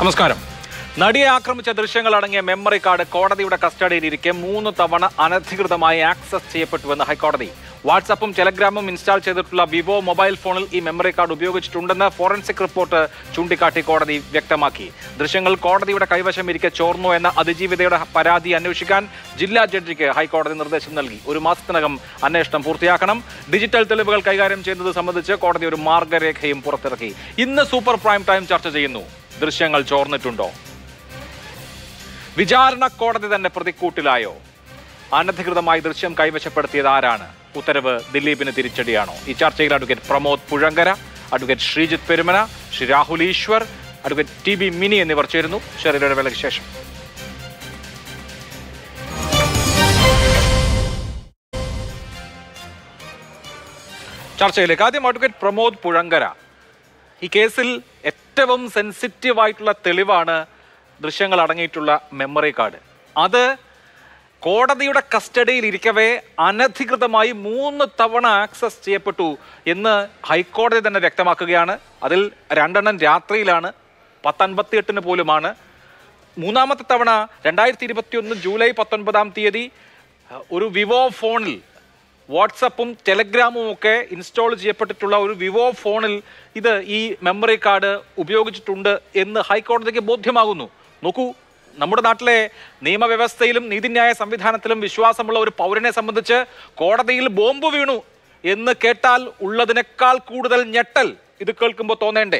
നമസ്കാരം നടിയെ ആക്രമിച്ച ദൃശ്യങ്ങൾ അടങ്ങിയ മെമ്മറി കാർഡ് കോടതിയുടെ കസ്റ്റഡിയിലിരിക്കെ മൂന്ന് തവണ അനധികൃതമായി ആക്സസ് ചെയ്യപ്പെട്ടുവെന്ന് ഹൈക്കോടതി വാട്സാപ്പും ടെലഗ്രാമും ഇൻസ്റ്റാൾ ചെയ്തിട്ടുള്ള വിവോ മൊബൈൽ ഫോണിൽ ഈ മെമ്മറി കാർഡ് ഉപയോഗിച്ചിട്ടുണ്ടെന്ന് ഫോറൻസിക് റിപ്പോർട്ട് ചൂണ്ടിക്കാട്ടി കോടതി വ്യക്തമാക്കി ദൃശ്യങ്ങൾ കോടതിയുടെ കൈവശം ഇരിക്കെ ചോർന്നു എന്ന അതിജീവിതയുടെ പരാതി അന്വേഷിക്കാൻ ജില്ലാ ജഡ്ജിക്ക് ഹൈക്കോടതി നിർദ്ദേശം നൽകി ഒരു മാസത്തിനകം അന്വേഷണം പൂർത്തിയാക്കണം ഡിജിറ്റൽ തെളിവുകൾ കൈകാര്യം ചെയ്യുന്നത് സംബന്ധിച്ച് കോടതി ഒരു മാർഗരേഖയും പുറത്തിറക്കി ഇന്ന് സൂപ്പർ പ്രൈം ടൈം ചർച്ച ചെയ്യുന്നു ദൃശ്യങ്ങൾ ചോർന്നിട്ടുണ്ടോ വിചാരണ കോടതി തന്നെ പ്രതിക്കൂട്ടിലായോ അനധികൃതമായി ദൃശ്യം കൈവശപ്പെടുത്തിയത് ആരാണ് ഉത്തരവ് ദിലീപിന് തിരിച്ചടിയാണോ ഈ ചർച്ചയിൽ advocate Pramod Puzhankara advocate Sreejith Perumana Shri Rahul Easwar advocate T B Mini എന്നിവർ ചേരുന്നു ചെറിയ വേളയ്ക്ക് ശേഷം ചർച്ചയിലേക്ക് ആദ്യം അഡ്വക്കേറ്റ് പ്രമോദ് പുഴങ്കര ഈ കേസിൽ ഏറ്റവും സെൻസിറ്റീവ് ആയിട്ടുള്ള തെളിവാണ് ദൃശ്യങ്ങൾ അടങ്ങിയിട്ടുള്ള മെമ്മറി കാർഡ് അത് കോടതിയുടെ കസ്റ്റഡിയിൽ ഇരിക്കവേ അനധികൃതമായി മൂന്ന് തവണ ആക്സസ് ചെയ്യപ്പെട്ടു എന്ന് ഹൈക്കോടതി തന്നെ വ്യക്തമാക്കുകയാണ് അതിൽ രണ്ടെണ്ണം രാത്രിയിലാണ് പത്തൻപത്തിയെട്ടിന് പോലുമാണ് മൂന്നാമത്തെ തവണ രണ്ടായിരത്തി ഇരുപത്തി ഒന്ന് ജൂലൈ പത്തൊൻപതാം തീയതി അഹ്, ഒരു വിവോ ഫോണിൽ വാട്സപ്പും ടെലഗ്രാമും ഒക്കെ ഇൻസ്റ്റാൾ ചെയ്യപ്പെട്ടിട്ടുള്ള ഒരു വിവോ ഫോണിൽ ഇത് ഈ മെമ്മറി കാർഡ് ഉപയോഗിച്ചിട്ടുണ്ട് എന്ന് ഹൈക്കോടതിക്ക് ബോധ്യമാകുന്നു നോക്കൂ നമ്മുടെ നാട്ടിലെ നിയമവ്യവസ്ഥയിലും നീതിന്യായ സംവിധാനത്തിലും വിശ്വാസമുള്ള ഒരു പൗരനെ സംബന്ധിച്ച് കോടതിയിൽ ബോംബ് വീണു എന്ന് കേട്ടാൽ ഉള്ളതിനേക്കാൾ കൂടുതൽ ഞെട്ടൽ ഇത് കേൾക്കുമ്പോൾ തോന്നേണ്ടേ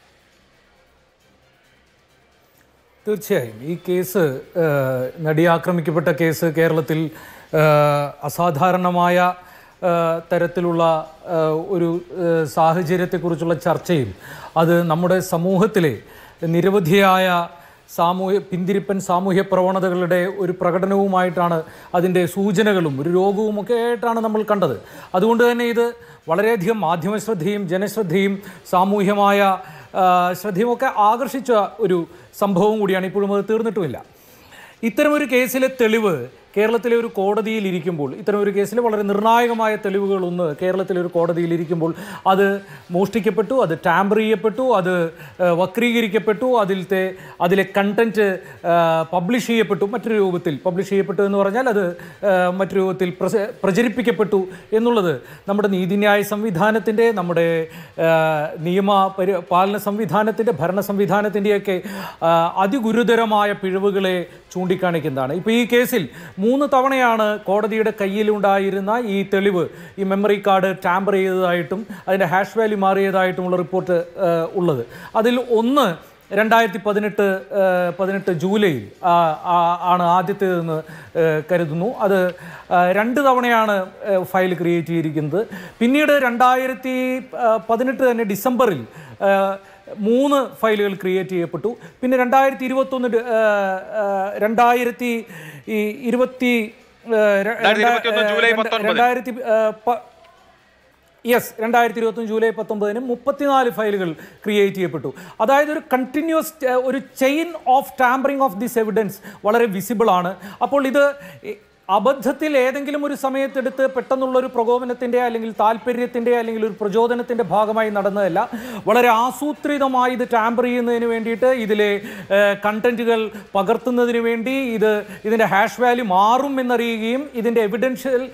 തീർച്ചയായും ഈ കേസ് ഏഹ്, നടി ആക്രമിക്കപ്പെട്ട കേസ് കേരളത്തിൽ ഏഹ്, അസാധാരണമായ ഏഹ്, തരത്തിലുള്ള ഏഹ്, ഒരു ഏഹ്, സാഹചര്യത്തെക്കുറിച്ചുള്ള ചർച്ചയും അത് നമ്മുടെ സമൂഹത്തിലെ നിരവധിയായ സാമൂഹ്യ പിന്തിരിപ്പൻ സാമൂഹ്യ പ്രവണതകളുടെ ഒരു പ്രകടനവുമായിട്ടാണ് അതിൻ്റെ സൂചനകളും ഒരു രോഗവും ഒക്കെ ആയിട്ടാണ് നമ്മൾ കണ്ടത് അതുകൊണ്ട് തന്നെ ഇത് വളരെയധികം മാധ്യമശ്രദ്ധയും ജനശ്രദ്ധയും സാമൂഹ്യമായ ആ, ശ്രദ്ധയുമൊക്കെ ആകർഷിച്ച ഒരു സംഭവം കൂടിയാണ് ഇപ്പോഴും അത് തീർന്നിട്ടുമില്ല ഇത്തരമൊരു കേസിലെ തെളിവ് കേരളത്തിലെ ഒരു കോടതിയിൽ ഇരിക്കുമ്പോൾ ഇത്തരം ഒരു കേസിൽ വളരെ നിർണായകമായ തെളിവുകളൊന്ന് കേരളത്തിലെ ഒരു കോടതിയിൽ ഇരിക്കുമ്പോൾ അത് മോഷ്ടിക്കപ്പെട്ടു അത് ടാമ്പർ ചെയ്യപ്പെട്ടു അത് ആ, വക്രീകരിക്കപ്പെട്ടു അതിലത്തെ അതിലെ കണ്ടന്റ് പബ്ലിഷ് ചെയ്യപ്പെട്ടു മറ്റൊരു രൂപത്തിൽ പബ്ലിഷ് ചെയ്യപ്പെട്ടു എന്ന് പറഞ്ഞാൽ അത് ആ, മറ്റൊരു രൂപത്തിൽ പ്രച- പ്രചരിപ്പിക്കപ്പെട്ടു എന്നുള്ളത് നമ്മുടെ നീതിന്യായ സംവിധാനത്തിൻ്റെ നമ്മുടെ ആ, നിയമ പരി പാലന സംവിധാനത്തിൻ്റെ ഭരണ സംവിധാനത്തിൻ്റെയൊക്കെ ആ, അതിഗുരുതരമായ പിഴവുകളെ ചൂണ്ടിക്കാണിക്കുന്നതാണ് ഇപ്പോൾ ഈ കേസിൽ മൂന്ന് തവണയാണ് കോടതിയുടെ കയ്യിലുണ്ടായിരുന്ന ഈ തെളിവ് ഈ മെമ്മറി കാർഡ് ടാമ്പർ ചെയ്തതായിട്ടും അതിൻ്റെ ഹാഷ് വാല്യൂ മാറിയതായിട്ടുമുള്ള റിപ്പോർട്ട് ആ, ഉള്ളത് അതിൽ ഒന്ന് രണ്ടായിരത്തി പതിനെട്ട് പതിനെട്ട് ജൂലൈയിൽ ആ, ആ, ആണ് ആദ്യത്തേതെന്ന് ആ, കരുതുന്നു അത് ആ, രണ്ട് തവണയാണ് ആ, ഫയൽ ക്രിയേറ്റ് ചെയ്തിരിക്കുന്നത് പിന്നീട് രണ്ടായിരത്തി പതിനെട്ട് തന്നെ ഡിസംബറിൽ ആ, മൂന്ന് ഫയലുകൾ ക്രിയേറ്റ് ചെയ്യപ്പെട്ടു പിന്നെ രണ്ടായിരത്തി ഇരുപത്തൊന്ന് ഡി- ആ, ആ, രണ്ടായിരത്തി ഈ ഇരുപത്തി ആ, ര- രണ്ടായിരത്തി ഇരുപത്തിയൊന്ന് ജൂലൈ രണ്ട്- പത്തൊൻപത്. രണ്ടായിരത്തി ആ, പ- യെസ് രണ്ടായിരത്തി ഇരുപത്തൊന്ന് ജൂലൈ പത്തൊമ്പതിന് മുപ്പത്തിനാല് ഫയലുകൾ ക്രിയേറ്റ് ചെയ്യപ്പെട്ടു അതായത് ഒരു കണ്ടിന്യൂസ് ഒരു chain of tampering of this evidence വളരെ വിസിബിൾ ആണ് അപ്പോൾ ഇത് എ- അബദ്ധത്തിൽ ഏതെങ്കിലും ഒരു സമയത്തെടുത്ത് പെട്ടെന്നുള്ളൊരു പ്രകോപനത്തിൻ്റെ അല്ലെങ്കിൽ താല്പര്യത്തിൻ്റെ അല്ലെങ്കിൽ ഒരു പ്രചോദനത്തിൻ്റെ ഭാഗമായി നടന്നതല്ല വളരെ ആസൂത്രിതമായി ഇത് ടാമ്പർ ചെയ്യുന്നതിന് വേണ്ടിയിട്ട് ഇതിലെ കണ്ടന്റുകൾ പകർത്തുന്നതിന് വേണ്ടി ഇത് ഇതിൻ്റെ ഹാഷ് വാല്യൂ മാറും എന്നറിയുകയും ഇതിൻ്റെ എവിഡൻഷ്യൽ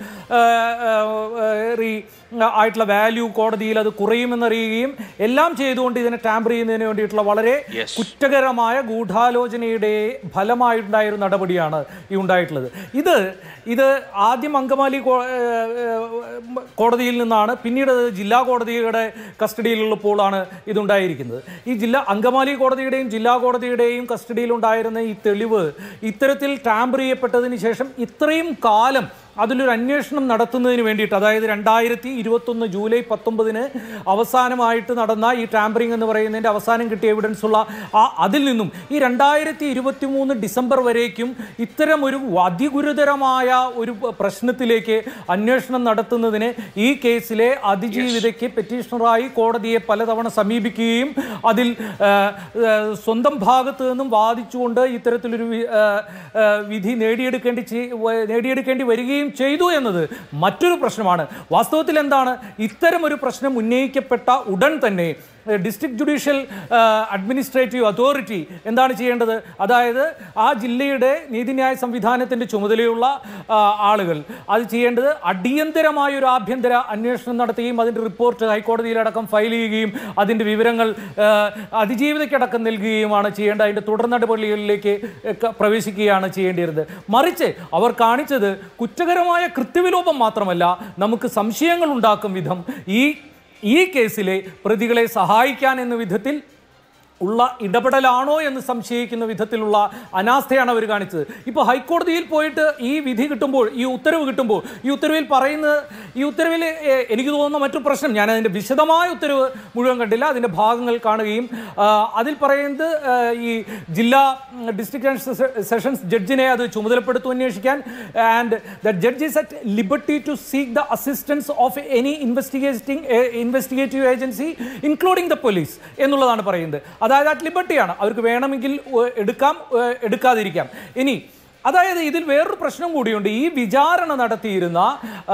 ആയിട്ടുള്ള വാല്യൂ കോടതിയിൽ അത് കുറയുമെന്നറിയുകയും എല്ലാം ചെയ്തുകൊണ്ട് ഇതിനെ ടാമ്പർ ചെയ്യുന്നതിന് വേണ്ടിയിട്ടുള്ള വളരെ Yes. കുറ്റകരമായ ഗൂഢാലോചനയുടെ ഫലമായിട്ടുണ്ടായ ഒരു നടപടിയാണ് ഈ ഉണ്ടായിട്ടുള്ളത് ഇത് ഇത് ആദ്യം അങ്കമാലി കോ- ഏഹ് ഏഹ് കോടതിയിൽ നിന്നാണ് പിന്നീട് അത് ജില്ലാ കോടതിയുടെ കസ്റ്റഡിയിലുള്ളപ്പോഴാണ് ഇതുണ്ടായിരിക്കുന്നത് ഈ ജില്ലാ അങ്കമാലി കോടതിയുടെയും ജില്ലാ കോടതിയുടെയും കസ്റ്റഡിയിലുണ്ടായിരുന്ന ഈ തെളിവ് ഇത്തരത്തിൽ ടാമ്പർ ചെയ്യപ്പെട്ടതിന് ശേഷം ഇത്രയും കാലം അതിലൊരു അന്വേഷണം നടത്തുന്നതിന് വേണ്ടിയിട്ട് അതായത് രണ്ടായിരത്തി ഇരുപത്തൊന്ന് ജൂലൈ പത്തൊമ്പതിന് അവസാനമായിട്ട് നടന്ന ഈ ടാമ്പറിംഗ് എന്ന് പറയുന്നതിൻ്റെ അവസാനം കിട്ടിയ എവിഡൻസ് ഉള്ള ആ അതിൽ നിന്നും ഈ രണ്ടായിരത്തി ഇരുപത്തി മൂന്ന് ഡിസംബർ വരേക്കും ഇത്തരം ഒരു അതിഗുരുതരമായ ഒരു പ്രശ്നത്തിലേക്ക് അന്വേഷണം നടത്തുന്നതിന് ഈ കേസിലെ അതിജീവിതയ്ക്ക് പെറ്റീഷണറായി കോടതിയെ പലതവണ സമീപിക്കുകയും അതിൽ ആ, ആ, സ്വന്തം ഭാഗത്ത് നിന്നും വാദിച്ചുകൊണ്ട് ഇത്തരത്തിലൊരു വി- ആ, ആ, വിധി നേടിയെടുക്കേണ്ടി ചെയ്- വ- നേടിയെടുക്കേണ്ടി വരികയും ചെയ്തു എന്നത് മറ്റൊരു പ്രശ്നമാണ് വാസ്തവത്തിൽ എന്താണ് ഇത്തരം ഒരു പ്രശ്നം ഉന്നയിക്കപ്പെട്ട ഉടൻ തന്നെ ഡിസ്ട്രിക്ട് ജുഡീഷ്യൽ അഡ്മിനിസ്ട്രേറ്റീവ് അതോറിറ്റി എന്താണ് ചെയ്യേണ്ടത് അതായത് ആ ജില്ലയുടെ നീതിന്യായ സംവിധാനത്തിൻ്റെ ചുമതലയുള്ള ആ, ആളുകൾ അത് ചെയ്യേണ്ടത് അടിയന്തരമായ ഒരു ആഭ്യന്തര അന്വേഷണം നടത്തുകയും അതിൻ്റെ റിപ്പോർട്ട് ഹൈക്കോടതിയിലടക്കം ഫയൽ ചെയ്യുകയും അതിൻ്റെ വിവരങ്ങൾ ആ, അതിജീവിതയ്ക്കടക്കം നൽകുകയുമാണ് ചെയ്യേണ്ടത് അതിൻ്റെ തുടർ നടപടികളിലേക്ക് ഒക്കെ പ്രവേശിക്കുകയാണ് ചെയ്യേണ്ടിയിരുന്നത് മറിച്ച് അവർ കാണിച്ചത് കുറ്റകരമായ കൃത്യവിലോപം മാത്രമല്ല നമുക്ക് സംശയങ്ങൾ ഉണ്ടാക്കും വിധം ഈ ഈ കേസിലെ പ്രതികളെ സഹായിക്കാൻ എന്ന വിധത്തിൽ ഉള്ള ഇടപെടലാണോ എന്ന് സംശയിക്കുന്ന വിധത്തിലുള്ള അനാസ്ഥയാണ് അവർ കാണിച്ചത് ഇപ്പോൾ ഹൈക്കോടതിയിൽ പോയിട്ട് ഈ വിധി കിട്ടുമ്പോൾ ഈ ഉത്തരവ് കിട്ടുമ്പോൾ ഈ ഉത്തരവിൽ പറയുന്നത് ഈ ഉത്തരവിൽ ഏഹ്, എനിക്ക് തോന്നുന്ന മറ്റു പ്രശ്നം ഞാൻ അതിൻ്റെ വിശദമായ ഉത്തരവ് മുഴുവൻ കണ്ടില്ല അതിൻ്റെ ഭാഗങ്ങൾ കാണുകയും ആ, അതിൽ പറയുന്നത് ആ, ഈ ജില്ലാ ഡിസ്ട്രിക്ട് സെഷൻസ് ജഡ്ജിനെ അത് ചുമതലപ്പെടുത്തും അന്വേഷിക്കാൻ and the judge is at liberty to seek the assistance of any investigating investigative agency including the police എന്നുള്ളതാണ് പറയുന്നത് അതായത് അറ്റ് ലിബർട്ടിയാണ് അവർക്ക് വേണമെങ്കിൽ ഏഹ്, എടുക്കാം ഏഹ്, എടുക്കാതിരിക്കാം ഇനി അതായത് ഇതിൽ വേറൊരു പ്രശ്നം കൂടിയുണ്ട് ഈ വിചാരണ നടത്തിയിരുന്ന ആ,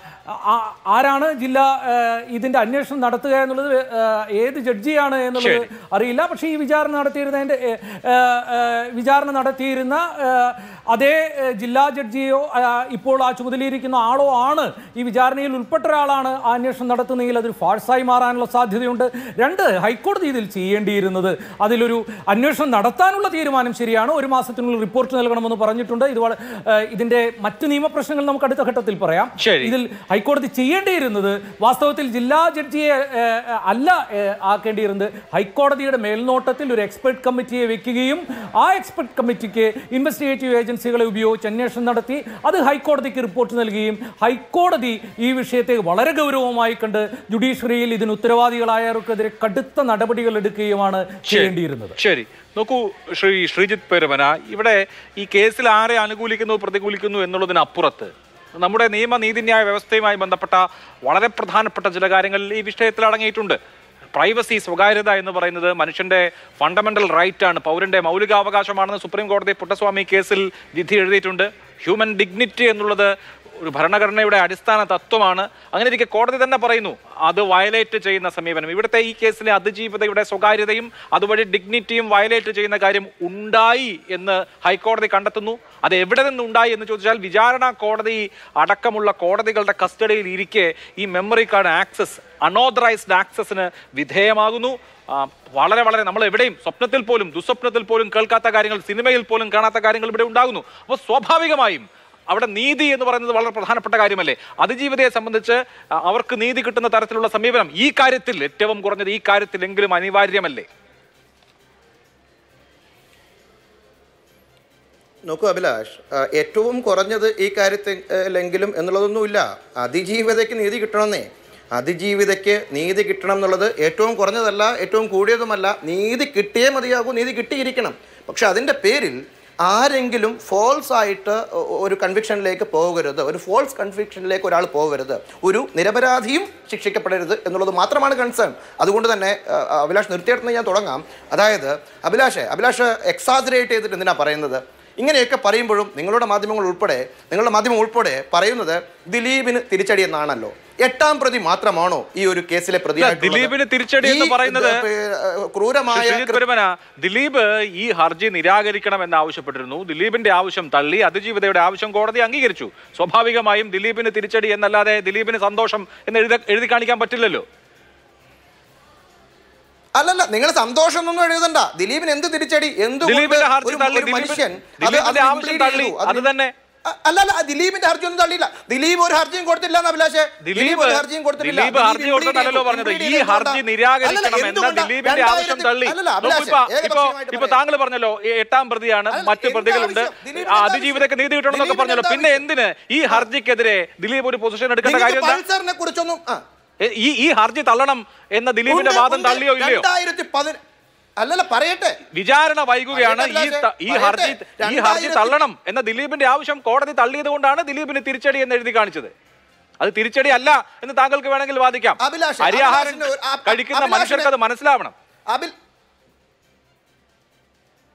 ആ- ആരാണ് ജില്ലാ ആ, ഇതിന്റെ അന്വേഷണം നടത്തുക എന്നുള്ളത് ആ, ഏത് ജഡ്ജിയാണ് എന്നുള്ളത് അറിയില്ല പക്ഷേ ഈ വിചാരണ നടത്തിയിരുന്നതിന്റെ ഏ, ആ, ആ, വിചാരണ നടത്തിയിരുന്ന ആ, അതേ ഏ, ജില്ലാ ജഡ്ജിയോ ആ, ഇപ്പോൾ ആ ചുമതലയിരിക്കുന്ന ആളോ ആണ് ഈ വിചാരണയിൽ ഉൾപ്പെട്ട ഒരാളാണ് ആ അന്വേഷണം നടത്തുന്നതെങ്കിൽ അതൊരു ഫാൾസായി മാറാനുള്ള സാധ്യതയുണ്ട് രണ്ട് ഹൈക്കോടതി ഇതിൽ ചെയ്യേണ്ടിയിരുന്നത് അതിലൊരു അന്വേഷണം നടത്താനുള്ള തീരുമാനം ശരിയാണ് ഒരു മാസത്തിനുള്ളിൽ റിപ്പോർട്ട് നൽകണമെന്ന് പറഞ്ഞിട്ടുണ്ട് ഇത് വള- ആ, ഇതിന്റെ മറ്റ് നിയമപ്രശ്നങ്ങൾ നമുക്ക് അടുത്ത ഘട്ടത്തിൽ പറയാം ശരി. ഇതിൽ ഹൈക്കോടതി ചെയ്യേണ്ടിയിരുന്നത് വാസ്തവത്തിൽ ജില്ലാ ജഡ്ജിയെ ഏ, ഏ, അല്ല ഏ, ആക്കേണ്ടിയിരുന്നത് ഹൈക്കോടതിയുടെ മേൽനോട്ടത്തിൽ ഒരു എക്സ്പെർട്ട് കമ്മിറ്റിയെ വെക്കുകയും ആ എക്സ്പെർട്ട് കമ്മിറ്റിക്ക് ഇൻവെസ്റ്റിഗേറ്റീവ് ഏജൻസികളെ ഉപയോഗിച്ച് അന്വേഷണം നടത്തി അത് ഹൈക്കോടതിക്ക് റിപ്പോർട്ട് നൽകുകയും ഹൈക്കോടതി ഈ വിഷയത്തെ വളരെ ഗൗരവമായി കണ്ട് ജുഡീഷ്യറിയിൽ ഇതിന് ഉത്തരവാദികളായവർക്കെതിരെ കടുത്ത നടപടികൾ എടുക്കുകയുമാണ് ചെയ്യേണ്ടിയിരുന്നത് ശരി നോക്കൂ ശ്രീ ശ്രീജിത്ത് പെരുമന ഇവിടെ ഈ കേസിൽ ആരെ അനുകൂലിക്കുന്നു പ്രതികൂലിക്കുന്നു എന്നുള്ളതിനപ്പുറത്ത് നമ്മുടെ നിയമ നീതിന്യായ വ്യവസ്ഥയുമായി ബന്ധപ്പെട്ട വളരെ പ്രധാനപ്പെട്ട ചില കാര്യങ്ങൾ ഈ വിഷയത്തിൽ അടങ്ങിയിട്ടുണ്ട് പ്രൈവസി സ്വകാര്യത എന്ന് പറയുന്നത് മനുഷ്യന്റെ ഫണ്ടമെന്റൽ റൈറ്റ് ആണ് പൗരന്റെ മൗലികാവകാശമാണെന്ന് സുപ്രീം കോടതി പുട്ടസ്വാമി കേസിൽ വിധി എഴുതിയിട്ടുണ്ട് ഹ്യൂമൻ ഡിഗ്നിറ്റി എന്നുള്ളത് ഒരു ഭരണഘടനയുടെ അടിസ്ഥാന തത്വമാണ് അങ്ങനെ ഇരിക്കെ കോടതി തന്നെ പറയുന്നു അത് വയലേറ്റ് ചെയ്യുന്ന സമീപനം ഇവിടുത്തെ ഈ കേസിലെ അതിജീവിതയുടെ സ്വകാര്യതയും അതുവഴി ഡിഗ്നിറ്റിയും വയലേറ്റ് ചെയ്യുന്ന കാര്യം ഉണ്ടായി എന്ന് ഹൈക്കോടതി കണ്ടെത്തുന്നു അത് എവിടെ നിന്നുണ്ടായി എന്ന് ചോദിച്ചാൽ വിചാരണ കോടതി അടക്കമുള്ള കോടതികളുടെ കസ്റ്റഡിയിൽ ഇരിക്കെ ഈ മെമ്മറി കാർഡ് ആക്സസ് അൺഓതറൈസ്ഡ് ആക്സസിന് വിധേയമാകുന്നു ആ, വളരെ വളരെ നമ്മൾ എവിടെയും സ്വപ്നത്തിൽ പോലും ദുസ്വപ്നത്തിൽ പോലും കേൾക്കാത്ത കാര്യങ്ങൾ സിനിമയിൽ പോലും കാണാത്ത കാര്യങ്ങൾ ഇവിടെ ഉണ്ടാകുന്നു അപ്പോൾ സ്വാഭാവികമായും അവിടെ നീതി എന്ന് പറയുന്നത് വളരെ പ്രധാനപ്പെട്ട കാര്യമല്ലേ അതിജീവിതയെ സംബന്ധിച്ച് ആ, അവർക്ക് നീതി കിട്ടുന്ന തരത്തിലുള്ള സമീപനം ഈ കാര്യത്തിൽ ഏറ്റവും കുറഞ്ഞത് ഈ കാര്യത്തിലെങ്കിലും അനിവാര്യമല്ലേ നോക്കൂ അഭിലാഷ് ആ, ഏറ്റവും കുറഞ്ഞത് ഈ കാര്യത്തിലെങ്കിലും എന്നുള്ളതൊന്നുമില്ല അതിജീവിതയ്ക്ക് നീതി കിട്ടണമെന്നേ അതിജീവിതയ്ക്ക് നീതി കിട്ടണം എന്നുള്ളത് ഏറ്റവും കുറഞ്ഞതല്ല ഏറ്റവും കൂടിയതുമല്ല നീതി കിട്ടിയേ മതിയാകൂ നീതി കിട്ടിയിരിക്കണം പക്ഷെ അതിൻ്റെ പേരിൽ ആരെങ്കിലും ഫോൾസ് ആയിട്ട് ഒ- ഒരു കൺവിക്ഷനിലേക്ക് പോകരുത് ഒരു ഫോൾസ് കൺവിക്ഷനിലേക്ക് ഒരാൾ പോകരുത് ഒരു നിരപരാധിയും ശിക്ഷിക്കപ്പെടരുത് എന്നുള്ളത് മാത്രമാണ് കൺസേൺ അതുകൊണ്ട് തന്നെ ആ, അഭിലാഷ് നിർത്തിയെടുത്ത് ഞാൻ തുടങ്ങാം അതായത് അഭിലാഷ് അഭിലാഷ് എക്സാജറേറ്റ് ചെയ്തിട്ട് എന്തിനാ പറയുന്നത് ഇങ്ങനെയൊക്കെ പറയുമ്പോഴും നിങ്ങളുടെ മാധ്യമങ്ങൾ ഉൾപ്പെടെ നിങ്ങളുടെ മാധ്യമം ഉൾപ്പെടെ പറയുന്നത് ദിലീപിന് തിരിച്ചടി എന്നാണല്ലോ എട്ടാം പ്രതി മാത്രമാണോ ഈ ഒരു കേസിലെ പ്രതി ദിലീപിന് തിരിച്ചടി എന്ന് പറയുന്നത് ക്രൂരമായ ശ്രീജിത്ത് പെരുമന ദിലീപ് ഈ ഹർജി നിരാകരിക്കണമെന്ന് ആവശ്യപ്പെട്ടിരുന്നു ദിലീപിന്റെ ആവശ്യം തള്ളി അതിജീവിതയുടെ ആവശ്യം കോടതി അംഗീകരിച്ചു സ്വാഭാവികമായും ദിലീപിന് തിരിച്ചടി എന്നല്ലാതെ ദിലീപിന് സന്തോഷം എന്ന് എഴുതി എഴുതി കാണിക്കാൻ പറ്റില്ലല്ലോ അല്ലല്ല നിങ്ങൾ സന്തോഷം ഒന്നും എഴുതണ്ട ദിലീപിന് എന്ത് തിരിച്ചടി എന്തുകൊണ്ട് ദിലീപിന്റെ ഹർജി ഒരു- തള്ളി ഒരു ദിലീപ് മനുഷ്യൻ അത് ദിലീപിന്റെ അത് ആവശ്യം impleed തള്ളി ചെയ്തു. അത് തന്നെ അ- അല്ലല്ല ആ ദിലീപിന്റെ ഹർജി ഒന്നും തള്ളിയില്ല ദിലീപ് ഒരു ഹർജിയും കൊടുത്തില്ല എന്ന് അഭിലാഷേ ദിലീപ് ഒരു ഹർജിയും കൊടുത്തിട്ടില്ല ദിലീപ് ഹർജി impleed കൊടുത്തതല്ലോ ചെയ്തു. പറഞ്ഞത് impleed ഈ ചെയ്തത് ഹർജി കൊണ്ടാ- നിരാകരിക്കണം അല്ലല്ല, എന്ന എന്തുകൊണ്ടാ? ദിലീപിന്റെ ആവശ്യം രണ്ടായിരത്തി- തള്ളി അല്ലല്ല, നോക്കൂ അഭിലാഷേ, ഇപ്പൊ ഇപ്പൊ ഏകപക്ഷീയമായിട്ട് ഇപ്പൊ പറയാം. താങ്കൾ പറഞ്ഞല്ലോ ഈ എട്ടാം പ്രതിയാണ് അല്ല, മറ്റു എന്ത് പ്രതികളുണ്ട് ആവശ്യം? ദിലീപിന് ആ എന്താ അതിജീവിതയ്ക്ക് നീതി കിട്ടണം എന്നൊക്കെ ദിലീപിന് പറഞ്ഞല്ലോ എന്താ പിന്നെ ആവശ്യം? എന്തിന് ഈ ഹർജിക്കെതിരെ ദിലീപ് ഒരു പൊസിഷൻ എടുക്കേണ്ട കാര്യം നിങ്ങൾക്ക് എന്താ പൾസറിനെ കുറിച്ചൊന്നും ആ. എ- ഈ ഈ ഹർജി തള്ളണം എന്ന ദിലീപിന്റെ ഉണ്ട്, വാദം ഉണ്ട്. തള്ളിയോ ഇല്ലയോ രണ്ടായിരത്തി പതിന- അല്ലല്ല പറയട്ടെ വിചാരണ വൈകുകയാണ് ഈ പറയട്ടെ, ത- ഈ ഹർജി പറയട്ടെ. ഈ ഹർജി രണ്ടായിരത്തി- തള്ളണം എന്ന ദിലീപിന്റെ ആവശ്യം കോടതി തള്ളിയത് കൊണ്ടാണ് ദിലീപിന് തിരിച്ചടി എന്ന് എഴുതി കാണിച്ചത് അത് തിരിച്ചടി അല്ല എന്ന് താങ്കൾക്ക് വേണമെങ്കിൽ വാദിക്കാം അഭിലാഷ്, അരിയാഹാരം അഭിലാഷിന് ഒരു- ആ- കഴിക്കുന്ന അഭിലാഷിന് മനുഷ്യർക്ക് അത് മനസ്സിലാവണം അഭിൽ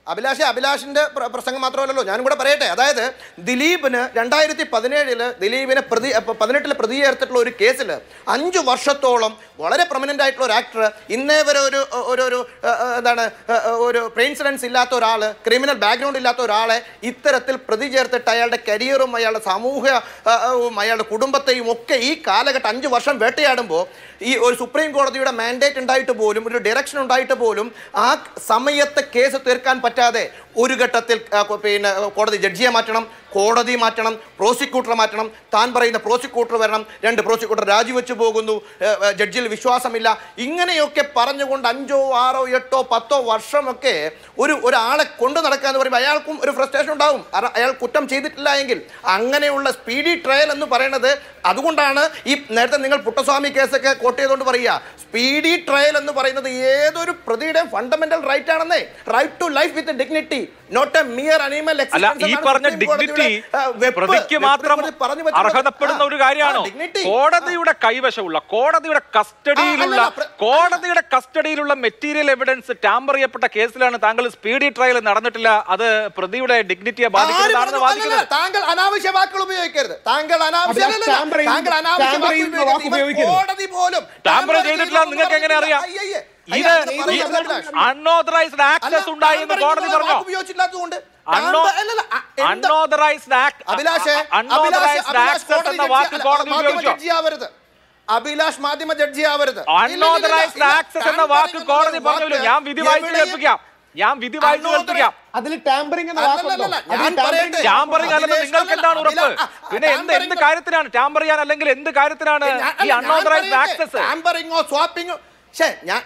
അഭിലാഷ് അഭിലാഷിന്റെ പ്ര- പ്രസംഗം മാത്രമല്ലല്ലോ ഞാനും കൂടെ പറയട്ടെ അതായത് ദിലീപിന് രണ്ടായിരത്തി പതിനേഴില് ദിലീപിനെ പ്രതി അപ്പ- പതിനെട്ടില് പ്രതി ചേർത്തിട്ടുള്ള ഒരു കേസിൽ അഞ്ചു വർഷത്തോളം വളരെ പ്രൊമിനന്റ് ആയിട്ടുള്ള ഒരു ആക്ടർ ഇന്നേ വരെ ഒരു ഒരു ഒരു ഏ, ഏ, എന്താണ് ഏ, ഏ, ഒരു പ്രിൻസിഡൻസ് ഇല്ലാത്ത ഒരാൾ ക്രിമിനൽ ബാക്ക്ഗ്രൗണ്ട് ഇല്ലാത്ത ഒരാളെ ഇത്തരത്തിൽ പ്രതി ചേർത്തിട്ട് അയാളുടെ കരിയറും അയാളുടെ സമൂഹ ഏ, ഏ, ഉം, അയാളുടെ കുടുംബത്തെയും ഒക്കെ ഈ കാലഘട്ടം അഞ്ചു വർഷം വേട്ടയാടുമ്പോൾ ഈ ഒരു സുപ്രീം കോടതിയുടെ മാൻഡേറ്റ് ഉണ്ടായിട്ട് പോലും ഒരു ഡയറക്ഷൻ ഉണ്ടായിട്ട് പോലും ആ സമയത്ത് കേസ് തീർക്കാൻ പറ്റാതെ ഒരു ഘട്ടത്തിൽ ആ, കൊ- പിന്നെ കോടതി ജഡ്ജിയെ മാറ്റണം കോടതി മാറ്റണം പ്രോസിക്യൂട്ടറെ മാറ്റണം താൻ പറയുന്ന പ്രോസിക്യൂട്ടർ വരണം രണ്ട് പ്രോസിക്യൂട്ടർ രാജിവെച്ച് പോകുന്നു ഏ, ഏ, ജഡ്ജിൽ വിശ്വാസമില്ല ഇങ്ങനെയൊക്കെ പറഞ്ഞുകൊണ്ട് അഞ്ചോ ആറോ എട്ടോ പത്തോ വർഷമൊക്കെ ഒരു ഒരാളെ കൊണ്ടു നടക്കുക എന്ന് പറയുമ്പോൾ അയാൾക്കും ഒരു ഫ്രസ്ട്രേഷൻ ഉണ്ടാവും കാരണം അയാൾ കുറ്റം ചെയ്തിട്ടില്ല എങ്കിൽ അങ്ങനെയുള്ള സ്പീഡി ട്രയൽ എന്ന് പറയുന്നത് അതുകൊണ്ടാണ് ഈ നേരത്തെ നിങ്ങൾ പുട്ടസ്വാമി കേസൊക്കെ കോട്ട് ചെയ്തുകൊണ്ട് പറയുക സ്പീഡി ട്രയൽ എന്ന് പറയുന്നത് ഏതൊരു പ്രതിയുടെ ഫണ്ടമെന്റൽ റൈറ്റ് ആണെന്നേ right to life with dignity not a mere animal അല്ല ഈ പറഞ്ഞ ഡിഗ്നിറ്റി പ്രതിക്ക് മാത്രം അർഹതപ്പെടുന്ന ഒരു കാര്യമാണോ കോടതിയുടെ കൈവശമുള്ള കോടതിയുടെ കസ്റ്റഡിയിലുള്ള അല്ലല്ല, പ്ര- കോടതിയുടെ കസ്റ്റഡിയിലുള്ള മെറ്റീരിയൽ എവിഡൻസ് ടാമ്പർ ചെയ്യപ്പെട്ട കേസിലാണ് താങ്കൾ സ്പീഡി ട്രയൽ നടന്നിട്ടില്ല അത് പ്രതിയുടെ ഡിഗ്നിറ്റിയെ ബാധിക്കുന്നതാണെന്ന് വാദിക്കുന്നത് താങ്കൾ അനാവശ്യ വാക്കുകൾ ഉപയോഗിക്കരുത് താങ്കൾ അനാവശ്യ അഭിലാഷ് അല്ലല്ല, tamper ചെയ്യുന്നു. താങ്കൾ അനാവശ്യ tamper വാക്കുകൾ ചെയ്യുന്ന ഉപയോഗിക്കരുത്. വാക്ക് ഇവൻ ഉപയോഗിക്കരുത്. കോടതി പോലും ടാമ്പർ tamper ചെയ്തിട്ടില്ല ചെയ്യുന്നു നിങ്ങൾക്ക് എങ്ങനെ അറിയാം അയ്യയ്യേ. ഇത് അയ്യ, അങ്ങനെ പറയരുത് അഭിലാഷ്. അൺഓതറൈസ്ഡ് ആക്സസ് ഉണ്ടായി എന്ന് കോടതി പറഞ്ഞോ ഉപയോഗിച്ചില്ലാത്തതുകൊണ്ട് Unno- tamper- അല്ലല്ല, അ- എന്താ- unauthorized act- Abhilash unauthorized Abhilash Abhilash access കോടതി എന്ന ജഡ്ജി വാക്ക് അല്ല, കോടതി മാധ്യമ ഉപയോഗിച്ചോ ജഡ്ജി ആവരുത് അഭിലാഷ് മാധ്യമ ജഡ്ജി ആവരുത് ഇല്ല, ഇല്ല, ഇല്ല, അൺഓതറൈസ്ഡ് ഇല്ല. ആക്സസ് എന്ന tampering വാക്ക് എന്നുള്ള കോടതി വാക്ക് പറഞ്ഞല്ലോ ഞാൻ വിധി വായിച്ചു എവിടെയും- കേൾപ്പിക്കാം ഞാൻ വിധി വായിച്ചു Unauthorized- കേൾപ്പിക്കാം അതിൽ ടാമ്പറിംഗ് എന്ന വാക്കുണ്ടോ അല്ലല്ലല്ല, അതിൽ ഞാൻ tampering- പറയട്ടെ. ടാമ്പറിംഗ് അല്ലെന്ന് അഭിലാഷ് നിങ്ങൾക്ക് എന്താണ് ഉറപ്പ് അഭിലാഷ് ആ, ആ, പിന്നെ എന്ത് എന്ത് tampering- കാര്യത്തിനാണ് ടാമ്പർ ചെയ്യാൻ അല്ലെങ്കിൽ എന്ത് കാര്യത്തിനാണ് ഈ അൺഓതറൈസ്ഡ് ആക്സസ് ടാമ്പറിങ്ങോ സ്വാപ്പിങ്ങോ ശേ ഞാൻ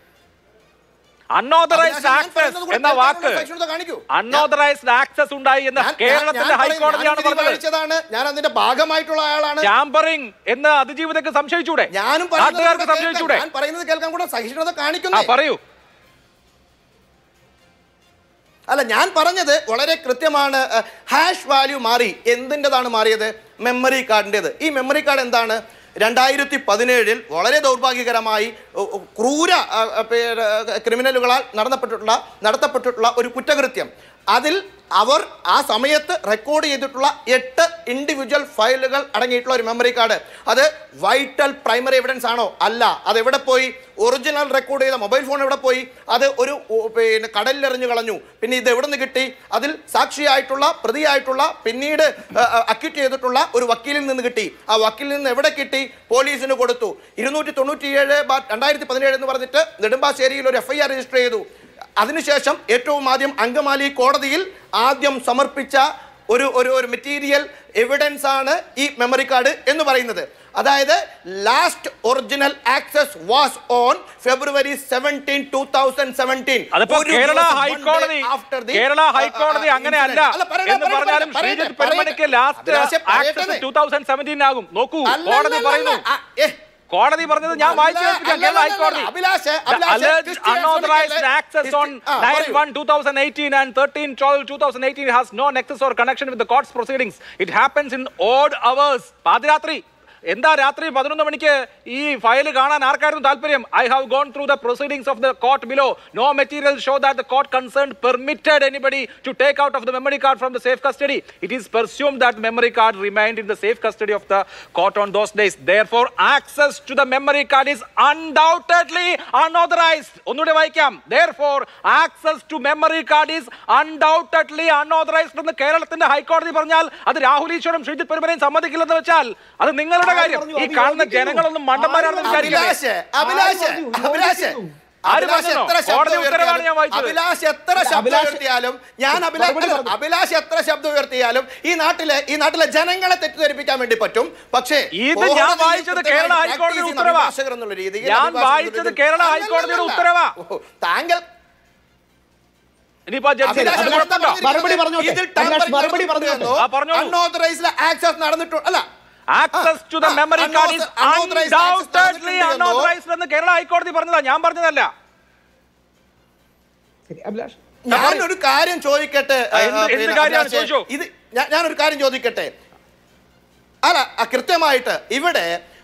അൺഓതറൈസ്ഡ് അഭിലാഷ്, ഞാൻ ആക്സസ് പറയുന്നത് കൂടെ എന്ന കേൾക്കാനുള്ള വാക്ക് സഹിഷ്ണുത കാണിക്കൂ. അൺഓതറൈസ്ഡ് ആക്സസ് ഉണ്ടായി എന്ന് ഞാൻ- ഞാൻ- കേരളത്തിന്റെ ഞാൻ പറയും, ഹൈക്കോടതിയാണ് ഞാൻ വിധി പറഞ്ഞത് വായിച്ചതാണ് ഞാൻ അതിന്റെ ഭാഗമായിട്ടുള്ള ആളാണ് ടാമ്പറിംഗ് എന്ന് അതിജീവിതക്ക് സംശയിച്ചൂടെ ഞാനും പറയുന്നത് നാട്ടുകാർക്ക് കൂടെ സംശയിച്ചൂടെ കേൾക്കാൻ- ഞാൻ പറയുന്നത് കേൾക്കാൻ കൂടെ സഹിഷ്ണുത ആ കാണിക്കുന്നു പറയൂ അല്ല ഞാൻ പറഞ്ഞത് വളരെ കൃത്യമാണ് ഹാഷ് വാല്യൂ മാറി എന്തിൻ്റെതാണ് മാറിയത് മെമ്മറി കാർഡിൻ്റെത് ഈ മെമ്മറി കാർഡ് എന്താണ് രണ്ടായിരത്തി പതിനേഴിൽ വളരെ ദൗർഭാഗ്യകരമായി ഉ, ഉ, ക്രൂര ആ, ആ, പേര്, ആ, ക്രിമിനലുകളാൽ നടത്തപ്പെട്ടിട്ടുള്ള നടത്തപ്പെട്ടിട്ടുള്ള ഒരു കുറ്റകൃത്യം അതിൽ അവർ ആ സമയത്ത് റെക്കോർഡ് ചെയ്തിട്ടുള്ള എട്ട് ഇൻഡിവിജ്വൽ ഫയലുകൾ അടങ്ങിയിട്ടുള്ള ഒരു മെമ്മറി കാർഡ് അത് വൈറ്റൽ പ്രൈമറി എവിഡൻസ് ആണോ അല്ല അത് എവിടെ പോയി ഒറിജിനൽ റെക്കോർഡ് ചെയ്ത മൊബൈൽ ഫോൺ എവിടെ പോയി അത് ഒരു ഉ, പിന്നെ കടലിലെറിഞ്ഞു കളഞ്ഞു പിന്നെ ഇത് എവിടെ നിന്ന് കിട്ടി അതിൽ സാക്ഷിയായിട്ടുള്ള പ്രതിയായിട്ടുള്ള പിന്നീട് അക്യൂറ്റ് ചെയ്തിട്ടുള്ള ഒരു വക്കീലിൽ നിന്ന് കിട്ടി ആ വക്കീലിൽ നിന്ന് എവിടെ കിട്ടി പോലീസിന് കൊടുത്തു ഇരുന്നൂറ്റി തൊണ്ണൂറ്റിയേഴ് രണ്ടായിരത്തി പതിനേഴ് എന്ന് പറഞ്ഞിട്ട് നെടുമ്പാശ്ശേരിയിൽ ഒരു എഫ് ഐ ആർ രജിസ്റ്റർ ചെയ്തു അതിനുശേഷം ഏറ്റവും ആദ്യം അങ്കമാലി കോടതിയിൽ ആദ്യം സമർപ്പിച്ച ഒരു ഒരു ഒരു മെറ്റീരിയൽ എവിഡൻസ് ആണ് ഈ മെമ്മറി കാർഡ് എന്ന് പറയുന്നത് അതായത് last original access was on February seventeen two thousand seventeen അതിപ്പോ കേരള ഹൈക്കോടതി കേരള ഹൈക്കോടതി അങ്ങനെ അല്ല എന്ന് പറഞ്ഞാലും ശ്രീജിത്ത് പെരുമണിക്ക് last access two thousand seventeen ആകും നോക്കൂ കോടതി പറയുന്നു കോടതി പറഞ്ഞത് ഞാൻ വായിച്ചു കേൾപ്പിക്കാം കേരള ഹൈക്കോടതി Abhilash The alleged unauthorized access on 9 1 2018 and 13 12 2018 has no nexus or connection with the court's proceedings. It happens in odd hours. പാതിരാത്രി എന്താ രാത്രി പതിനൊന്ന് മണിക്ക് ഈ ഫയൽ കാണാൻ ആർക്കായിരുന്നു താല്പര്യം I have gone through the proceedings of the court below no material show that the court concern permitted anybody to take out of the memory card from the safe custody it is presume that memory card remained in the safe custody of the court on those days therefore access to the memory card is undoubtedly unauthorised ഒന്നുകൂടെ വായിക്കാം therefore access to memory card is undoubtedly unauthorised എന്ന് കേരളത്തിന്റെ ഹൈക്കോടതി പറഞ്ഞാൽ അത് രാഹുൽ ഈശ്വരും ശ്രീജിത് പെരുമനയും സമ്മതിക്കില്ലെന്ന് വെച്ചാൽ അത് നിങ്ങളുടെ കാര്യം പറഞ്ഞു? ഈ അത് കാണുന്ന യോജിക്കുന്നു. ജനങ്ങളൊന്നും മണ്ടന്മാരാണെന്ന് വിചാരിക്കരുത് അഭിലാഷ് അഭിലാഷ് ആര് പറഞ്ഞു? അഭിലാഷ് യോജിക്കുന്നു. ആര് അഭിലാഷ് പറഞ്ഞോ? എത്ര ശബ്ദം കോടതി ഉത്തരവാണ് ഞാൻ ഉയർത്തിയാലും വായിച്ചത്. അഭിലാഷ് എത്ര ശബ്ദം അഭിലാഷ് ഉയർത്തിയാലും ഞാൻ അഭിലാഷ് മറുപടി അല്ല, പറഞ്ഞു. അഭിലാഷ് എത്ര ശബ്ദം ഉയർത്തിയാലും ഈ നാട്ടിലെ ഈ നാട്ടിലെ ജനങ്ങളെ തെറ്റിദ്ധരിപ്പിക്കാൻ വേണ്ടി പറ്റും പക്ഷേ ഇത് ഞാൻ കോടതിയിൽ വായിച്ചത് കേരള കൃത്യമായി ഹൈക്കോടതിയുടെ പ്രാക്ടീസ് ചെയ്യുന്ന ഉത്തരവാ. അഭിഭാഷകർ എന്നുള്ള രീതിയിൽ ഞാൻ അഭിഭാഷകർ വായിച്ചത് ഇതിൽ- കേരള അല്ലല്ലല്ല. ഹൈക്കോടതിയുടെ ഉത്തരവാ. ഓ, താങ്കൾ ഇനിയിപ്പോ ജഡ്ജി അഭിലാഷ് അതിന് എന്താ കുഴപ്പമുണ്ടോ? പറഞ്ഞിരിക്കുന്നത്? മറുപടി പറഞ്ഞോട്ടെ. ഇതിൽ അഭിലാഷ് tampering മറുപടി നടന്നിട്ടുണ്ടോ? ആ, പറഞ്ഞോളൂ. Unauthorized access നടന്നിട്ടുണ്ട് അല്ല access to the ah, memory card is unauthorized access undoubtedly നടന്നിട്ടുണ്ടെന്നോ? അൺഓതറൈസ്ഡ് എന്ന് കേരള ഹൈക്കോടതി പറഞ്ഞതാ ഞാൻ പറഞ്ഞതല്ല ശരി അഭിലാഷ് ഞാനൊരു കാര്യം ചോദിക്കട്ടെ ആ, എന്ത്- ആ, എന്ത് പിന്നെ കാര്യമാണ് അഭിലാഷേ, ചോദിച്ചോ? ഇത് ഞാ- ഞാനൊരു കാര്യം ചോദിക്കട്ടെ അല്ല ആ, കൃത്യമായിട്ട് ഇവിടെ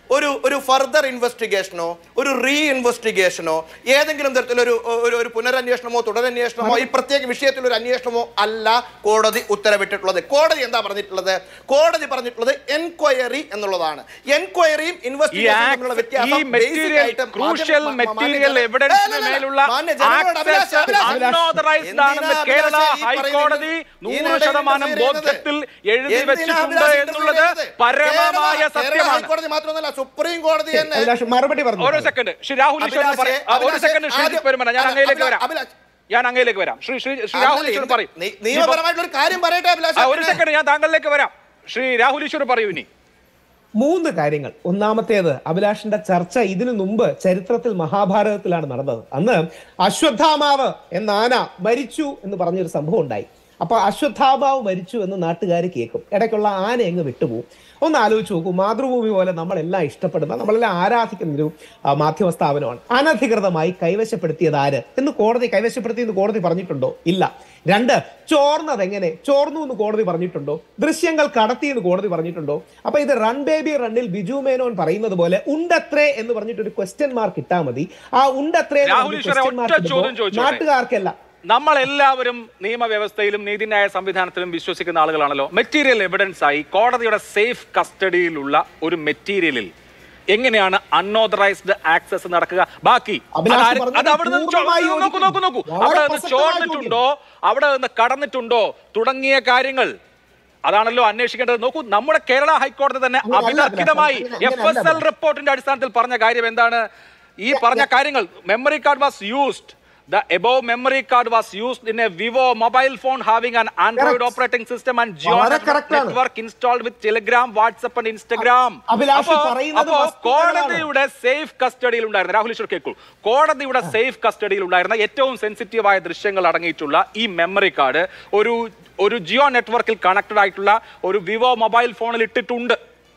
ഒരു ഒരു ഫർദർ ഇൻവെസ്റ്റിഗേഷനോ ഒരു റീ ഇൻവെസ്റ്റിഗേഷനോ ഏതെങ്കിലും തരത്തിലൊരു ഒരു ഒരു പുനരന്വേഷണമോ തുടരന്വേഷണമോ ഈ പ്രത്യേക വിഷയത്തിൽ ഒരു അന്വേഷണമോ അല്ല കോടതി ഉത്തരവിട്ടിട്ടുള്ളത് കോടതി എന്താ പറഞ്ഞിട്ടുള്ളത് കോടതി പറഞ്ഞിട്ടുള്ളത് എൻക്വയറി എന്നുള്ളതാണ് എൻക്വയറിയും ഈ ഇൻവെസ്റ്റിഗേഷനും ആക്ട് തമ്മിലുള്ള ഈ വ്യത്യാസം basic മെറ്റീരിയൽ ആയിട്ട് ക്രൂഷ്യൽ മാധ്യമ- മെറ്റീരിയൽ മാന്യ- എവിഡൻസിന് അല്ല, അല്ല, മേലുള്ള മാന്യ ജനങ്ങളോട് അഭിലാഷ്, ആക്സസ് അഭിലാഷ്, അൺഓതറൈസ്ഡ് ആണെന്ന് എന്തിനാ കേരള അഭിലാഷ് ഈ ഹൈക്കോടതി പറയുന്നത്? നൂറ് ഇതിനിടയിൽ ശതമാനം എന്തിനാ ബോധ്യത്തിൽ എഴുതി എന്തിനാ വെച്ചിട്ടുണ്ട് അഭിലാഷ് എന്നുള്ളത് interview ചെയ്യുന്നത്? പരമമായ കേരള- കേരള സത്യമാണ് ഹൈക്കോടതി മാത്രമല്ല സുപ്രീം കോടതി തന്നെ അഭിലാഷ് മറുപടി പറഞ്ഞു ഒരു സെക്കൻഡ് ശ്രീ രാഹുൽ ഈശ്വർ ഒന്ന് പറ- അഭിലാഷേ, ആ, ഒരു സെക്കൻഡ് ശ്രീ ആദ്യം- പെരുമന ഞാൻ അല്ല, അങ്ങയിലേക്ക് അഭിലാ- വരാം അഭിലാഷ്. ഞാൻ അങ്ങയിലേക്ക് വരാം ശ്രീ ശ്രീ ശ്രീ രാഹുൽ അല്ലല്ല, ഈശ്വർ എന്ത് പറയും നി- നിയമപരമായിട്ടുള്ള ഒരു കാര്യം പറയട്ടെ അഭിലാഷ് ആ, ഒരു സെക്കൻഡ് ഞാൻ താങ്കളിലേക്ക് വരാം ശ്രീ രാഹുൽ ഈശ്വർ പറയൂ ഇനി മൂന്ന് കാര്യങ്ങൾ ഒന്നാമത്തേത് അഭിലാഷിന്റെ ചർച്ച ഇതിനു മുമ്പ് ചരിത്രത്തിൽ മഹാഭാരതത്തിലാണ് നടന്നത് അന്ന് അശ്വത്ഥാമാവ് എന്ന ആന മരിച്ചു എന്ന് പറഞ്ഞൊരു സംഭവം ഉണ്ടായി അപ്പൊ അശ്വത്ഥാമാവ് മരിച്ചു എന്ന് നാട്ടുകാർ കേൾക്കും ഇടയ്ക്കുള്ള ആന എങ്ങ് വിട്ടുപോകും ഒന്ന് ആലോചിച്ച് നോക്കൂ മാതൃഭൂമി പോലെ നമ്മളെല്ലാം ഇഷ്ടപ്പെടുന്ന നമ്മളെല്ലാം ആരാധിക്കുന്ന ഒരു ആ, മാധ്യമ സ്ഥാപനമാണ് അനധികൃതമായി കൈവശപ്പെടുത്തിയത് ആര് എന്ന് കോടതി കൈവശപ്പെടുത്തി എന്ന് കോടതി പറഞ്ഞിട്ടുണ്ടോ ഇല്ല രണ്ട് ചോർന്നത് എങ്ങനെ ചോർന്നു എന്ന് കോടതി പറഞ്ഞിട്ടുണ്ടോ ദൃശ്യങ്ങൾ കടത്തി എന്ന് കോടതി പറഞ്ഞിട്ടുണ്ടോ അപ്പൊ ഇത് റൺ ബേബി റണ്ണിൽ ബിജു മേനോൻ പറയുന്നത് പോലെ ഉണ്ടത്രേ എന്ന് പറഞ്ഞിട്ട് ഒരു ക്വസ്റ്റ്യൻ മാർക്ക് ഇട്ടാൽ മതി ആ ഉണ്ടത്രേ എന്ന് രാഹുൽ പറഞ്ഞ് ഈശ്വരെ question mark ഒറ്റ ഇടുമ്പോൾ ചോദ്യം ചോദിച്ചോട്ടെ? നാട്ടുകാർക്കല്ല നമ്മൾ എല്ലാവരും നിയമവ്യവസ്ഥയിലും നീതിന്യായ സംവിധാനത്തിലും വിശ്വസിക്കുന്ന ആളുകളാണല്ലോ മെറ്റീരിയൽ എവിഡൻസ് ആയി കോടതിയുടെ സേഫ് കസ്റ്റഡിയിലുള്ള ഒരു മെറ്റീരിയലിൽ എങ്ങനെയാണ് അൺഓതറൈസ്ഡ് ആക്സസ് നടക്കുക ബാക്കി അഭിലാഷ് അതാര്- പറഞ്ഞത് അത് അവിടെ നിന്ന് ചോ- പൂർണ്ണമായി നോക്കൂ നോക്കൂ നോക്കൂ വളരെ അവിടെ നിന്ന് പ്രസക്തമായ ചോർന്നിട്ടുണ്ടോ അവിടെ നിന്ന് കടന്നിട്ടുണ്ടോ തുടങ്ങിയ കാര്യങ്ങൾ അതാണല്ലോ അന്വേഷിക്കേണ്ടത് നോക്കൂ നമ്മുടെ കേരള ഹൈക്കോടതി തന്നെ അങ്ങനെയല്ല, അഭിതർക്കിതമായി അങ്ങനെയല്ല, എഫ് എസ് എൽ റിപ്പോർട്ടിന്റെ അടിസ്ഥാനത്തിൽ പറഞ്ഞ കാര്യം എന്താണ് ഈ പറഞ്ഞ കാര്യങ്ങൾ memory card was used The above memory card was used in a Vivo mobile phone having an Android Correct. operating system and Geo വളരെ network, correct ആണ്. network installed with Telegram, WhatsApp and Instagram. Abhilash അപ്പോ- പറയുന്നത് അപ്പോ വസ്തുതകളാണ്. കോടതിയുടെ safe കസ്റ്റഡിയിൽ ഉണ്ടായിരുന്ന രാഹുൽ ഈശ്വർ കേൾക്കൂ കോടതിയുടെ സേഫ് കസ്റ്റഡിയിൽ ഉണ്ടായിരുന്ന ഏറ്റവും സെൻസിറ്റീവായ ദൃശ്യങ്ങൾ അടങ്ങിയിട്ടുള്ള ഈ മെമ്മറി കാർഡ് ഒരു ഒരു ജിയോ നെറ്റ്വർക്കിൽ കണക്റ്റഡ് ആയിട്ടുള്ള ഒരു വിവോ മൊബൈൽ ഫോണിൽ ഇട്ടിട്ടുണ്ട്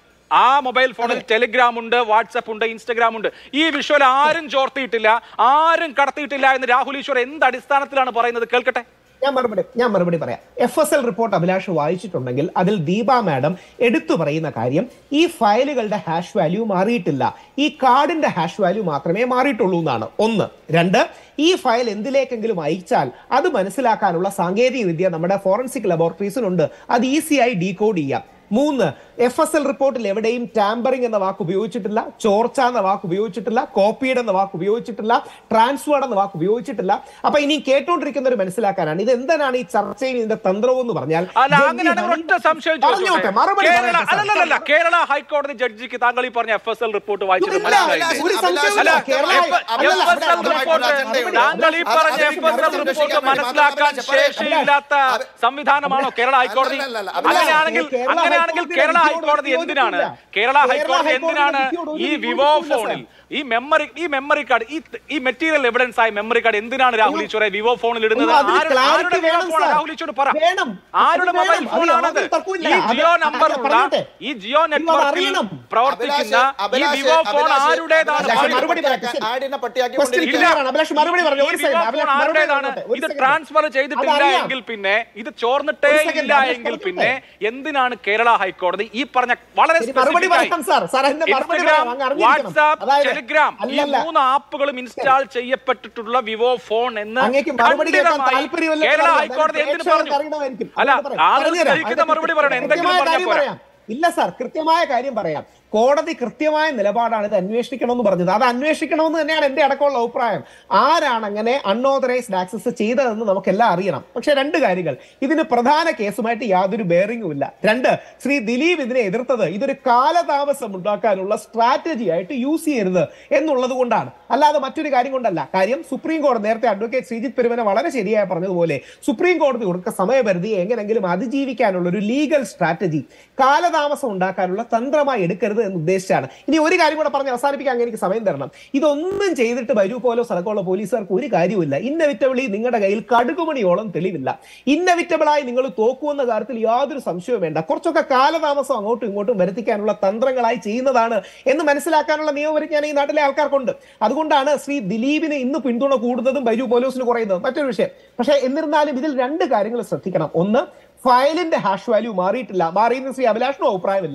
ആ മൊബൈൽ ഫോണിൽ ടെലിഗ്രാം ഉണ്ട് വാട്സപ്പ് ഉണ്ട് ഇൻസ്റ്റഗ്രാം ഉണ്ട് ഈ വിഷ്വൽ ആരും ചോർത്തിയിട്ടില്ല ആരും കടത്തിയിട്ടില്ല എന്ന് രാഹുൽ ഈശ്വർ എന്ത് അടിസ്ഥാനത്തിലാണ് പറയുന്നത് കേൾക്കട്ടെ ഞാൻ മറുപടി ഞാൻ മറുപടി പറയാം F S L report Abhilash വായിച്ചിട്ടുണ്ടെങ്കിൽ അതിൽ ദീപ മാഡം എടുത്തു പറയുന്ന കാര്യം ഈ ഫയലുകളുടെ ഹാഷ് വാല്യൂ മാറിയിട്ടില്ല ഈ കാർഡിന്റെ ഹാഷ് വാല്യൂ മാത്രമേ മാറിയിട്ടുള്ളൂ എന്നാണ് ഒന്ന് രണ്ട് ഈ ഫയൽ എന്തിലേക്കെങ്കിലും അയച്ചാൽ അത് മനസ്സിലാക്കാനുള്ള സാങ്കേതിക വിദ്യ നമ്മുടെ ഫോറൻസിക് ലബോറട്ടറീസിനുണ്ട് അത് ഈസിയായി ഡീകോഡ് ചെയ്യാം മൂന്ന് എഫ് എസ് എൽ റിപ്പോർട്ടിൽ എവിടെയും ടാമ്പറിംഗ് എന്ന വാക്ക് ഉപയോഗിച്ചിട്ടില്ല ചോർച്ച എന്ന വാക്ക് ഉപയോഗിച്ചിട്ടില്ല കോപ്പീഡ് എന്ന വാക്ക് ഉപയോഗിച്ചിട്ടില്ല ട്രാൻസ്ഫേർഡ് എന്ന വാക്ക് ഉപയോഗിച്ചിട്ടില്ല അപ്പൊ ഇനി കേട്ടോണ്ടിരിക്കുന്നവർ മനസ്സിലാക്കാനാണ് ഇത് എന്താണ് ഈ ചർച്ചയും ഇതിന്റെ തന്ത്രവും എന്ന് പറഞ്ഞാൽ അല്ല ജഡ്ജി അങ്ങനെയാണെങ്കിൽ ഹണി- ഒറ്റ സംശയം പറഞ്ഞോട്ടെ, ചോദിച്ചോട്ടെ. മറുപടി കേരള പറയട്ടെ, സാർ. അല്ലല്ലല്ല കേരള ഹൈക്കോടതി ജഡ്ജിക്ക് താങ്കൾ ഈ പറഞ്ഞ എഫ് എസ് എൽ റിപ്പോർട്ട് വായിച്ചത് ഇല്ല, മനസ്സിലായില്ലേ ഒരു സംശയവുമില്ല. അല്ല, കേരള- എഫ്- അല്ലല്ല, എഫ് എസ് എൽ അവിടെ- റിപ്പോർട്ട് അവിടെ- താങ്കൾ ഈ പറഞ്ഞ അത് എഫ് എസ് എൽ അത് റിപ്പോർട്ട് അത് മനസ്സിലാക്കാൻ അത് ശേഷിയില്ലാത്ത അത് സംവിധാനമാണോ കേരള ഹൈക്കോടതി അല്ലല്ല, അല്ല, അങ്ങനെയാണെങ്കിൽ കേരള അങ്ങനെയാണെങ്കിൽ ഹൈക്കോടതി കേരള വിധിയോട് ഹൈക്കോടതി വിധിയോട് എന്തിനാണ് വിധിയില്ല. കേരള കേരള ഹൈക്കോടതി ഹൈക്കോടതി എന്തിനാണ് വിധിയോട് ഒരു ഈ വിധിയോട് വിവോ വിധിയില്ല, ഫോണിൽ ഈ മെമ്മറി ഈ മെമ്മറി കാർഡ് ഈ ഈ മെറ്റീരിയൽ എവിഡൻസ് ആയ മെമ്മറി കാർഡ് എന്തിനാണ് രാഹുൽ ഈശ്വറെ വിവോ ഫോണിൽ ഇടുന്നത് അയ്യോ, അതിന് ആരുടെ- clarity ആരുടെ വിവോ വേണം, ഫോണാണ് സാർ. രാഹുൽ ഈശ്വർ പറ വേണം. ആരുടെ അത് മൊബൈൽ വേണം. അത് ഫോണാണത് യാതൊരു തർക്കവുമില്ല. ഈ അത് ജിയോ അത് നമ്പറുള്ള പറഞ്ഞോട്ടെ. ഈ ജിയോ ഇത് നെറ്റ്വർക്കിൽ അറിയണം. പ്രവർത്തിക്കുന്ന ഈ അഭിലാഷ്, വിവോ ഫോൺ അഭിലാഷ്, ആരുടേതാണ് അഭിലാഷ്, പറയൂ. മറുപടി പറയാം. പട്ടിയാക്കി- ആടിനെ പട്ടിയാക്കി Question കൊണ്ടിരിക്കുകയാണ്. clear ആണ്. അഭിലാഷ് മറുപടി പറഞ്ഞു. ഒരു ഈ second. വിവോ അഭിലാഷ് ഫോൺ മറുപടി ആരുടേതാണ് പറഞ്ഞോട്ടെ. ഒരു ഇത് second. ട്രാൻസ്ഫർ ചെയ്തിട്ടില്ല അതറിയാം. എങ്കിൽ പിന്നെ ഇത് ചോർന്നിട്ടേ ഒരു second. ഇല്ല അഭിലാഷ് എങ്കിൽ പറഞ്ഞോട്ടെ. പിന്നെ എന്തിനാണ് കേരള ഹൈക്കോടതി ഈ പറഞ്ഞ വളരെ ശരി, മറുപടി specific ആയി പറയാം സാർ. സാർ, അതിന്റെ മറുപടി ഇൻസ്റ്റഗ്രാം പറയാം. അങ്ങ് അറിഞ്ഞിരിക്കണം. വാട്സാപ്പ് അതായത് ടെലിഗ്രാം ഈ അല്ലല്ല. മൂന്ന് ആപ്പുകളും ഇൻസ്റ്റാൾ ചെയ്യപ്പെട്ടിട്ടുള്ള വിവോ ഫോൺ എന്ന് അങ്ങേക്ക് മറുപടി കേൾക്കാൻ ഖണ്ഡിതമായി താല്പര്യമില്ല കേരള എന്നല്ല. ഹൈക്കോടതി അതായത് എന്തിനു പ്രേക്ഷകർക്ക് പറഞ്ഞു അറിയണമായിരിക്കും. അല്ല അതുകൊണ്ട് പറയാം. ആളുകൾ പറഞ്ഞുതരാം. ധരിക്കുന്ന അതിന്റെ മറുപടി പറയണം എന്തെങ്കിലും കൃത്യമായ പറഞ്ഞാൽ കാര്യം പോരാ പറയാം. ഇല്ല സാർ കൃത്യമായ കാര്യം പറയാം കോടതി കൃത്യമായ നിലപാടാണ് ഇത് അന്വേഷിക്കണമെന്ന് പറഞ്ഞത് അത് അന്വേഷിക്കണമെന്ന് തന്നെയാണ് എന്റെ അടക്കമുള്ള അഭിപ്രായം ആരാണ് അങ്ങനെ അൺഓതറൈസ്ഡ് ആക്സസ് ചെയ്തതെന്ന് നമുക്കെല്ലാം അറിയണം പക്ഷെ രണ്ട് കാര്യങ്ങൾ ഇതിന് പ്രധാന കേസുമായിട്ട് യാതൊരു ബെയറിംഗും ഇല്ല രണ്ട് ശ്രീ ദിലീപ് ഇതിനെ എതിർത്തത് ഇതൊരു കാലതാമസം ഉണ്ടാക്കാനുള്ള സ്ട്രാറ്റജി ആയിട്ട് യൂസ് ചെയ്യരുത് എന്നുള്ളത് കൊണ്ടാണ് അല്ലാതെ മറ്റൊരു കാര്യം കൊണ്ടല്ല കാര്യം സുപ്രീം കോടതി നേരത്തെ അഡ്വക്കേറ്റ് ശ്രീജിത്ത് പെരുവന വളരെ ശരിയായി പറഞ്ഞതുപോലെ സുപ്രീം കോടതി കൊടുക്ക സമയപരിധി എങ്ങനെങ്കിലും അതിജീവിക്കാനുള്ള ഒരു ലീഗൽ സ്ട്രാറ്റജി കാലതാമസം ഉണ്ടാക്കാനുള്ള തന്ത്രമായി എടുക്കരുത് എന്ന് ഉദ്ദേശിച്ചാണ് ഇനി ഒരു കാര്യം കൂടെ പറഞ്ഞ് അവസാനിപ്പിക്കാൻ അങ്ങ് എനിക്ക് സമയം തരണം ഇതൊന്നും ചെയ്തിട്ട് വരൂ പോലോ സ്ഥലക്കുള്ള പോലീസുകാർക്ക് ഒരു കാര്യമില്ല ഇന്നവിറ്റബിളി നിങ്ങളുടെ കയ്യിൽ കടുകുമണിയോളം തെളിവില്ല ഇന്നവിറ്റബിളായി നിങ്ങൾ തോക്കുമെന്ന കാര്യത്തിൽ യാതൊരു സംശയവും വേണ്ട കുറച്ചൊക്കെ കാലതാമസം അങ്ങോട്ടും ഇങ്ങോട്ടും വരുത്തിക്കാനുള്ള തന്ത്രങ്ങളായി ചെയ്യുന്നതാണ് എന്ന് മനസ്സിലാക്കാനുള്ള നിയമപരിജ്ഞാനം ഈ നാട്ടിലെ ആൾക്കാർക്കുണ്ട് അതുകൊണ്ടാണ് ശ്രീ ദിലീപിന് ഇന്ന് പിന്തുണ കൂടുന്നതും ബൈജു പോലീസിന് കുറയുന്നതും മറ്റൊരു വിഷയം പക്ഷേ എന്നിരുന്നാലും ഇതിൽ രണ്ട് കാര്യങ്ങൾ ശ്രദ്ധിക്കണം ഒന്ന് ഫയലിന്റെ ഹാഷ് വാല്യൂ മാറിയിട്ടില്ല മാറിയെന്ന് ശ്രീ അഭിലാഷിനും അഭിപ്രായമില്ല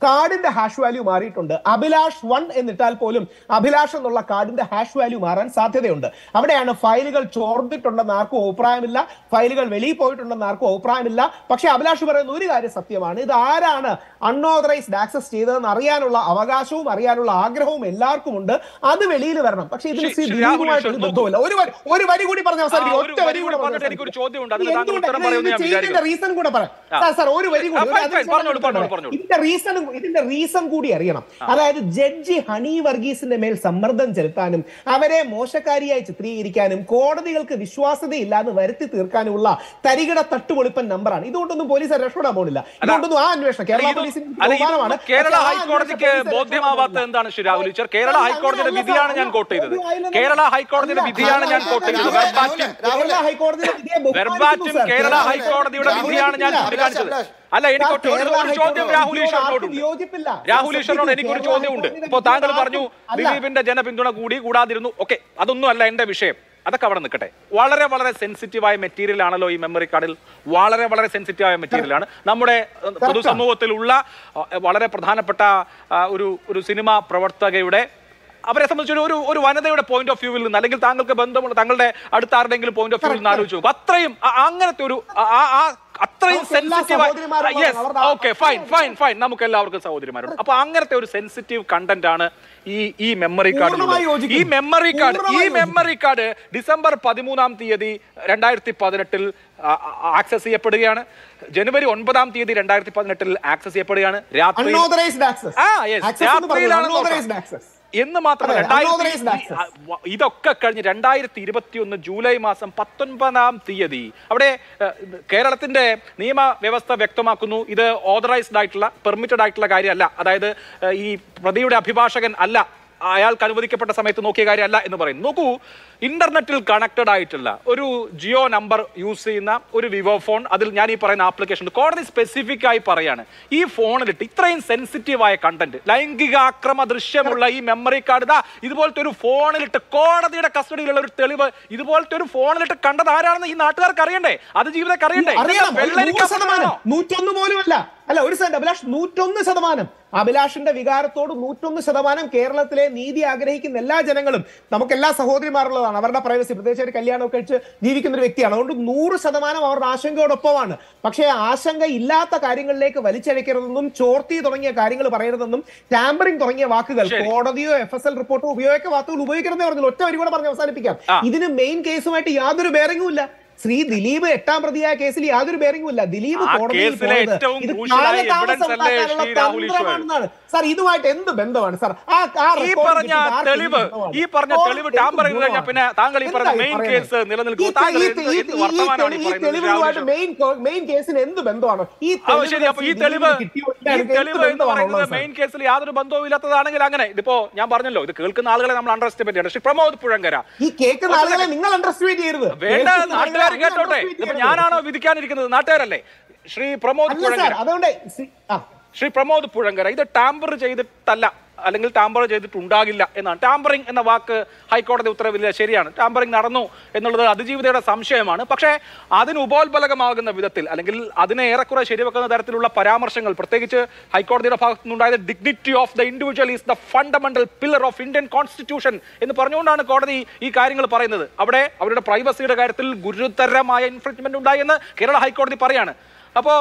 കാർഡിന്റെ ഹാഷ് വാല്യൂ മാറിയിട്ടുണ്ട് അഭിലാഷ് വൺ എന്നിട്ടാൽ പോലും അഭിലാഷ് എന്നുള്ള കാർഡിന്റെ ഹാഷ് വാല്യൂ മാറാൻ സാധ്യതയുണ്ട് അവിടെയാണ് ഫയലുകൾ ചോർന്നിട്ടുണ്ടെന്ന് ആർക്കും അഭിപ്രായമില്ല ഫയലുകൾ വെളിയിൽ പോയിട്ടുണ്ടെന്ന് ആർക്കും അഭിപ്രായമില്ല പക്ഷെ അഭിലാഷ് പറയുന്ന ഒരു കാര്യം സത്യമാണ് ഇത് ആരാണ് അൺഓതറൈസ്ഡ് ആക്സസ് ചെയ്തതെന്ന് അറിയാനുള്ള അവകാശവും അറിയാനുള്ള ആഗ്രഹവും എല്ലാവർക്കും ഉണ്ട് അത് വെളിയിൽ വരണം പക്ഷെ ഇതിന് ശ്രീ- ശ്രീ ശ്രീ രാഹുൽ ദിലീപുമായിട്ട് ഒരു ഈശ്വർ ബന്ധവുമില്ല ഒരു വരി- ഒരു വരി കൂടി പറഞ്ഞ അവസാനിപ്പിക്കും ആ, ഒരു ഒറ്റ വരി വരി കൂടി കൂടി പറഞ്ഞിട്ട് എനിക്കൊരു ചോദ്യമുണ്ട്. അതിന് താങ്കൾ എന്തുകൊണ്ട് ഉത്തരം പറയുമെന്ന് ഞാൻ ഇത് ചെയ്തതിന്റെ വിചാരിക്കുന്നു. റീസൺ കൂടെ പറയാം ആ. സാർ സാർ ഒരു വരി കൂടി ആ, ഒരു fine, അതിന് fine. ശേഷം പറഞ്ഞോളൂ, ഉത്തരം പറഞ്ഞോളൂ, പറയാം. പറഞ്ഞോളൂ. ഇതിന്റെ റീസൺ ഇതിന്റെ റീസൺ കൂടി അറിയണം അതായത് ജഡ്ജി ഹണി വർഗീസിന്റെ മേൽ സമ്മർദ്ദം ചെലുത്താനും അവരെ മോശക്കാരിയായി ചിത്രീകരിക്കാനും കോടതികൾക്ക് വിശ്വാസ്യതയില്ലാന്ന് വരുത്തി തീർക്കാനുമുള്ള തരികിട തട്ടുപൊളിപ്പൻ നമ്പറാണ് ഇതുകൊണ്ടൊന്നും പോലീസ് രക്ഷപ്പെടാൻ പോകുന്നില്ല ഇതുകൊണ്ടൊന്നും ആ അന്വേഷണം കേരള ഇത് പോലീസിന് അല്ല, ഇത് ബഹുമാനമാണ് കേരള പക്ഷേ ആ ഹൈക്കോടതിക്ക് അന്വേഷണം പോലീസ് ബോധ്യമാവാത്ത രക്ഷപ്പെടാൻ എന്താണ് ശ്രീ രാഹുൽ ഈശ്വർ കേരള അല്ല, ഹൈക്കോടതിയുടെ അങ്ങനെയല്ല വിധിയാണ് സാർ. ഞാൻ കോട്ട് ചെയ്തത് ബോധ്യമായില്ലെന്ന് കേരള ഹൈക്കോടതിയുടെ അല്ല, വിധിയാണ് ഞാൻ കോട്ട് ചെയ്തത് രാഹുൽ, വെർബാറ്റിം രാഹുൽ, കേരള ഹൈക്കോടതിയുടെ വിധിയെ വെർബാറ്റിം ബഹുമാനിക്കുന്നു സാർ. കേരള രാഹുൽ, ഹൈക്കോടതിയുടെ രാഹുൽ, വിധിയാണ് ഞാൻ രാഹുൽ, ചൂണ്ടിക്കാണിച്ചത് രാഹുൽ, അല്ല എനിക്ക് ഒറ്റ- ഒരു കേരള ഒരു ചോദ്യം ഹൈക്കോടതി രാഹുൽ ഈശ്വറിനോടുണ്ട് ആർക്കും വിയോജിപ്പില്ല. രാഹുൽ ഈശ്വറിനോട് എനിക്കൊരു കേരള ചോദ്യമുണ്ട് ഹൈക്കോടതിയുടെ ഇപ്പൊ താങ്കൾ വിധി പറഞ്ഞു ആർക്കും- അല്ല. ദിലീപിന്റെ ജനപിന്തുണ കൂടി കൂടാതിരുന്നു ഓക്കെ അതൊന്നും അല്ല എന്റെ വിഷയം അതൊക്കെ അവിടെ നിൽക്കട്ടെ വളരെ വളരെ സെൻസിറ്റീവായ മെറ്റീരിയൽ ആണല്ലോ ഈ മെമ്മറി കാർഡിൽ വളരെ വളരെ സെൻസിറ്റീവായ മെറ്റീരിയൽ ആണ് നമ്മുടെ ഏഹ്, പൊതുസമൂഹത്തിലുള്ള അഹ്, വളരെ പ്രധാനപ്പെട്ട ആ, ഒരു ഒരു സിനിമാ പ്രവർത്തകയുടെ അവരെ സംബന്ധിച്ച് ഒരു- ഒരു ഒരു വനിതയുടെ പോയിന്റ് ഓഫ് വ്യൂവിൽ നിന്ന് അല്ലെങ്കിൽ താങ്കൾക്ക് ബന്ധമുള്ള താങ്കളുടെ അടുത്ത ആരുടെങ്കിലും പോയിന്റ് ഓഫ് വ്യൂവിൽ നിന്ന് ആലോചിച്ച് നോക്കും അത്രയും ആ- അങ്ങനത്തെ ഒരു ആ- ആ- ആ അത്രയും നമുക്ക് എല്ലാ സെൻസിറ്റീവ് സഹോദരിമാരും യെസ് അവരുടെ- ഓക്കെ ഫൈൻ ഫൈൻ ഫൈൻ നമുക്ക് എല്ലാവർക്കും സഹോദരിമാരുണ്ട് അപ്പൊ അങ്ങനത്തെ ഒരു സെൻസിറ്റീവ് കണ്ടന്റ് ആണ് ഈ ഈ മെമ്മറി പൂർണ്ണമായി കാർഡ് യോജിക്കുന്നു. ഈ മെമ്മറി കാർഡ് ഈ പൂർണ്ണമായി മെമ്മറി കാർഡ് ഡിസംബർ പതിമൂന്നാം തീയതി രണ്ടായിരത്തി പതിനെട്ടിൽ ആക്സസ് ചെയ്യപ്പെടുകയാണ് ജനുവരി ഒൻപതാം തീയതി രണ്ടായിരത്തി പതിനെട്ടിൽ ആക്സസ് ചെയ്യപ്പെടുകയാണ് രാത്രി Unauthorized access. ആ, yes. Access എന്ന് പറയുന്നത് രാത്രിയിലാണ് unauthorized നോക്കാം. access. എന്ന് മാത്രമല്ല അതെ, രണ്ടായിരത്തി unauthorized access. ആ, വ- ഇതൊക്കെ കഴിഞ്ഞ് രണ്ടായിരത്തി ഇരുപത്തി ഒന്ന് ജൂലൈ മാസം പത്തൊൻപതാം തീയതി അവിടെ ഏഹ്, ഇത് കേരളത്തിന്റെ നിയമവ്യവസ്ഥ വ്യക്തമാക്കുന്നു ഇത് ഓതറൈസ്ഡ് ആയിട്ടുള്ള പെർമിറ്റഡ് ആയിട്ടുള്ള കാര്യമല്ല അതായത് ഏഹ്, ഈ പ്രതിയുടെ അഭിഭാഷകൻ അല്ല അയാൾക്ക് അനുവദിക്കപ്പെട്ട സമയത്ത് നോക്കിയ കാര്യമല്ല എന്ന് പറയുന്നു നോക്കൂ ഇന്റർനെറ്റിൽ കണക്റ്റഡ് ആയിട്ടുള്ള ഒരു ജിയോ നമ്പർ യൂസ് ചെയ്യുന്ന ഒരു വിവോ ഫോൺ അതിൽ ഞാൻ ഈ പറയുന്ന ആപ്ലിക്കേഷൻ കോടതി സ്പെസിഫിക് ആയി പറയാണ് ഈ ഫോണിലിട്ട് ഇത്രയും സെൻസിറ്റീവ് ആയ കണ്ടന്റ് ലൈംഗികാക്രമ ദൃശ്യമുള്ള ഈ മെമ്മറി കാർഡ് ഇതാ ഇതുപോലത്തെ ഒരു ഫോണിലിട്ട് കോടതിയുടെ കസ്റ്റഡിയിലുള്ള ഒരു തെളിവ് ഇതുപോലത്തെ ഒരു ഫോണിലിട്ട് കണ്ടത് ആരാണെന്ന് ഈ നാട്ടുകാർക്ക് അറിയണ്ടേ അത് ജീവിതക്കാർക്ക് അറിയണ്ടേ അറിയണം ഇതെന്താ ഒരു നൂറ് വെള്ളരിക്ക ശതമാനം പത്രമാണോ? നൂറ്റൊന്ന് പോലും അല്ല അല്ല ഒരു സെക്കൻഡ് അഭിലാഷ് നൂറ്റൊന്ന് ശതമാനം അഭിലാഷിന്റെ വികാരത്തോട് നൂറ്റൊന്ന് ശതമാനം കേരളത്തിലെ നീതി ആഗ്രഹിക്കുന്ന എല്ലാ ജനങ്ങളും നമുക്ക് എല്ലാ സഹോദരിമാരുള്ളതാണ് അവരുടെ പ്രൈവസി പ്രത്യേകിച്ച് ഒരു കല്യാണമൊക്കെ കഴിച്ച് ജീവിക്കുന്ന ഒരു വ്യക്തിയാണ് അതുകൊണ്ട് നൂറ് ശതമാനം അവരുടെ ആശങ്കയോടൊപ്പമാണ് പക്ഷേ ആശങ്ക ഇല്ലാത്ത കാര്യങ്ങളിലേക്ക് വലിച്ചഴക്കരുതെന്നും ചോർത്തി തുടങ്ങിയ കാര്യങ്ങൾ പറയരുതെന്നും ടാമ്പറിംഗ് തുടങ്ങിയ വാക്കുകൾ ശരി. കോടതിയോ എഫ് എസ് എൽ റിപ്പോർട്ടോ ഉപയോഗിക്ക വാക്കുകൾ ഉപയോഗിക്കരുതെന്ന് പറഞ്ഞു ഒറ്റ വരി കൂടെ പറഞ്ഞ് അവസാനിപ്പിക്കാം ആ. ഇതിന് മെയിൻ കേസുമായിട്ട് യാതൊരു ബെയറിംഗും ഇല്ല ശ്രീ ദിലീപ് എട്ടാം പ്രതിയായ കേസിൽ യാതൊരു ബെയറിംഗും ഇല്ല ദിലീപ് ആ കോടതിയിൽ കേസിലെ പോയത് ഏറ്റവും ഇത് crucial ആയ കാലതാമസം evidence അല്ലേ ഉണ്ടാക്കാനുള്ള ശ്രീ രാഹുൽ ഈശ്വർ? തന്ത്രമാണെന്നാണ് സാർ ഇതുമായിട്ട് എന്ത് ബന്ധമാണ് സാർ ആ ആ ഈ record പറഞ്ഞ കിട്ടിയിട്ട് ആർക്ക് തെളിവ് എന്ത് ബന്ധമാണ്? ഈ പറഞ്ഞ ഓ, തെളിവ് എന്ത് ടാമ്പർ ചെയ്ത് കഴിഞ്ഞാൽ ഗുണമാണ്? പിന്നെ താങ്കൾ ഈ പറഞ്ഞ എന്താ ഈ മെയിൻ പറയുന്നത്? കേസ് നിലനിൽക്കും ഈ താങ്കൾ ഈ എന്ത് ഈ എന്ത് ഈ വർത്തമാനമാണ് ഈ ഈ പറയുന്നത് തെളിവുമായിട്ട് രാഹുൽ മെയിൻ മെയിൻ കേസിന് എന്ത് ബന്ധമാണ് ഈ ആ, ശരി അപ്പൊ ഈ തെളിവ് കിട്ടിയോ ഈ തെളിവ് എന്ന് പറയുന്നത് മെയിൻ കേസിൽ യാതൊരു ബന്ധവും ഇല്ലാത്തതാണെങ്കിൽ അങ്ങനെ ഇതിപ്പോ ഞാൻ പറഞ്ഞല്ലോ ഇത് കേൾക്കുന്ന ആളുകളെ നമ്മൾ അണ്ടർ എസ്റ്റിമേറ്റ് ചെയ്യണം ശ്രീ പ്രമോദ് പുഴങ്കര ഈ കേൾക്കുന്ന ആളുകളെ നിങ്ങൾ അണ്ടർസ്റ്റിമേറ്റ് ചെയ്യരുത് വേണ്ട കേൾക്കുന്ന ആളുകളെ നാട്ടുകാർ നിങ്ങൾ കേട്ടോട്ടെ underestimate ഇതിപ്പോ ചെയ്യരുത്. ഞാനാണോ വിധിക്കാനിരിക്കുന്നത് നാട്ടുകാരല്ലേ ശ്രീ പ്രമോദ് അല്ല സാർ പുഴങ്കര അതുകൊണ്ട് സി- ആ ശ്രീ പ്രമോദ് പുഴങ്കര ഇത് ടാമ്പർ ചെയ്തിട്ടല്ല അല്ലെങ്കിൽ ടാമ്പർ ചെയ്തിട്ടുണ്ടാകില്ല എന്നാണ് ടാമ്പറിംഗ് എന്ന വാക്ക് ഹൈക്കോടതി ഉത്തരവില്ല ശരിയാണ് ടാമ്പറിംഗ് നടന്നു എന്നുള്ളത് അതിജീവിതയുടെ സംശയമാണ് പക്ഷേ അതിന് ഉപോത്ബലകമാകുന്ന വിധത്തിൽ അല്ലെങ്കിൽ അതിനെ ഏറെക്കുറെ ശരിവെക്കുന്ന തരത്തിലുള്ള പരാമർശങ്ങൾ പ്രത്യേകിച്ച് ഹൈക്കോടതിയുടെ ഭാഗത്തു നിന്നുണ്ടായത് dignity of the individual is the fundamental pillar of Indian constitution എന്ന് പറഞ്ഞുകൊണ്ടാണ് കോടതി ഈ കാര്യങ്ങൾ പറയുന്നത് അവിടെ അവരുടെ പ്രൈവസിയുടെ കാര്യത്തിൽ ഗുരുതരമായ ഇൻഫ്രിഞ്ച്മെന്റ് ഉണ്ടായെന്ന് കേരള ഹൈക്കോടതി പറയാണ് അപ്പോൾ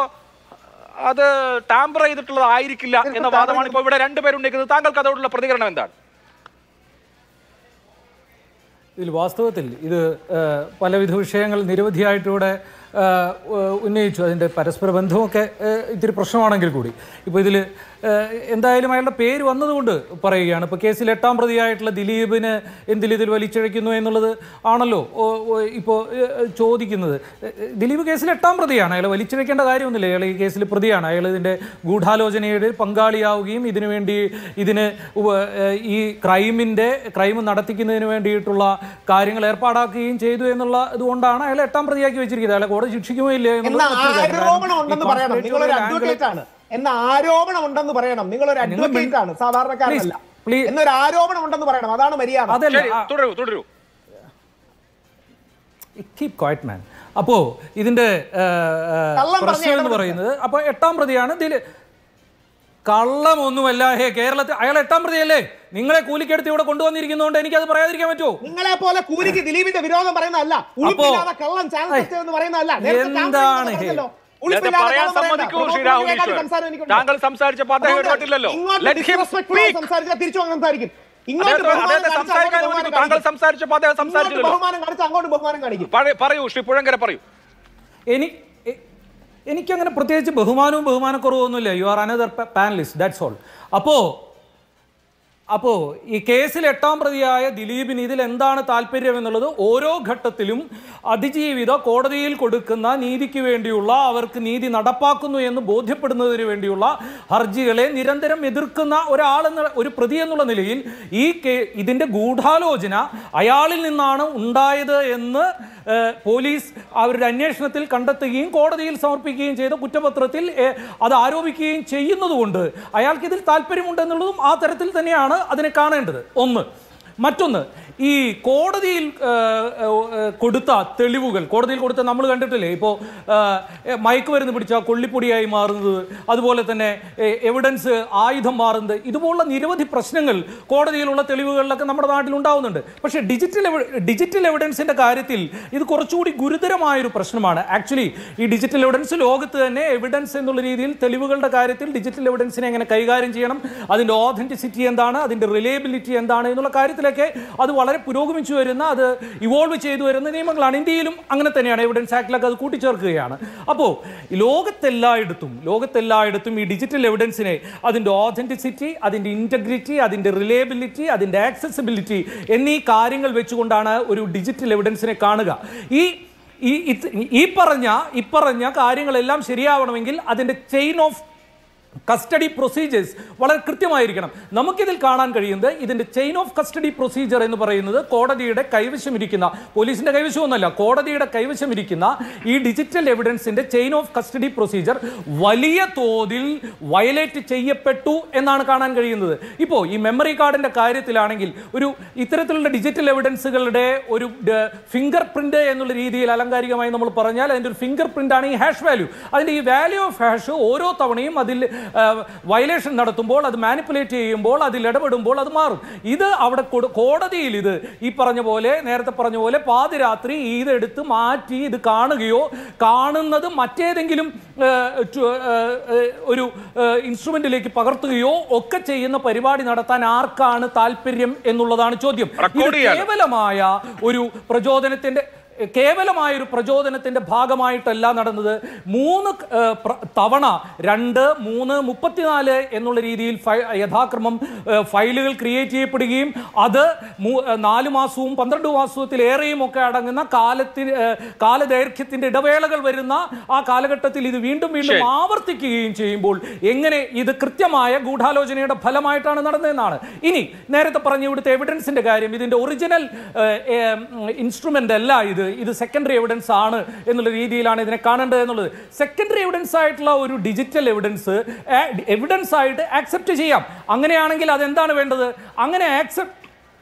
അത് ടാമ്പർ ചെയ്തിട്ടുള്ളതായിരിക്കില്ല എന്ന വാദമാണ് ഇപ്പോൾ ഇവിടെ രണ്ടുപേരുണ്ടെങ്കിൽ താങ്കൾക്ക് അതോടുള്ള പ്രതികരണം എന്താണ് ഇതിൽ വാസ്തവത്തിൽ ഇത് ഏഹ്, പലവിധ വിഷയങ്ങൾ നിരവധിയായിട്ടിവിടെ ഏഹ്, ഉ- ഉന്നയിച്ചു അതിൻ്റെ പരസ്പര ബന്ധമൊക്കെ ഏഹ്, ഇത്തിരി പ്രശ്നമാണെങ്കിൽ കൂടി ഇപ്പോൾ ഇതിൽ എന്തായാലും അയാളുടെ പേര് വന്നതുകൊണ്ട് പറയുകയാണ് ഇപ്പോൾ കേസിൽ എട്ടാം പ്രതിയായിട്ടുള്ള ദിലീപിന് എന്തിൽ ഇതിൽ വലിച്ചിഴയ്ക്കുന്നു എന്നുള്ളത് ആണല്ലോ ഇപ്പോൾ ചോദിക്കുന്നത് ഏഹ്, ദിലീപ് കേസിൽ എട്ടാം പ്രതിയാണ് അയാൾ വലിച്ചിഴയ്ക്കേണ്ട കാര്യമൊന്നുമില്ല അയാൾ ഈ കേസിൽ പ്രതിയാണ് അയാൾ ഇതിൻ്റെ ഗൂഢാലോചനയുടെ പങ്കാളിയാവുകയും ഇതിനു വേണ്ടി ഇതിന് ഉപ- ഏഹ്, ഈ ക്രൈമിൻ്റെ ക്രൈം നടത്തിക്കുന്നതിന് വേണ്ടിയിട്ടുള്ള കാര്യങ്ങൾ ഏർപ്പാടാക്കുകയും ചെയ്തു എന്നുള്ള ഇതുകൊണ്ടാണ് അയാളെ എട്ടാം പ്രതിയാക്കി വെച്ചിരിക്കുന്നത് അയാളെ കോടതി ശിക്ഷിക്കുമോ ഇല്ലേ എന്ന എന്നുള്ളത് മറ്റൊരു കാര്യം. ആരോപണം കാരണം ഉണ്ടെന്ന് ഈ പറയണം നിങ്ങൾ ഒരു conspiratorial angle- അഡ്വക്കേറ്റ് ആണ് എന്ന ആരോപണം ഉണ്ടെന്ന് പറയണം നിങ്ങൾ ഒരു നിങ്ങൾ അഡ്വക്കേറ്റ് ആണ് സാധാരണക്കാരനല്ല Please, please. എന്നൊരു ആരോപണം ഉണ്ടെന്ന് പറയണം അതാണ് മര്യാദ അതല്ല ശരി ആ, തുടരൂ തുടരൂ കീപ് ക്വയറ്റ് മാൻ അപ്പോൾ ഇതിന്റെ ഏഹ്, ഏഹ്, കള്ളം പറഞ്ഞ പ്രശ്നം എന്ന് ഇടപെടൽ. പറയുന്നത് അപ്പോൾ എട്ടാം പ്രതിയാണ് ദിലീ കള്ളമൊന്നുമല്ല ഹേ കേരളത്തിൽ അയാൾ എട്ടാം പ്രതിയല്ലേ നിങ്ങളെ കൂലിക്കെടുത്ത് ഇവിടെ കൊണ്ടുവന്നിരിക്കുന്നതുകൊണ്ട് എനിക്കത് പറയാതിരിക്കാൻ പറ്റുമോ നിങ്ങളെ പോലെ കൂലിക്ക് ദിലീപിന്റെ വിരോധം പറയുന്നതല്ല ഉളുപ്പില്ലാതെ കള്ളം ചാനൽ ഐ, സത്യം എന്ന് പറയുന്നതല്ല നേരത്തെ എന്താണ് ചാനൽ ഹേ? പറഞ്ഞല്ലോ. നേരത്തെ ഉളുപ്പില്ലാതെ പറയാൻ കള്ളം പറയണ്ട. സമ്മതിക്കൂ ശ്രീ പ്രമോദ് രാഹുൽ മുരളിയേക്കാൾ ഈശ്വർ. സംസാരം എനിക്കുണ്ട്. താങ്കൾ സംസാരിച്ചപ്പോൾ അദ്ദേഹം അതുകൊണ്ട് ഇടപെട്ടില്ലല്ലോ ഇങ്ങോട്ട് Let him disrespectful ആയി speak. സംസാരിച്ചാൽ തിരിച്ചു അങ്ങ് സംസാരിക്കും ഇങ്ങോട്ട് അദ്ദേഹത്തെ ബഹുമാനം അദ്ദേഹത്തെ കാണിച്ചാൽ സംസാരിക്കാൻ അങ്ങോട്ട് അനുവദിക്കൂ. ബഹുമാനം താങ്കൾ കാണിക്കും. സംസാരിച്ചപ്പോൾ അദ്ദേഹം ഇങ്ങോട്ട് സംസാരിച്ചില്ലല്ലോ ബഹുമാനം കാണിച്ചാൽ അങ്ങോട്ട് ബഹുമാനം കാണിക്കും പറ- പറയൂ ശ്രീ പുഴങ്കര പറയൂ എനി എ- എനിക്കങ്ങനെ പ്രത്യേകിച്ച് ബഹുമാനവും ബഹുമാനക്കുറവൊന്നുമില്ല you are another panelist that's all അപ്പോൾ അപ്പോൾ ഈ കേസിൽ എട്ടാം പ്രതിയായ ദിലീപിന് ഇതിൽ എന്താണ് താല്പര്യം എന്നുള്ളത് ഓരോ ഘട്ടത്തിലും അതിജീവിത കോടതിയിൽ കൊടുക്കുന്ന നീതിക്ക് വേണ്ടിയുള്ള അവർക്ക് നീതി നടപ്പാക്കുന്നു എന്ന് ബോധ്യപ്പെടുന്നതിന് വേണ്ടിയുള്ള ഹർജികളെ നിരന്തരം എതിർക്കുന്ന ഒരാളെന്ന ഒരു പ്രതി എന്നുള്ള നിലയിൽ ഈ കേ ഇതിൻ്റെ ഗൂഢാലോചന അയാളിൽ നിന്നാണ് ഉണ്ടായത് എന്ന് ഏഹ്, പോലീസ് അവരുടെ അന്വേഷണത്തിൽ കണ്ടെത്തുകയും കോടതിയിൽ സമർപ്പിക്കുകയും ചെയ്ത കുറ്റപത്രത്തിൽ ഏഹ്, അത് ആരോപിക്കുകയും ചെയ്യുന്നതുകൊണ്ട് അയാൾക്ക് ഇതിൽ താല്പര്യമുണ്ടെന്നുള്ളതും ആ തരത്തിൽ തന്നെയാണ് അതിനെ കാണേണ്ടത് ഒന്ന് മറ്റൊന്ന് ഈ കോടതിയിൽ ഏഹ്, ഏഹ്, കൊടുത്ത തെളിവുകൾ കോടതിയിൽ കൊടുത്ത നമ്മൾ കണ്ടിട്ടില്ലേ ഇപ്പോൾ മയക്കുമരുന്ന് പിടിച്ച കൊള്ളിപ്പൊടിയായി മാറുന്നത് അതുപോലെ തന്നെ എവിഡൻസ് ആയുധം മാറുന്നത് ഇതുപോലുള്ള നിരവധി പ്രശ്നങ്ങൾ കോടതിയിലുള്ള തെളിവുകളിലൊക്കെ നമ്മുടെ നാട്ടിൽ ഉണ്ടാവുന്നുണ്ട് പക്ഷേ ഡിജിറ്റൽ എവി- ഡിജിറ്റൽ എവിഡൻസിന്റെ കാര്യത്തിൽ ഇത് കുറച്ചുകൂടി ഗുരുതരമായൊരു പ്രശ്നമാണ് ആക്ച്വലി ഈ ഡിജിറ്റൽ എവിഡൻസ് ലോകത്ത് തന്നെ എവിഡൻസ് എന്നുള്ള രീതിയിൽ തെളിവുകളുടെ കാര്യത്തിൽ ഡിജിറ്റൽ എവിഡൻസിനെ എങ്ങനെ കൈകാര്യം ചെയ്യണം അതിൻ്റെ ഓഥൻറ്റിസിറ്റി എന്താണ് അതിൻ്റെ റിലയബിലിറ്റി എന്താണ് എന്നുള്ള കാര്യത്തിലൊക്കെ അത് വളരെ പുരോഗമിച്ചു വരുന്ന അത് ഇവോൾവ് ചെയ്തു വരുന്ന നിയമങ്ങളാണ് ഇന്ത്യയിലും അങ്ങനെ തന്നെയാണ് എവിഡൻസ് ആക്ടിലൊക്കെ അത് കൂട്ടിച്ചേർക്കുകയാണ് അപ്പോൾ ലോകത്തെല്ലായിടത്തും ലോകത്തെല്ലായിടത്തും ഈ ഡിജിറ്റൽ എവിഡൻസിനെ അതിൻ്റെ ഓഥൻറ്റിസിറ്റി അതിൻ്റെ ഇൻറ്റഗ്രിറ്റി അതിൻ്റെ റിലയബിലിറ്റി അതിൻ്റെ ആക്സസിബിലിറ്റി എന്നീ കാര്യങ്ങൾ വെച്ചുകൊണ്ടാണ് ഒരു ഡിജിറ്റൽ എവിഡൻസിനെ കാണുക ഈ ഈ ഇത് ഈ പറഞ്ഞ ഈ പറഞ്ഞ കാര്യങ്ങളെല്ലാം ശരിയാവണമെങ്കിൽ അതിൻ്റെ ചെയിൻ ഓഫ് കസ്റ്റഡി പ്രൊസീജിയേഴ്സ് വളരെ കൃത്യമായിരിക്കണം നമുക്കിതിൽ കാണാൻ കഴിയുന്നത് ഇതിന്റെ ചെയിൻ ഓഫ് കസ്റ്റഡി പ്രൊസീജിയർ എന്ന് പറയുന്നത് കോടതിയുടെ കൈവശമിരിക്കുന്ന പോലീസിന്റെ കൈവശമൊന്നുമല്ല കോടതിയുടെ കൈവശമിരിക്കുന്ന ഈ ഡിജിറ്റൽ എവിഡൻസിന്റെ ചെയിൻ ഓഫ് കസ്റ്റഡി പ്രൊസീജിയർ വലിയ തോതിൽ വയലേറ്റ് ചെയ്യപ്പെട്ടു എന്നാണ് കാണാൻ കഴിയുന്നത് ഇപ്പോൾ ഈ മെമ്മറി കാർഡിന്റെ കാര്യത്തിലാണെങ്കിൽ ഒരു ഇത്തരത്തിലുള്ള ഡിജിറ്റൽ എവിഡൻസുകളുടെ ഒരു ഫിംഗർ പ്രിന്റ് എന്നുള്ള രീതിയിൽ അലങ്കാരികമായി നമ്മൾ പറഞ്ഞാൽ അതിന്റെ ഒരു ഫിംഗർ പ്രിന്റ് ആണ് ഈ ഹാഷ് വാല്യൂ അതിന്റെ ഈ വാല്യൂ ഓഫ് ഹാഷ് ഓരോ തവണയും അതിൽ വയലേഷൻ നടത്തുമ്പോൾ അത് മാനിപ്പുലേറ്റ് ചെയ്യുമ്പോൾ അതിൽ ഇടപെടുമ്പോൾ അത് മാറും ഇത് അവിടെ കൊടു- കോടതിയിൽ ഇത് ഈ പറഞ്ഞ പോലെ നേരത്തെ പറഞ്ഞ പോലെ പാതിരാത്രി ഇതെടുത്ത് മാറ്റി ഇത് കാണുകയോ കാണുന്നത് മറ്റേതെങ്കിലും ഏഹ്, ചു- ഏഹ്, ഏഹ്, ഒരു ഇൻസ്ട്രുമെന്റിലേക്ക് പകർത്തുകയോ ഒക്കെ ചെയ്യുന്ന പരിപാടി നടത്താൻ ആർക്കാണ് താല്പര്യം എന്നുള്ളതാണ് ചോദ്യം ഇത് റെക്കോർഡ് ചെയ്യാലോ? കേവലമായ ഒരു പ്രചോദനത്തിന്റെ കേവലമായ ഒരു പ്രചോദനത്തിന്റെ ഭാഗമായിട്ടല്ല നടന്നത് മൂന്ന് ഏഹ്, പ്ര- തവണ രണ്ട് മൂന്ന് മുപ്പത്തിനാല് എന്നുള്ള രീതിയിൽ ഫയ- യഥാക്രമം ഏഹ്, ഫയലുകൾ ക്രിയേറ്റ് ചെയ്യപ്പെടുകയും അത് മൂ- ഏഹ്, നാല് മാസവും പന്ത്രണ്ട് മാസത്തിലേറെയും ഒക്കെ അടങ്ങുന്ന കാലത്തിന് ഏഹ്, കാലദൈർഘ്യത്തിന്റെ ഇടവേളകൾ വരുന്ന ആ കാലഘട്ടത്തിൽ ഇത് വീണ്ടും വീണ്ടും ശരി. ആവർത്തിക്കുകയും ചെയ്യുമ്പോൾ എങ്ങനെ ഇത് കൃത്യമായ ഗൂഢാലോചനയുടെ ഫലമായിട്ടാണ് നടന്നതെന്നാണ് ഇനി നേരത്തെ പറഞ്ഞ ഇവിടുത്തെ എവിഡൻസിന്റെ കാര്യം ഇതിന്റെ ഒറിജിനൽ ഇൻസ്ട്രുമെന്റ് അല്ല ഇത് ഇത് സെക്കൻഡറി എവിഡൻസ് ആണ് എന്നുള്ള രീതിയിലാണ് ഇതിനെ കാണേണ്ടത് എന്നുള്ളത് സെക്കൻഡറി എവിഡൻസ് ആയിട്ടുള്ള ഒരു ഡിജിറ്റൽ എവിഡൻസ് എവിഡൻസ് ആയിട്ട് ആക്സെപ്റ്റ് ചെയ്യാം അങ്ങനെയാണെങ്കിൽ അതെന്താണ് വേണ്ടത് അങ്ങനെ ആക്സെപ്റ്റ്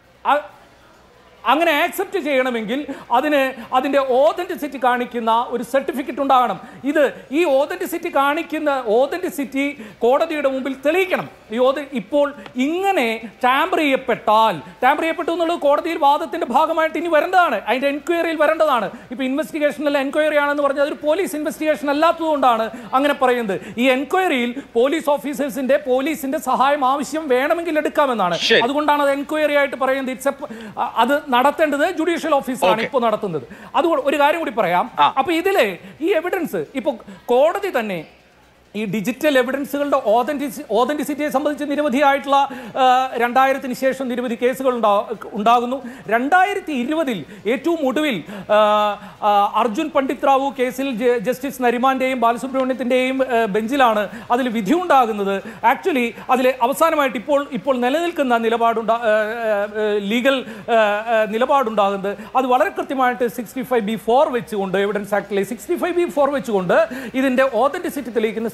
അങ്ങനെ ആക്സെപ്റ്റ് ചെയ്യണമെങ്കിൽ അതിന് അതിൻ്റെ ഓതൻറ്റിസിറ്റി കാണിക്കുന്ന ഒരു സർട്ടിഫിക്കറ്റ് ഉണ്ടാകണം ഇത് ഈ ഓതൻറ്റിസിറ്റി കാണിക്കുന്ന ഓതൻറ്റിസിറ്റി കോടതിയുടെ മുമ്പിൽ തെളിയിക്കണം ഈ ഓത ഇപ്പോൾ ഇങ്ങനെ ടാമ്പർ ചെയ്യപ്പെട്ടാൽ ടാമ്പർ ചെയ്യപ്പെട്ടു എന്നുള്ളത് കോടതിയിൽ വാദത്തിൻ്റെ ഭാഗമായിട്ട് ഇനി വരേണ്ടതാണ് അതിൻ്റെ എൻക്വയറിയിൽ വരേണ്ടതാണ് ഇപ്പോൾ ഇൻവെസ്റ്റിഗേഷനിൽ എൻക്വയറി ആണെന്ന് പറഞ്ഞാൽ അതൊരു പോലീസ് ഇൻവെസ്റ്റിഗേഷൻ അല്ലാത്തതുകൊണ്ടാണ് അങ്ങനെ പറയുന്നത് ഈ എൻക്വയറിയിൽ പോലീസ് ഓഫീസേഴ്സിൻ്റെ പോലീസിൻ്റെ സഹായം ആവശ്യം വേണമെങ്കിൽ എടുക്കാമെന്നാണ് ശരി. അതുകൊണ്ടാണ് അത് എൻക്വയറി ആയിട്ട് പറയുന്നത് ഇറ്റ്സ് അത് നടത്തേണ്ടത് ജുഡീഷ്യൽ ഓഫീസറാണ് Okay. ഇപ്പോൾ നടത്തുന്നത് അതുകൊണ്ട് ഒരു കാര്യം കൂടി പറയാം ആ. അപ്പൊ ഇതിലെ ഈ എവിഡൻസ് ഇപ്പൊ കോടതി തന്നെ ഈ ഡിജിറ്റൽ എവിഡൻസുകളുടെ ഓതന്റിസി ഓതന്റിസിറ്റിയെ സംബന്ധിച്ച് നിരവധിയായിട്ടുള്ള ആ, രണ്ടായിരത്തിന് ശേഷം നിരവധി കേസുകൾ ഉണ്ടാ- ഉണ്ടാകുന്നു രണ്ടായിരത്തി ഇരുപതിൽ ഏറ്റവും ഒടുവിൽ ആ, ആ, അർജുൻ പണ്ഡിത് റാവു കേസിൽ ജ- ജസ്റ്റിസ് നരിമാന്റെയും ബാലസുബ്രഹ്മണ്യത്തിന്റെയും ആ, ബെഞ്ചിലാണ് അതിൽ വിധി ഉണ്ടാകുന്നത് ആക്ച്വലി അതിൽ അവസാനമായിട്ട് ഇപ്പോൾ ഇപ്പോൾ നിലനിൽക്കുന്ന നിലപാടുണ്ടാ ആ, ആ, ലീഗൽ ആ, ആ, നിലപാടുണ്ടാകുന്നത് അത് വളരെ കൃത്യമായിട്ട് സിക്സ്റ്റി ഫൈവ് ബി ഫോർ വെച്ചുകൊണ്ട് എവിഡൻസ് ആക്ടിലെ സിക്സ്റ്റി ഫൈവ് ബി ഫോർ വെച്ചുകൊണ്ട് ഇതിന്റെ ഓതന്റിസിറ്റി തെളിയിക്കുന്ന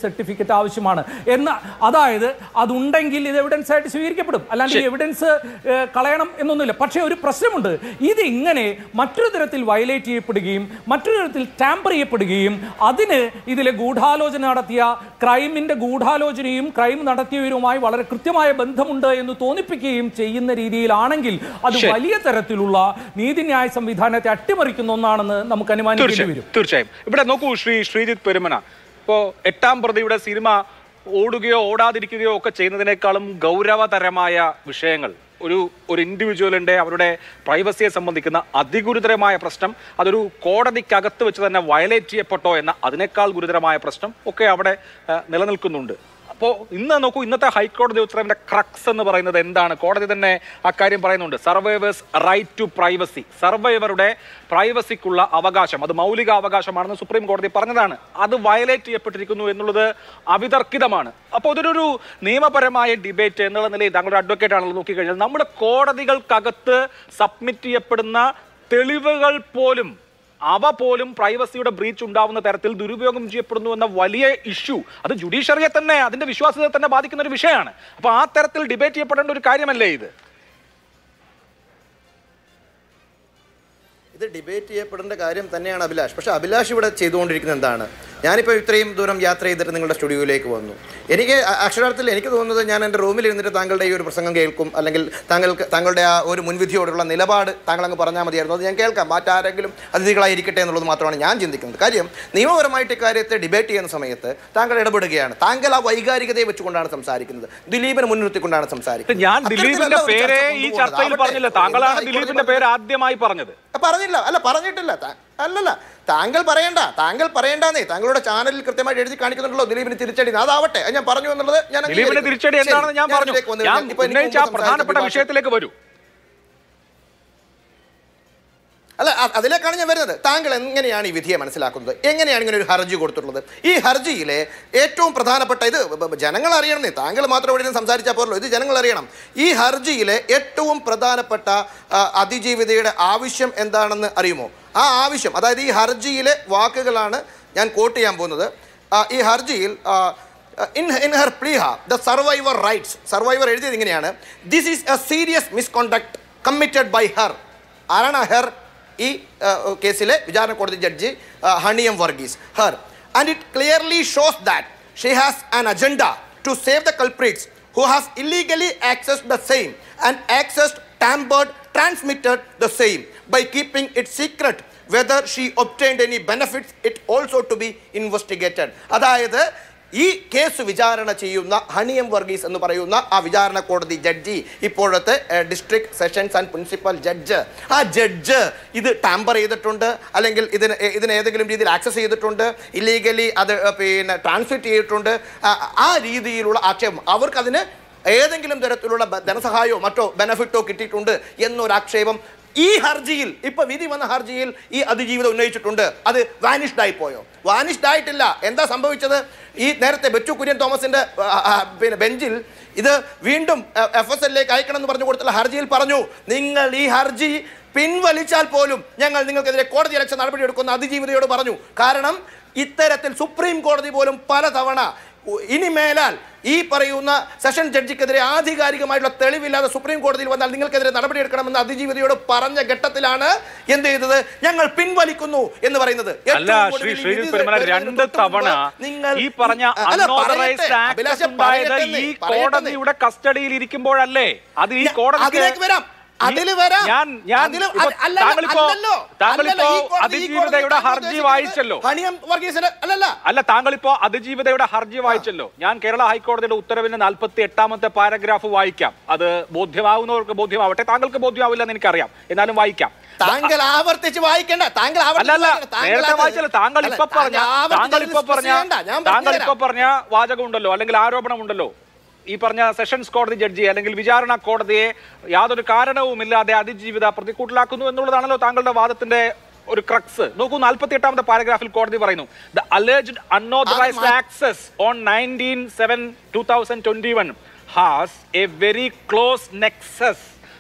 സർട്ടിഫിക്കറ്റ് ആവശ്യമാണ് എന്ന അതായത് അതുണ്ടെങ്കിൽ ഇത് എവിഡൻസ് ആയിട്ട് സ്വീകരിക്കപ്പെടും അല്ലാണ്ട് ഈ എവിഡൻസ് ഏഹ്, കളയണം എന്നൊന്നുമില്ല പക്ഷേ ഒരു പ്രശ്നമുണ്ട് ഇത് ഇങ്ങനെ മറ്റൊരു തരത്തിൽ വയലേറ്റ് ചെയ്യപ്പെടുകയും മറ്റൊരു തരത്തിൽ ടാമ്പർ ചെയ്യപ്പെടുകയും അതിന് ഇതിലെ ഗൂഢാലോചന നടത്തിയ ക്രൈമിന്റെ ഗൂഢാലോചനയും ക്രൈം നടത്തിയവരുമായി വളരെ കൃത്യമായ ബന്ധമുണ്ട് എന്ന് തോന്നിപ്പിക്കുകയും ചെയ്യുന്ന രീതിയിലാണെങ്കിൽ അത് ശരി. വലിയ തരത്തിലുള്ള നീതിന്യായ സംവിധാനത്തെ അട്ടിമറിക്കുന്ന ഒന്നാണെന്ന് നമുക്ക് അനുമാനിക്കേണ്ടി തീർച്ചയായും വരും തീർച്ചയായും ഇവിടെ നോക്കൂ ശ്രീ ശ്രീജിത്ത് പെരുമന ഇപ്പോ എട്ടാം പ്രതിയുടെ സിനിമ ഓടുകയോ ഓടാതിരിക്കുകയോ ഒക്കെ ചെയ്യുന്നതിനേക്കാളും ഗൗരവതരമായ വിഷയങ്ങൾ ഒരു ഒരു ഇൻഡിവിജ്വലിന്റെ അവരുടെ പ്രൈവസിയെ സംബന്ധിക്കുന്ന അതിഗുരുതരമായ പ്രശ്നം അതൊരു കോടതിക്കകത്ത് വെച്ച് തന്നെ വയലേറ്റ് ചെയ്യപ്പെട്ടോ എന്ന അതിനേക്കാൾ ഗുരുതരമായ പ്രശ്നം ഒക്കെ അവിടെ ആ, നിലനിൽക്കുന്നുണ്ട് അപ്പോൾ ഇന്ന് നോക്കൂ ഇന്നത്തെ ഹൈക്കോടതി ഉത്തരവിന്റെ ക്രക്സ് എന്ന് പറയുന്നത് എന്താണ് കോടതി തന്നെ അക്കാര്യം പറയുന്നുണ്ട് സർവൈവേഴ്സ് റൈറ്റ് ടു പ്രൈവസി സർവൈവറുടെ പ്രൈവസിക്കുള്ള അവകാശം അത് മൗലിക അവകാശമാണെന്ന് സുപ്രീം കോടതി പറഞ്ഞതാണ് അത് വയലേറ്റ് ചെയ്യപ്പെട്ടിരിക്കുന്നു എന്നുള്ളത് അവിതർക്കിതമാണ് അപ്പോൾ ഇതൊരു നിയമപരമായ ഡിബേറ്റ് എന്നുള്ള നിലയിൽ താങ്കളുടെ അഡ്വക്കേറ്റ് ആണല്ലോ നോക്കിക്കഴിഞ്ഞാൽ നമ്മുടെ കോടതികൾക്കകത്ത് സബ്മിറ്റ് ചെയ്യപ്പെടുന്ന തെളിവുകൾ പോലും അവ പോലും പ്രൈവസിയുടെ ബ്രീച്ച് ഉണ്ടാവുന്ന തരത്തിൽ ദുരുപയോഗം ചെയ്യപ്പെടുന്നു എന്ന വലിയ ഇഷ്യൂ അത് ജുഡീഷ്യറിയെ തന്നെ അതിന്റെ വിശ്വാസ്യതയെ തന്നെ ബാധിക്കുന്ന ഒരു വിഷയമാണ് അപ്പൊ ആ തരത്തിൽ ഡിബേറ്റ് ചെയ്യപ്പെടേണ്ട ഒരു കാര്യമല്ലേ ഇത് ഇത് ഡിബേറ്റ് ചെയ്യപ്പെടേണ്ട കാര്യം തന്നെയാണ് അഭിലാഷ് പക്ഷേ അഭിലാഷ് ഇവിടെ ചെയ്തുകൊണ്ടിരിക്കുന്നത് എന്താണ് ഞാനിപ്പോൾ ഇത്രയും ദൂരം യാത്ര ചെയ്തിട്ട് നിങ്ങളുടെ സ്റ്റുഡിയോയിലേക്ക് വന്നു എനിക്ക് അ- അക്ഷരാർത്ഥത്തിൽ എനിക്ക് തോന്നുന്നത് ഞാൻ എൻ്റെ റൂമിൽ ഇരുന്നിട്ട് താങ്കളുടെ ഈ ഒരു പ്രസംഗം കേൾക്കും അല്ലെങ്കിൽ താങ്കൾക്ക് താങ്കളുടെ ആ ഒരു മുൻവിധിയോടുള്ള നിലപാട് താങ്കൾ അങ്ങ് പറഞ്ഞാൽ മതിയായിരുന്നു അത് ഞാൻ കേൾക്കാം മറ്റാരെങ്കിലും അതിഥികളായിരിക്കട്ടെ എന്നുള്ളത് മാത്രമാണ് ഞാൻ ചിന്തിക്കുന്നത് കാര്യം നിയമപരമായിട്ട് ഇക്കാര്യത്തെ ഡിബേറ്റ് ചെയ്യുന്ന സമയത്ത് താങ്കൾ ഇടപെടുകയാണ് താങ്കൾ ആ വൈകാരികതയെ വെച്ചുകൊണ്ടാണ് സംസാരിക്കുന്നത് ദിലീപിനെ മുൻനിർത്തിക്കൊണ്ടാണ് സംസാരിക്കുന്നത് ഞാൻ അത്തരത്തിലല്ല ദിലീപിന്റെ ഒരു ചർച്ച പേരെ ഈ കൊണ്ടുപോകുന്നത്. ചർച്ചയിൽ ആവട്ടെ. പറഞ്ഞില്ല താങ്കളാണ് എന്താ ഹൈക്കോടതി ദിലീപിന്റെ പേര് ആദ്യമായി പറഞ്ഞത് പറഞ്ഞില്ല അല്ല പറഞ്ഞിട്ടില്ല താ- അല്ലല്ല താങ്കൾ പറയണ്ട താങ്കൾ പറയണ്ടെന്നേ താങ്കളുടെ ചാനലിൽ കൃത്യമായിട്ട് എഴുതി കാണിക്കുന്നുണ്ടല്ലോ ദിലീപിന് തിരിച്ചടി അതാവട്ടെ അത് ഞാൻ പറഞ്ഞു എന്നുള്ളത് ഞാൻ ദിലീപിന്റെ അംഗീകരിക്കുന്നു. തിരിച്ചടി ശരി, എന്താണെന്ന് ഞാൻ പറഞ്ഞു അതിലേക്ക് വന്നു ഞാൻ കഴിഞ്ഞാൽ ഇപ്പൊ എനിക്ക് ഉന്നയിച്ച ആ മുമ്പ് പ്രധാനപ്പെട്ട സംസാരിച്ച വിഷയത്തിലേക്ക് വരൂ അല്ല അ- അതിലേക്കാണ് ഞാൻ വരുന്നത് താങ്കൾ എങ്ങനെയാണ് ഈ വിധിയെ മനസ്സിലാക്കുന്നത് എങ്ങനെയാണ് ഇങ്ങനെ ഒരു ഹർജി കൊടുത്തിട്ടുള്ളത് ഈ ഹർജിയിലെ ഏറ്റവും പ്രധാനപ്പെട്ട ഇത് ബ- ബ- ജനങ്ങൾ അറിയണമെന്നേ താങ്കൾ മാത്രം ഇവിടെ ഇരുന്ന് സംസാരിച്ചാൽ പോരല്ലോ ഇത് ജനങ്ങൾ അറിയണം ഈ ഹർജിയിലെ ഏറ്റവും പ്രധാനപ്പെട്ട ആ, അതിജീവിതയുടെ ആവശ്യം എന്താണെന്ന് അറിയുമോ ആ ആവശ്യം അതായത് ഈ ഹർജിയിലെ വാക്കുകളാണ് ഞാൻ കോട്ട് ചെയ്യാൻ പോകുന്നത് ആ, ഈ ഹർജിയിൽ ആ, in in her plea the survivor writes survivor എഴുതിയത് ഇങ്ങനെയാണ് this is a serious misconduct committed by her ആരാണ് ആ ഹെർ ഈ ആ, കേസിലെ വിചാരണ കോടതി ജഡ്ജി ആ, Honey M Varghese her and it clearly shows that she has an agenda to save the culprits who has illegally access the same and accessed tampered transmitted the same by keeping it secret whether she obtained any benefits it also to be investigated അതായത് ഈ case വിചാരണ ചെയ്യുന്ന ഹണിയം വർഗീസ് എന്ന് പറയുന്ന ആ വിചാരണ കോടതി ജഡ്ജി ഇപ്പോഴത്തെ district sessions and principal judge ആ ജഡ്ജ് ഇത് ടാമ്പർ ചെയ്തിട്ടുണ്ട് അല്ലെങ്കിൽ ഇതിന് ഏ- ഇതിന് ഏതെങ്കിലും രീതിയിൽ ആക്സസ് ചെയ്തിട്ടുണ്ട് ഇല്ലീഗലി അത് ഏ, പിന്നെ ട്രാൻസ്മിറ്റ് ചെയ്തിട്ടുണ്ട് ആ- ആ രീതിയിലുള്ള ആക്ഷേപം അവർക്കതിന് ഏതെങ്കിലും തരത്തിലുള്ള ബ- ധനസഹായമോ മറ്റോ ബെനഫിറ്റോ കിട്ടിയിട്ടുണ്ട് എന്നൊരാക്ഷേപം ഈ ഹർജിയിൽ ഇപ്പൊ വിധി വന്ന ഹർജിയിൽ ഈ അതിജീവിതം ഉന്നയിച്ചിട്ടുണ്ട് അത് വാനിഷ്ഡ് ആയി പോയോ വാനിഷ്ഡ് ആയിട്ടില്ല എന്താ സംഭവിച്ചത് ഈ നേരത്തെ ബെച്ചു കുര്യൻ തോമസിന്റെ ആ, ആ, പിന്നെ ബെഞ്ചിൽ ഇത് വീണ്ടും എഫ് എസ് എല്ലിലേക്ക് അയക്കണം എന്ന് പറഞ്ഞു കൊടുത്തുള്ള ഹർജിയിൽ പറഞ്ഞു നിങ്ങൾ ഈ ഹർജി പിൻവലിച്ചാൽ പോലും ഞങ്ങൾ നിങ്ങൾക്കെതിരെ കോടതി അലക്ഷൻ നടപടിയെടുക്കുന്ന അതിജീവിതയോട് പറഞ്ഞു കാരണം ഇത്തരത്തിൽ സുപ്രീം കോടതി പോലും പലതവണ ഉ- ഇനി മേലാൽ ഈ പറയുന്ന സെഷൻ ജഡ്ജിക്കെതിരെ ആധികാരികമായിട്ടുള്ള തെളിവില്ലാതെ സുപ്രീം കോടതിയിൽ വന്നാൽ നിങ്ങൾക്കെതിരെ നടപടിയെടുക്കണമെന്ന് അതിജീവിതയോട് പറഞ്ഞ ഘട്ടത്തിലാണ് എന്ത് ചെയ്തത് ഞങ്ങൾ പിൻവലിക്കുന്നു എന്ന് പറയുന്നത് അല്ല ഏറ്റവും ശ്രീ ഒടുവിൽ ഈ ശ്രീജിത്ത് വിധി പെരുമല വരുന്നതിന് രണ്ട് തൊട്ട് തവണ മുമ്പ് നിങ്ങൾ ഈ പറഞ്ഞ അല്ല, അൺഓതറൈസ്ഡ് പറയട്ടെ. ആക്സസ് അഭിലാഷേ, ഉണ്ടായത് പറയട്ടെ ഈ പറയട്ടെ. കോടതിയുടെ കസ്റ്റഡിയിൽ ഇരിക്കുമ്പോഴല്ലേ അത് ഈ കോടതി അതിലേക്ക് വരാം അതില് വരാം ഞാൻ ഞാൻ അതില് ഇപ്പൊ അല്ല- അല്ലല്ല, താങ്കളിപ്പോ അല്ലല്ലോ. താങ്കളിപ്പോ അല്ലല്ല, ഈ കോടതി- ഈ അതിജീവിതയുടെ കോടതി ഹർജി ഉദ്ദേശിക്കുന്നത് വായിച്ചല്ലോ ഹണിയം വർഗീസിന്റെ അല്ലല്ല അല്ല താങ്കളിപ്പോ അതിജീവിതയുടെ ഹർജി വായിച്ചല്ലോ ഞാൻ കേരള ഹൈക്കോടതിയുടെ ഉത്തരവിന്റെ നാൽപ്പത്തി എട്ടാമത്തെ പാരഗ്രാഫ് വായിക്കാം അത് ബോധ്യമാവുന്നവർക്ക് ബോധ്യമാവട്ടെ താങ്കൾക്ക് ബോധ്യമാവില്ലെന്ന് എനിക്കറിയാം എന്നാലും വായിക്കാം താങ്കൾ ആവർത്തിച്ച് വായിക്കണ്ട താങ്കൾ ആവർത്തിച്ച് അല്ലല്ല വായിക്കണ്ട. താങ്കൾ നേരത്തെ അത് വായിച്ചല്ലോ താങ്കൾ അല്ല, ഇപ്പൊ പറഞ്ഞ ആവർത്തിച്ച് താങ്കൾ ഇപ്പൊ discuss പറഞ്ഞ ചെയ്യണ്ട. ഞാൻ താങ്കൾ പറഞ്ഞുതരാം. ഇപ്പൊ പറഞ്ഞ വാചകം ഉണ്ടല്ലോ അല്ലെങ്കിൽ ആരോപണം ഉണ്ടല്ലോ ഈ പറഞ്ഞ സെഷൻസ് കോടതി ജഡ്ജി അല്ലെങ്കിൽ വിചാരണ കോടതിയെ യാതൊരു കാരണവുമില്ലാതെ അതിജീവിത പ്രതിക്കൂട്ടിലാക്കുന്നു എന്നുള്ളതാണല്ലോ താങ്കളുടെ വാദത്തിന്റെ ഒരു ക്രക്സ് നോക്കൂ നാൽപ്പത്തി എട്ടാമത്തെ പാരഗ്രാഫിൽ കോടതി പറയുന്നു the alleged unauthorised access on nineteen seven two thousand twenty one has a very close nexus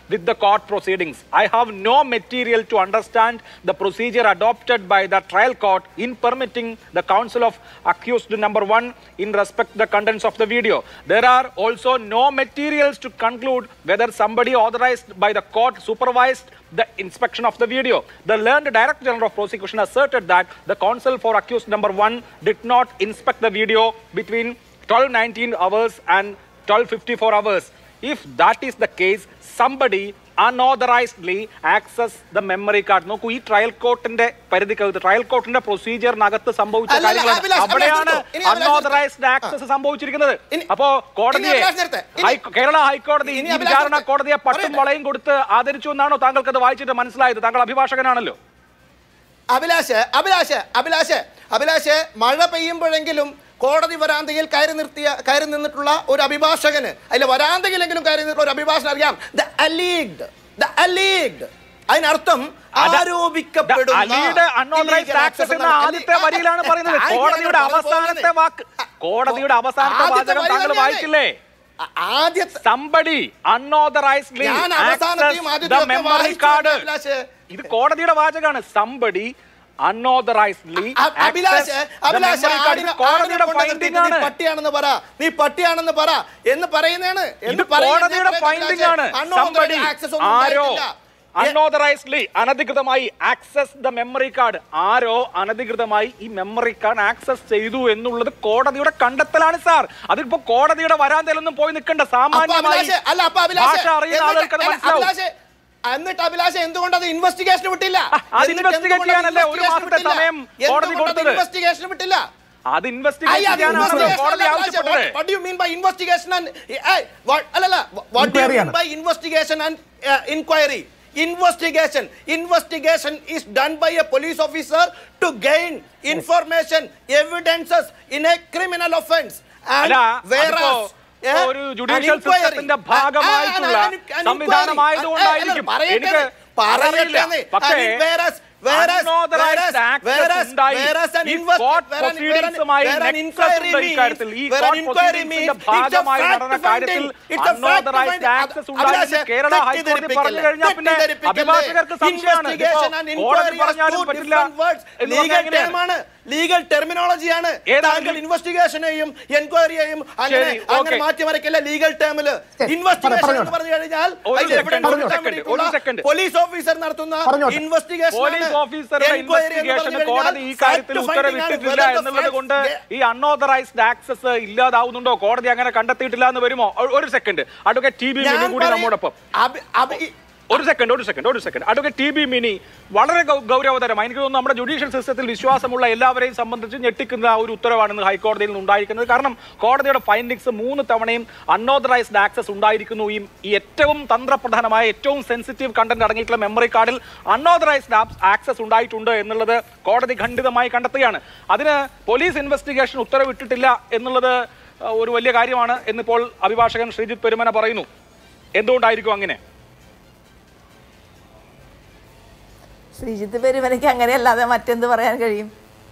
with the court proceedings. I have no material to understand the procedure adopted by the trial court in permitting the counsel of accused number one in respect the contents of the video. There are also no materials to conclude whether somebody authorized by the court supervised the inspection of the video. The learned Director General of Prosecution asserted that the counsel for accused number one did not inspect the video between 1219 hours and 1254 hours. If that is the case, somebody unauthorizedly access the memory card. നോക്കൂ ഈ trial കോർട്ടിന്റെ പരിധിക്കകത്ത് trial കോർട്ടിന്റെ പ്രൊസീജിയറിനകത്ത് സംഭവിച്ച അല്ല, അല്ല, കാര്യങ്ങളാണ് അഭിലാഷ്, അവിടെയാണ് അഭിലാഷ് നിർത്തൂ. ഇനി Abhilash unauthorised access സംഭവിച്ചിരിക്കുന്നത് ഇനി- അപ്പോ ഇനി കോടതിയെ അഭിലാഷ് നിർത്ത്. ഇനി- ഹൈ- കേരള ഹൈക്കോടതി ഇനി ഈ അഭിലാഷ് വിചാരണ നിർത്ത്. കോടതിയെ പട്ടും പറയട്ടെ. വളയും കൊടുത്ത് ആദരിച്ചു എന്നാണോ താങ്കൾക്ക് അത് വായിച്ചിട്ട് മനസ്സിലായത് താങ്കൾ അഭിഭാഷകനാണല്ലോ അഭിലാഷ് അഭിലാഷ് അഭിലാഷ് അഭിലാഷ് മഴ പെയ്യുമ്പോഴെങ്കിലും കോടതി വരാന്തയിൽ കയറി നിർത്തിയ കയറി നിന്നിട്ടുള്ള ഒരു അഭിഭാഷകന് അതിൽ വരാന്തയിലെങ്കിലും കയറി നിന്നിട്ടുള്ള ഒരു അഭിഭാഷകൻ അറിയാം ദ അലീഗ്ഡ് ദ അലീഗ്ഡ് അതിനർത്ഥം അത് ആരോപിക്കപ്പെടുന്ന അലിയുടെ unauthorized illegal access access എന്ന എന്നാണ്. ആദ്യത്തെ വരിയിലാണ് പറയുന്നത് ആ, കോടതിയുടെ ഞാൻ അവസാനത്തെ പോകുന്നത്. വാക്ക് കോടതിയുടെ അവസാനത്തെ ആദ്യത്തെ വാചകം വരി താങ്കൾ തന്നെയാണ്. വായിച്ചില്ലേ ആ- ആദ്യത്തെ സംബടി അൺഓതറൈസ്ഡ്ലി ഞാൻ അവസാനത്തെയും ദ ആദ്യത്തെയും ഒക്കെ മെമ്മറി വായിച്ചു കാർഡ് അഭിലാഷ്. ഇത് കോടതിയുടെ വാചകമാണ് സംബടി അൺഓതറൈസ്ഡ്ലി അ- അഭിലാഷ് അഭിലാഷ് ആടിനെ- കോടതിയുടെ ആടിനെ കൊണ്ട് ഫൈൻഡിംഗ് നിർത്തിയിട്ട് ആണ് നീ പട്ടിയാണെന്ന് പറ നീ പട്ടിയാണെന്ന് പറ എന്ന് പറയുന്നതാണ് ഇത് എന്ന് പറയുന്നത് കോടതിയുടെ ഞാൻ ഫൈൻഡിംഗ് ആണ് അഭിലാഷ്, സംബടി unauthorized access ഒന്നും ആരോ ഉണ്ടായിട്ടില്ല. എ- അൺഓതറൈസ്ഡ്ലി അനധികൃതമായി ആക്സസ് ദ മെമ്മറി കാർഡ് ആരോ അനധികൃതമായി ഈ മെമ്മറി കാർഡ് ആക്സസ് ചെയ്തു എന്നുള്ളത് കോടതിയുടെ കണ്ടെത്തലാണ് സാർ അതിപ്പോ കോടതിയുടെ വരാന്തയിലൊന്നും പോയി നിൽക്കണ്ട അപ്പൊ സാമാന്യമായി അഭിലാഷ്, അല്ല അപ്പൊ അഭിലാഷ്, ഭാഷ അറിയുന്ന എന്നിട്ട് ആളുകൾക്ക് അത് അല്ല, മനസ്സിലാവും അഭിലാഷ്, എന്നിട്ട് അഭിലാഷ് എന്തുകൊണ്ട് അത് ഇൻവെസ്റ്റിഗേഷൻ വിട്ടില്ല അത് എന്നിട്ട് investigate എന്തുകൊണ്ട് അത് ചെയ്യാനല്ലേ ഒരു investigation മാസത്തെ വിട്ടില്ല? സമയം കോടതി എന്തുകൊണ്ട് അത് കൊടുത്തത്? investigation വിട്ടില്ല അത് അയ്യ, ഇൻവെസ്റ്റിഗേറ്റ് അത് ചെയ്യാനാണല്ലോ investigation കോടതി അല്ല, ആവശ്യപ്പെട്ടത് What- what do you mean by investigation and eh, what- അല്ലല്ല, what do you Inquiry mean ആണ്. by investigation and uh, inquiry? Investigation. Investigation is done by a police officer to gain information, evidences in a criminal offense. And അല്ല whereas, അതിപ്പോ eh, ഒരു an judicial inquiry- സിസ്റ്റത്തിന്റെ ആ, ഭാഗമായിട്ടുള്ള ആ, an- an inquiry- സംവിധാനമായതുകൊണ്ടായിരിക്കും ആ, പറയട്ടെ, എനിക്ക് അറിയില്ല പറയട്ടെ. പക്ഷേ And whereas- whereas- unauthorized whereas- access whereas- ഉണ്ടായി. whereas an ഈ invest- court where an- where an- proceedingsമായി where an nexus inquiry ഉണ്ട് ഈ means- കാര്യത്തിൽ. ഈ where an court inquiry proceedingsന്റെ means it's a ഭാഗമായി fact നടന്ന കാര്യത്തിൽ finding. It's a fact unauthorized finding. access അത് ഉണ്ടായി എന്ന് അഭിലാഷ്, കേരള ഹൈക്കോടതി പറഞ്ഞു തെറ്റിദ്ധരിപ്പിക്കല്ലേ? കഴിഞ്ഞാൽ പിന്നെ തെറ്റിദ്ധരിപ്പിക്കല്ലേ? അഭിഭാഷകർക്ക് സംശയമാണ് ഇതിപ്പോ Investigation and കോടതി inquiry are പറഞ്ഞാലും two പറ്റില്ല different words. എന്ന് Legal പറഞ്ഞാൽ term ആണ് ലീഗൽ ടെർമിനോളജിയാണ് ഏതാണ് താങ്കൾ ഇൻവെസ്റ്റിഗേഷനെയും എൻക്വയറിയെയും അങ്ങനെ ശരി, അങ്ങനെ okay. മാറ്റിമറിക്കല്ല ലീഗൽ ടേമില് ഇൻവെസ്റ്റിഗേഷൻ പറഞ്ഞോട്ടെ. എന്ന് പറഞ്ഞു കഴിഞ്ഞാൽ ഒരു അതിൽ second, evidence ഒരു കിട്ടാൻ second, വേണ്ടിയിട്ടുള്ള ഒരു second. പോലീസ് ഓഫീസർ നടത്തുന്ന പറഞ്ഞോട്ടെ. ഇൻവെസ്റ്റിഗേഷൻ പോലീസ് ഓഫീസറുടെ ഇൻവെസ്റ്റിഗേഷന് കോടതി ഈ കാര്യത്തിൽ ഉത്തരവിട്ടിട്ടില്ല എന്നുള്ളത് കൊണ്ട് ഈ അൺഓതറൈസ്ഡ് ആക്സസ് ഇല്ലാതാവുന്നുണ്ടോ കോടതി അങ്ങനെ കണ്ടെത്തിയിട്ടില്ല എന്ന് വരുമോ ഒ- ഒരു second advocate T B Mini കൂടി നമ്മോടൊപ്പം ഒരു സെക്കൻഡ് ഒരു സെക്കൻഡ് ഒരു second advocate T B Mini വളരെ ഗൗ- ഗൗരവതരമായി എനിക്ക് തോന്നുന്നു നമ്മുടെ ജുഡീഷ്യൽ സിസ്റ്റത്തിൽ വിശ്വാസമുള്ള എല്ലാവരെയും സംബന്ധിച്ച് ഞെട്ടിക്കുന്ന ഒരു ഉത്തരവാണ് ഇന്ന് ഹൈക്കോടതിയിൽ നിന്ന് ഉണ്ടായിരിക്കുന്നത് കാരണം കോടതിയുടെ ഫൈൻഡിങ്സ് മൂന്ന് തവണയും അൺഓതറൈസ്ഡ് ആക്സസ് ഉണ്ടായിരിക്കുന്നു ഈ ഈ ഏറ്റവും തന്ത്രപ്രധാനമായ ഏറ്റവും സെൻസിറ്റീവ് കണ്ടന്റ് അടങ്ങിയിട്ടുള്ള മെമ്മറി കാർഡിൽ അൺഓതറൈസ്ഡ് ആക്സസ് ഉണ്ടായിട്ടുണ്ട് എന്നുള്ളത് കോടതി ഖണ്ഡിതമായി കണ്ടെത്തുകയാണ് അതിന് പോലീസ് ഇൻവെസ്റ്റിഗേഷൻ ഉത്തരവിട്ടിട്ടില്ല എന്നുള്ളത് അഹ്, ഒരു വലിയ കാര്യമാണ് എന്നിപ്പോൾ അഭിഭാഷകൻ ശ്രീജിത്ത് പെരുമന പറയുന്നു എന്തുകൊണ്ടായിരിക്കും അങ്ങനെ ശ്രീജിത്ത് പെരുമനയ്ക്ക് അങ്ങനെയല്ലാതെ മറ്റെന്ത് പറയാൻ കഴിയും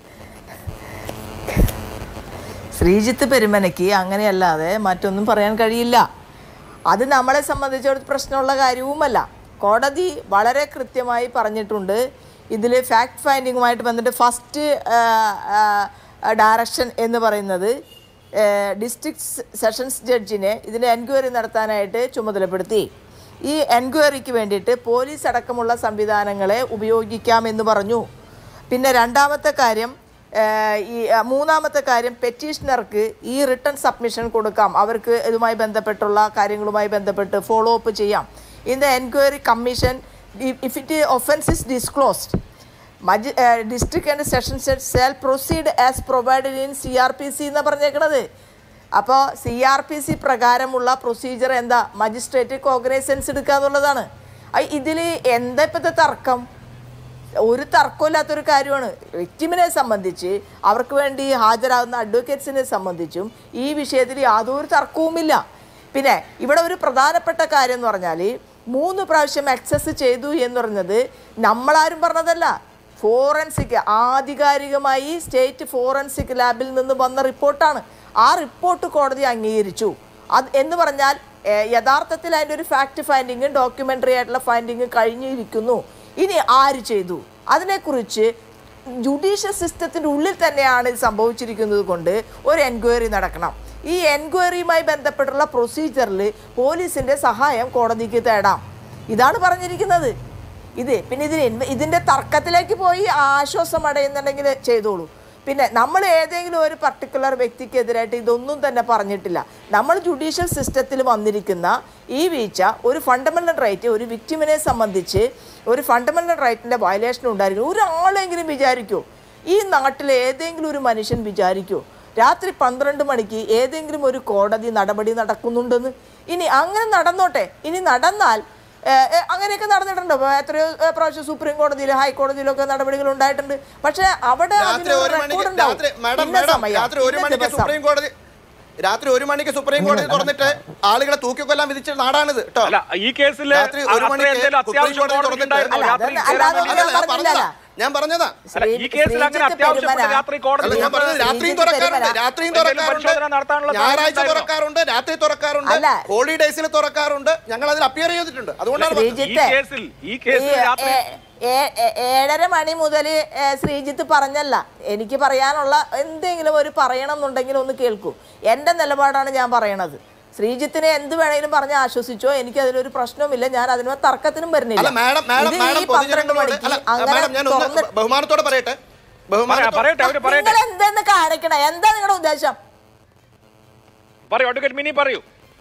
ശ്രീജിത്ത് പെരുമനയ്ക്ക് അങ്ങനെയല്ലാതെ മറ്റൊന്നും പറയാൻ കഴിയില്ല അത് നമ്മളെ സംബന്ധിച്ചിടത്ത് പ്രശ്നമുള്ള കാര്യവുമല്ല കോടതി വളരെ കൃത്യമായി പറഞ്ഞിട്ടുണ്ട് ഇതിൽ ഫാക്ട് ഫൈൻഡിങ്ങുമായിട്ട് ബന്ധപ്പെട്ട് ഫസ്റ്റ് ഡയറക്ഷൻ എന്ന് പറയുന്നത് ഡിസ്ട്രിക്ട് സെഷൻസ് ജഡ്ജിനെ ഇതിന് എൻക്വയറി നടത്താനായിട്ട് ചുമതലപ്പെടുത്തി ഈ എൻക്വയറിക്ക് വേണ്ടിയിട്ട് പോലീസ് അടക്കമുള്ള സംവിധാനങ്ങളെ ഉപയോഗിക്കാമെന്ന് പറഞ്ഞു പിന്നെ രണ്ടാമത്തെ കാര്യം ഏഹ്, ഈ ആ, മൂന്നാമത്തെ കാര്യം പെറ്റീഷണർക്ക് ഈ റിട്ടേൺ സബ്മിഷൻ കൊടുക്കാം അവർക്ക് ഇതുമായി ബന്ധപ്പെട്ടുള്ള കാര്യങ്ങളുമായി ബന്ധപ്പെട്ട് ഫോളോ അപ്പ് ചെയ്യാം in the enquiry commission if it offence is disclosed മജി district and session shall proceed as provided in C R P C എന്ന് പറഞ്ഞേക്കണത് അപ്പോൾ സി ആർ പി സി പ്രകാരമുള്ള പ്രൊസീജിയർ എന്താ മജിസ്ട്രേറ്റ് കോഗ്നൈസൻസ് എടുക്കുക എന്നുള്ളതാണ് ഇതിൽ എന്താ ഇപ്പോഴത്തെ തർക്കം ഒരു തർക്കമില്ലാത്തൊരു കാര്യമാണ് വിക്ടിമിനെ സംബന്ധിച്ച് അവർക്ക് വേണ്ടി ഹാജരാകുന്ന അഡ്വക്കേറ്റ്സിനെ സംബന്ധിച്ചും ഈ വിഷയത്തിൽ യാതൊരു തർക്കവുമില്ല പിന്നെ ഇവിടെ ഒരു പ്രധാനപ്പെട്ട കാര്യം എന്ന് പറഞ്ഞാൽ മൂന്ന് പ്രാവശ്യം അക്സസ് ചെയ്തു എന്ന് പറഞ്ഞത് നമ്മളാരും പറഞ്ഞതല്ല ഫോറൻസിക് ആധികാരികമായി സ്റ്റേറ്റ് ഫോറൻസിക് ലാബിൽ നിന്ന് വന്ന റിപ്പോർട്ടാണ് ആ റിപ്പോർട്ട് കോടതി അംഗീകരിച്ചു അത് എന്ന് പറഞ്ഞാൽ ഏ, യഥാർത്ഥത്തിൽ അതിൻ്റെ ഒരു ഫാക്ട് ഫൈൻഡിങ്ങും ഡോക്യുമെൻ്ററി ആയിട്ടുള്ള ഫൈൻഡിങ്ങും കഴിഞ്ഞിരിക്കുന്നു ഇനി ആര് ചെയ്തു അതിനെക്കുറിച്ച് ജുഡീഷ്യൽ സിസ്റ്റത്തിൻ്റെ ഉള്ളിൽ തന്നെയാണ് ഇത് സംഭവിച്ചിരിക്കുന്നത് കൊണ്ട് ഒരു എൻക്വയറി നടക്കണം ഈ എൻക്വയറിയുമായി ബന്ധപ്പെട്ടുള്ള പ്രൊസീജിയറിൽ പോലീസിൻ്റെ സഹായം കോടതിക്ക് തേടാം ഇതാണ് പറഞ്ഞിരിക്കുന്നത് ഇത് പിന്നെ ഇതിന് ഇൻവ- ഇതിൻ്റെ തർക്കത്തിലേക്ക് പോയി ആശ്വാസം അടയുന്നുണ്ടെങ്കിൽ ചെയ്തോളൂ പിന്നെ നമ്മൾ ഏതെങ്കിലും ഒരു പർട്ടിക്കുലർ വ്യക്തിക്കെതിരായിട്ട് ഇതൊന്നും തന്നെ പറഞ്ഞിട്ടില്ല നമ്മൾ ജുഡീഷ്യൽ സിസ്റ്റത്തിൽ വന്നിരിക്കുന്ന ഈ വീഴ്ച ഒരു ഫണ്ടമെൻ്റൽ റൈറ്റ് ഒരു വിക്ടിമിനെ സംബന്ധിച്ച് ഒരു ഫണ്ടമെൻ്റൽ റൈറ്റിൻ്റെ വയലേഷൻ ഉണ്ടായിരിക്കും ഒരാളെങ്കിലും വിചാരിക്കൂ ഈ നാട്ടിലെ ഏതെങ്കിലും ഒരു മനുഷ്യൻ വിചാരിക്കൂ രാത്രി പന്ത്രണ്ട് മണിക്ക് ഏതെങ്കിലും ഒരു കോടതി നടപടി നടക്കുന്നുണ്ടെന്ന് ഇനി അങ്ങനെ നടന്നോട്ടെ ഇനി നടന്നാൽ ഏഹ്, ഏഹ്, അങ്ങനെയൊക്കെ നടന്നിട്ടുണ്ട് ഇപ്പൊ എത്രയോ ഏഹ്, പ്രാവശ്യം സുപ്രീം കോടതിയിലും ഹൈക്കോടതിയിലൊക്കെ നടപടികൾ ഉണ്ടായിട്ടുണ്ട് പക്ഷെ അവിടെ രാത്രി അതിനൊരു ഒരു record മണിക്ക് ഉണ്ടാവും. രാത്രി മാഡം ഇന്ന മാഡം സമയം, രാത്രി ഒരു ഇന്ന മണിക്ക് ദിവസം. സുപ്രീം കോടതി രാത്രി ഒരു മണിക്ക് സുപ്രീം കോടതി തുറന്നിട്ട് ആളുകളെ തൂക്കിക്കൊല്ലാൻ വിധിച്ച നാടാണിത് കേട്ടോ അല്ല ഈ കേസിൽ രാത്രി ഒരു അത്ര മണിക്ക് എന്തെങ്കിലും സുപ്രീം അത്യാവശ്യം കോടതി കോടതി ഉണ്ടായിരുന്നോ? അല്ല, രാത്രി അതല്ല, ചേരാൻ അല്ലാതെ വേണ്ടി? അല്ലല്ല ഞാൻ പറഞ്ഞില്ല. പറഞ്ഞതാ ഞാൻ പറഞ്ഞതാ അല്ല, ഈ കേസിൽ അങ്ങനെ ശ്രീജിത്ത് അത്യാവശ്യപ്പെട്ട പെരുമന. രാത്രി കോടതി അല്ല ഞാൻ ശ്രീജിത്ത് പറഞ്ഞത് രാത്രിയും ശ്രീജിത്ത് തുറക്കാറുണ്ട് പെരുമന. രാത്രിയും എന്തെങ്കിലും തുറക്കാറുണ്ട് പരിശോധന നടത്താനുള്ള ഞായറാഴ്ച സാധ്യത തുറക്കാറുണ്ട് രാത്രി തുറക്കാറുണ്ട് അല്ല. ഹോളിഡേയ്സിൽ തുറക്കാറുണ്ട് ഞങ്ങൾ അതിൽ അപ്പിയർ ചെയ്തിട്ടുണ്ട് അതുകൊണ്ടാണ് പറഞ്ഞത്. ഈ ശ്രീജിത്ത് കേസിൽ ഈ കേസിൽ ഈ രാത്രി ഏ- ഏ- ഏ- ഏഴര മണി മുതൽ ശ്രീജിത്ത് പറഞ്ഞല്ല എനിക്ക് പറയാനുള്ള എന്തെങ്കിലും ഒരു പറയണം എന്നുണ്ടെങ്കിൽ ഒന്ന് കേൾക്കൂ എൻ്റെ നിലപാടാണ് ഞാൻ പറയണത് ശ്രീജിത്തിനെ എന്ത് വേണേലും പറഞ്ഞ് ആശ്വസിച്ചോ എനിക്ക് അതിലൊരു പ്രശ്നവുമില്ല ഞാൻ അതിന് തർക്കത്തിനും വരുന്നില്ല അല്ല മാഡം മാഡം ഇത് മാഡം ഈ പന്ത്രണ്ട് പൊതുജനങ്ങളോട് മണിക്ക് അല്ല അങ്ങനെ മാഡം ഞാൻ ഒന്ന് തുറന്ന് ബഹുമാനത്തോടെ പറയട്ടെ പറയാ- ബഹുമാനത്തോടെ പറയട്ടെ അവര് പറയട്ടെ നിങ്ങൾ എന്തെന്ന് കാണിക്കണേ എന്താ നിങ്ങളുടെ ഉദ്ദേശം പറയൂ അഡ്വക്കേറ്റ് മിനി പറയൂ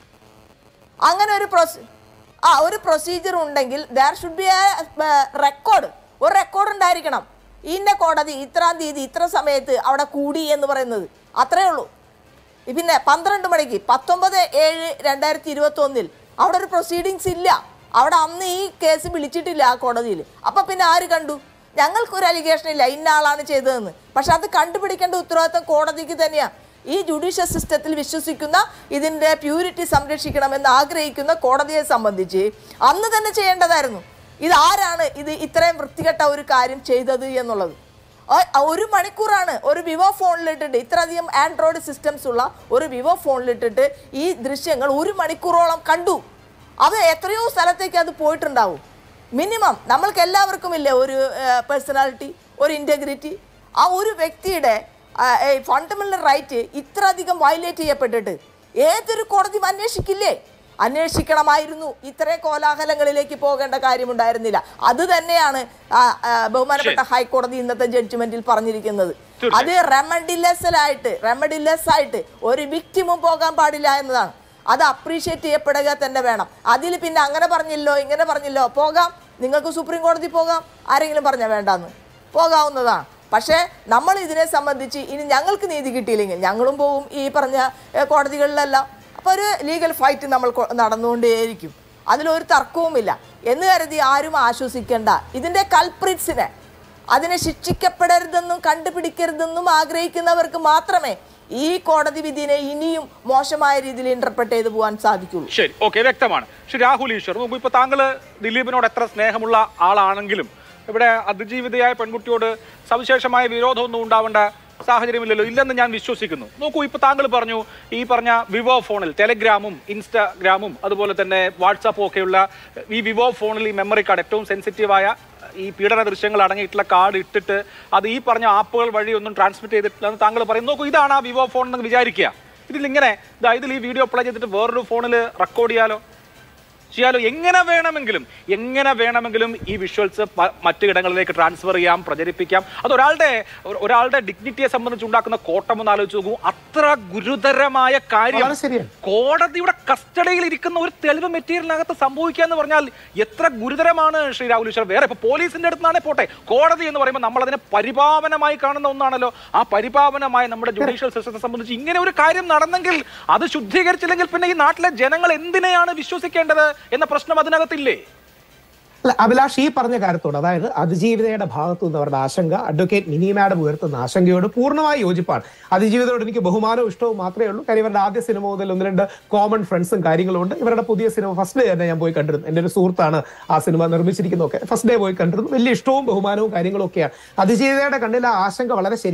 അങ്ങനെ ഒരു പ്രൊസീ ആ ഒരു പ്രൊസീജിയർ ഉണ്ടെങ്കിൽ there should be a record ഒരു റെക്കോർഡ് ഉണ്ടായിരിക്കണം ഇന്ന കോടതി ഇത്രാം തീയതി ഇത്ര സമയത്ത് അവിടെ കൂടി എന്ന് പറയുന്നത് അത്രേ ഉള്ളൂ പിന്നെ പന്ത്രണ്ട് മണിക്ക് പത്തൊമ്പത് ഏഴ് രണ്ടായിരത്തി ഇരുപത്തി ഒന്നിൽ അവിടെ ഒരു പ്രൊസീഡിങ്സ് ഇല്ല അവിടെ അന്ന് ഈ കേസ് വിളിച്ചിട്ടില്ല ആ കോടതിയിൽ അപ്പം പിന്നെ ആര് കണ്ടു ഞങ്ങൾക്കൊരു അലിഗേഷൻ ഇല്ല ഇന്ന ആളാണ് ചെയ്തതെന്ന് പക്ഷെ അത് കണ്ടുപിടിക്കേണ്ട ഉത്തരവാദിത്തം കോടതിക്ക് തന്നെയാണ് ഈ ജുഡീഷ്യൽ സിസ്റ്റത്തിൽ വിശ്വസിക്കുന്ന ഇതിൻ്റെ പ്യൂരിറ്റി സംരക്ഷിക്കണമെന്ന് ആഗ്രഹിക്കുന്ന കോടതിയെ സംബന്ധിച്ച് അന്ന് തന്നെ ചെയ്യേണ്ടതായിരുന്നു ഇത് ആരാണ് ഇത് ഇത്രയും വൃത്തികെട്ട ഒരു കാര്യം ചെയ്തത് എന്നുള്ളത് ഒ- ഒരു മണിക്കൂറാണ് ഒരു വിവോ ഫോണിലിട്ടിട്ട് ഇത്രയധികം ആൻഡ്രോയിഡ് സിസ്റ്റംസ് ഉള്ള ഒരു വിവോ ഫോണിലിട്ടിട്ട് ഈ ദൃശ്യങ്ങൾ ഒരു മണിക്കൂറോളം കണ്ടു അത് എത്രയോ സ്ഥലത്തേക്ക് അത് പോയിട്ടുണ്ടാവും മിനിമം നമ്മൾക്ക് എല്ലാവർക്കും ഇല്ലേ ഒരു പേഴ്സണാലിറ്റി ഒരു ഇൻറ്റഗ്രിറ്റി ആ ഒരു വ്യക്തിയുടെ ഫണ്ടമെന്റൽ റൈറ്റ് ഇത്ര അധികം വയലേറ്റ് ചെയ്യപ്പെട്ടിട്ട് ഏതൊരു കോടതിയും അന്വേഷിക്കില്ലേ അന്വേഷിക്കണമായിരുന്നു ഇത്രയും കോലാഹലങ്ങളിലേക്ക് പോകേണ്ട കാര്യമുണ്ടായിരുന്നില്ല അത് തന്നെയാണ് ആ, ആ, ബഹുമാനപ്പെട്ട ഹൈക്കോടതി ഇന്നത്തെ ജഡ്ജ്മെന്റിൽ പറഞ്ഞിരിക്കുന്നത് അത് റെമഡിലെസ് ആയിട്ട് റെമഡിലെസ് ആയിട്ട് ഒരു വിക്ടിമും പോകാൻ പാടില്ല എന്നതാണ് അത് അപ്രീഷിയേറ്റ് ചെയ്യപ്പെടുക തന്നെ വേണം അതിൽ പിന്നെ അങ്ങനെ പറഞ്ഞില്ലോ ഇങ്ങനെ പറഞ്ഞില്ലോ പോകാം നിങ്ങൾക്ക് സുപ്രീം കോടതി പോകാം ആരെങ്കിലും പറഞ്ഞാൽ വേണ്ടാന്ന് പോകാവുന്നതാണ് പക്ഷേ നമ്മൾ ഇതിനെ സംബന്ധിച്ച് ഇനി ഞങ്ങൾക്ക് നീതി കിട്ടിയില്ലെങ്കിൽ ഞങ്ങളും പോവും ഈ പറഞ്ഞ ഏഹ്, കോടതികളിലെല്ലാം അപ്പോൾ ഒരു ലീഗൽ ഫൈറ്റ് നമ്മൾ കൊ- നടന്നുകൊണ്ടേയിരിക്കും അതിലൊരു തർക്കവുമില്ല എന്ന് കരുതി ആരും ആശ്വസിക്കേണ്ട ഇതിൻ്റെ കൾപ്രിറ്റ്സിനെ അതിനെ ശിക്ഷിക്കപ്പെടരുതെന്നും കണ്ടുപിടിക്കരുതെന്നും ആഗ്രഹിക്കുന്നവർക്ക് മാത്രമേ ഈ കോടതി വിധിനെ ഇനിയും മോശമായ രീതിയിൽ ഇന്റർപ്രറ്റ് ചെയ്തു പോകാൻ സാധിക്കുള്ളൂ ശരി ഓക്കെ വ്യക്തമാണ് ശ്രീ രാഹുൽ ഈശ്വർ മുമ്പ് ഇപ്പൊ താങ്കൾ ദിലീപിനോട് എത്ര സ്നേഹമുള്ള ആളാണെങ്കിലും ഇവിടെ അതിജീവിതയായ പെൺകുട്ടിയോട് സവിശേഷമായ വിരോധമൊന്നും ഉണ്ടാവേണ്ട സാഹചര്യമില്ലല്ലോ ഇല്ലെന്ന് ഞാൻ വിശ്വസിക്കുന്നു നോക്കൂ ഇപ്പൊ താങ്കൾ പറഞ്ഞു ഈ പറഞ്ഞ വിവോ ഫോണിൽ ടെലഗ്രാമും ഇൻസ്റ്റാഗ്രാമും അതുപോലെ തന്നെ വാട്സാപ്പും ഒക്കെയുള്ള ഈ വിവോ ഫോണിൽ ഈ മെമ്മറി കാർഡ് ഏറ്റവും സെൻസിറ്റീവായ ഈ പീഡന ദൃശ്യങ്ങൾ അടങ്ങിയിട്ടുള്ള കാർഡ് ഇട്ടിട്ട് അത് ഈ പറഞ്ഞ ആപ്പുകൾ വഴി ഒന്നും ട്രാൻസ്മിറ്റ് ചെയ്തിട്ടില്ല എന്ന് താങ്കൾ പറയും നോക്കൂ ഇതാണ് ആ വിവോ ഫോൺ എന്ന് വിചാരിക്കുക ഇതിൽ ഇങ്ങനെ ഇതാ ഇതിൽ ഈ വീഡിയോ പ്ലേ ചെയ്തിട്ട് വേറൊരു ഫോണിൽ റെക്കോർഡ് ചെയ്യാലോ ചെയ്യാലോ എങ്ങനെ വേണമെങ്കിലും എങ്ങനെ വേണമെങ്കിലും ഈ വിഷ്വൽസ് മറ്റു ഇടങ്ങളിലേക്ക് ട്രാൻസ്ഫർ ചെയ്യാം പ്രചരിപ്പിക്കാം അത് ഒരാളുടെ ഒ- ഒരാളുടെ ഡിഗ്നിറ്റിയെ സംബന്ധിച്ച് ഉണ്ടാക്കുന്ന കോട്ടം ഒന്ന് ആലോചിച്ച് നോക്കൂ അത്ര ഗുരുതരമായ കാര്യം വളരെ ശരിയാണ്. കോടതിയുടെ കസ്റ്റഡിയിൽ ഇരിക്കുന്ന ഒരു തെളിവ് മെറ്റീരിയലിനകത്ത് സംഭവിക്കുക എന്ന് പറഞ്ഞാൽ എത്ര ഗുരുതരമാണ് ശ്രീ രാഹുൽ ഈശ്വർ വേറെ ഇപ്പൊ പോലീസിന്റെ അടുത്താണേ പോട്ടെ കോടതി എന്ന് പറയുമ്പോൾ നമ്മൾ അതിനെ പരിപാവനമായി കാണുന്ന ഒന്നാണല്ലോ ആ പരിപാവനമായ നമ്മുടെ ജുഡീഷ്യൽ സിസ്റ്റത്തെ സംബന്ധിച്ച് ഇങ്ങനെ ഒരു കാര്യം നടന്നെങ്കിൽ അത് ശുദ്ധീകരിച്ചില്ലെങ്കിൽ പിന്നെ ഈ നാട്ടിലെ ജനങ്ങൾ എന്തിനെയാണ് വിശ്വസിക്കേണ്ടത് എന്ന പ്രശ്നം അതിനകത്തില്ലേ അല്ല അഭിലാഷ് ഈ പറഞ്ഞ കാര്യത്തോട് അതായത് അതിജീവിതയുടെ ഭാഗത്തു നിന്ന് അവരുടെ ആശങ്ക അഡ്വക്കേറ്റ് മിനി മാഡം ഉയർത്തുന്ന ആശങ്കയോട് പൂർണ്ണമായി യോജിപ്പാണ് അതിജീവിതയോട് എനിക്ക് ബഹുമാനവും ഇഷ്ടവും മാത്രമേ ഉള്ളൂ കാര്യം ഇവരുടെ ആദ്യ സിനിമ മുതൽ ഒന്ന് രണ്ട് കോമൺ ഫ്രണ്ട്സും കാര്യങ്ങളും ഉണ്ട് ഇവരുടെ പുതിയ സിനിമ ഫസ്റ്റ് ഡേ തന്നെ ഞാൻ പോയി കണ്ടിരുന്നു എൻ്റെ ഒരു സുഹൃത്താണ് ആ സിനിമ നിർമ്മിച്ചിരിക്കുന്നതൊക്കെ ഫസ്റ്റ് ഡേ പോയി കണ്ടിരുന്നു വലിയ ഇഷ്ടവും ബഹുമാനവും കാര്യങ്ങളും ഒക്കെയാണ് അതിജീവിതയുടെ കണ്ണിൽ ആ ആശങ്ക വളരെ ശരിയാണ്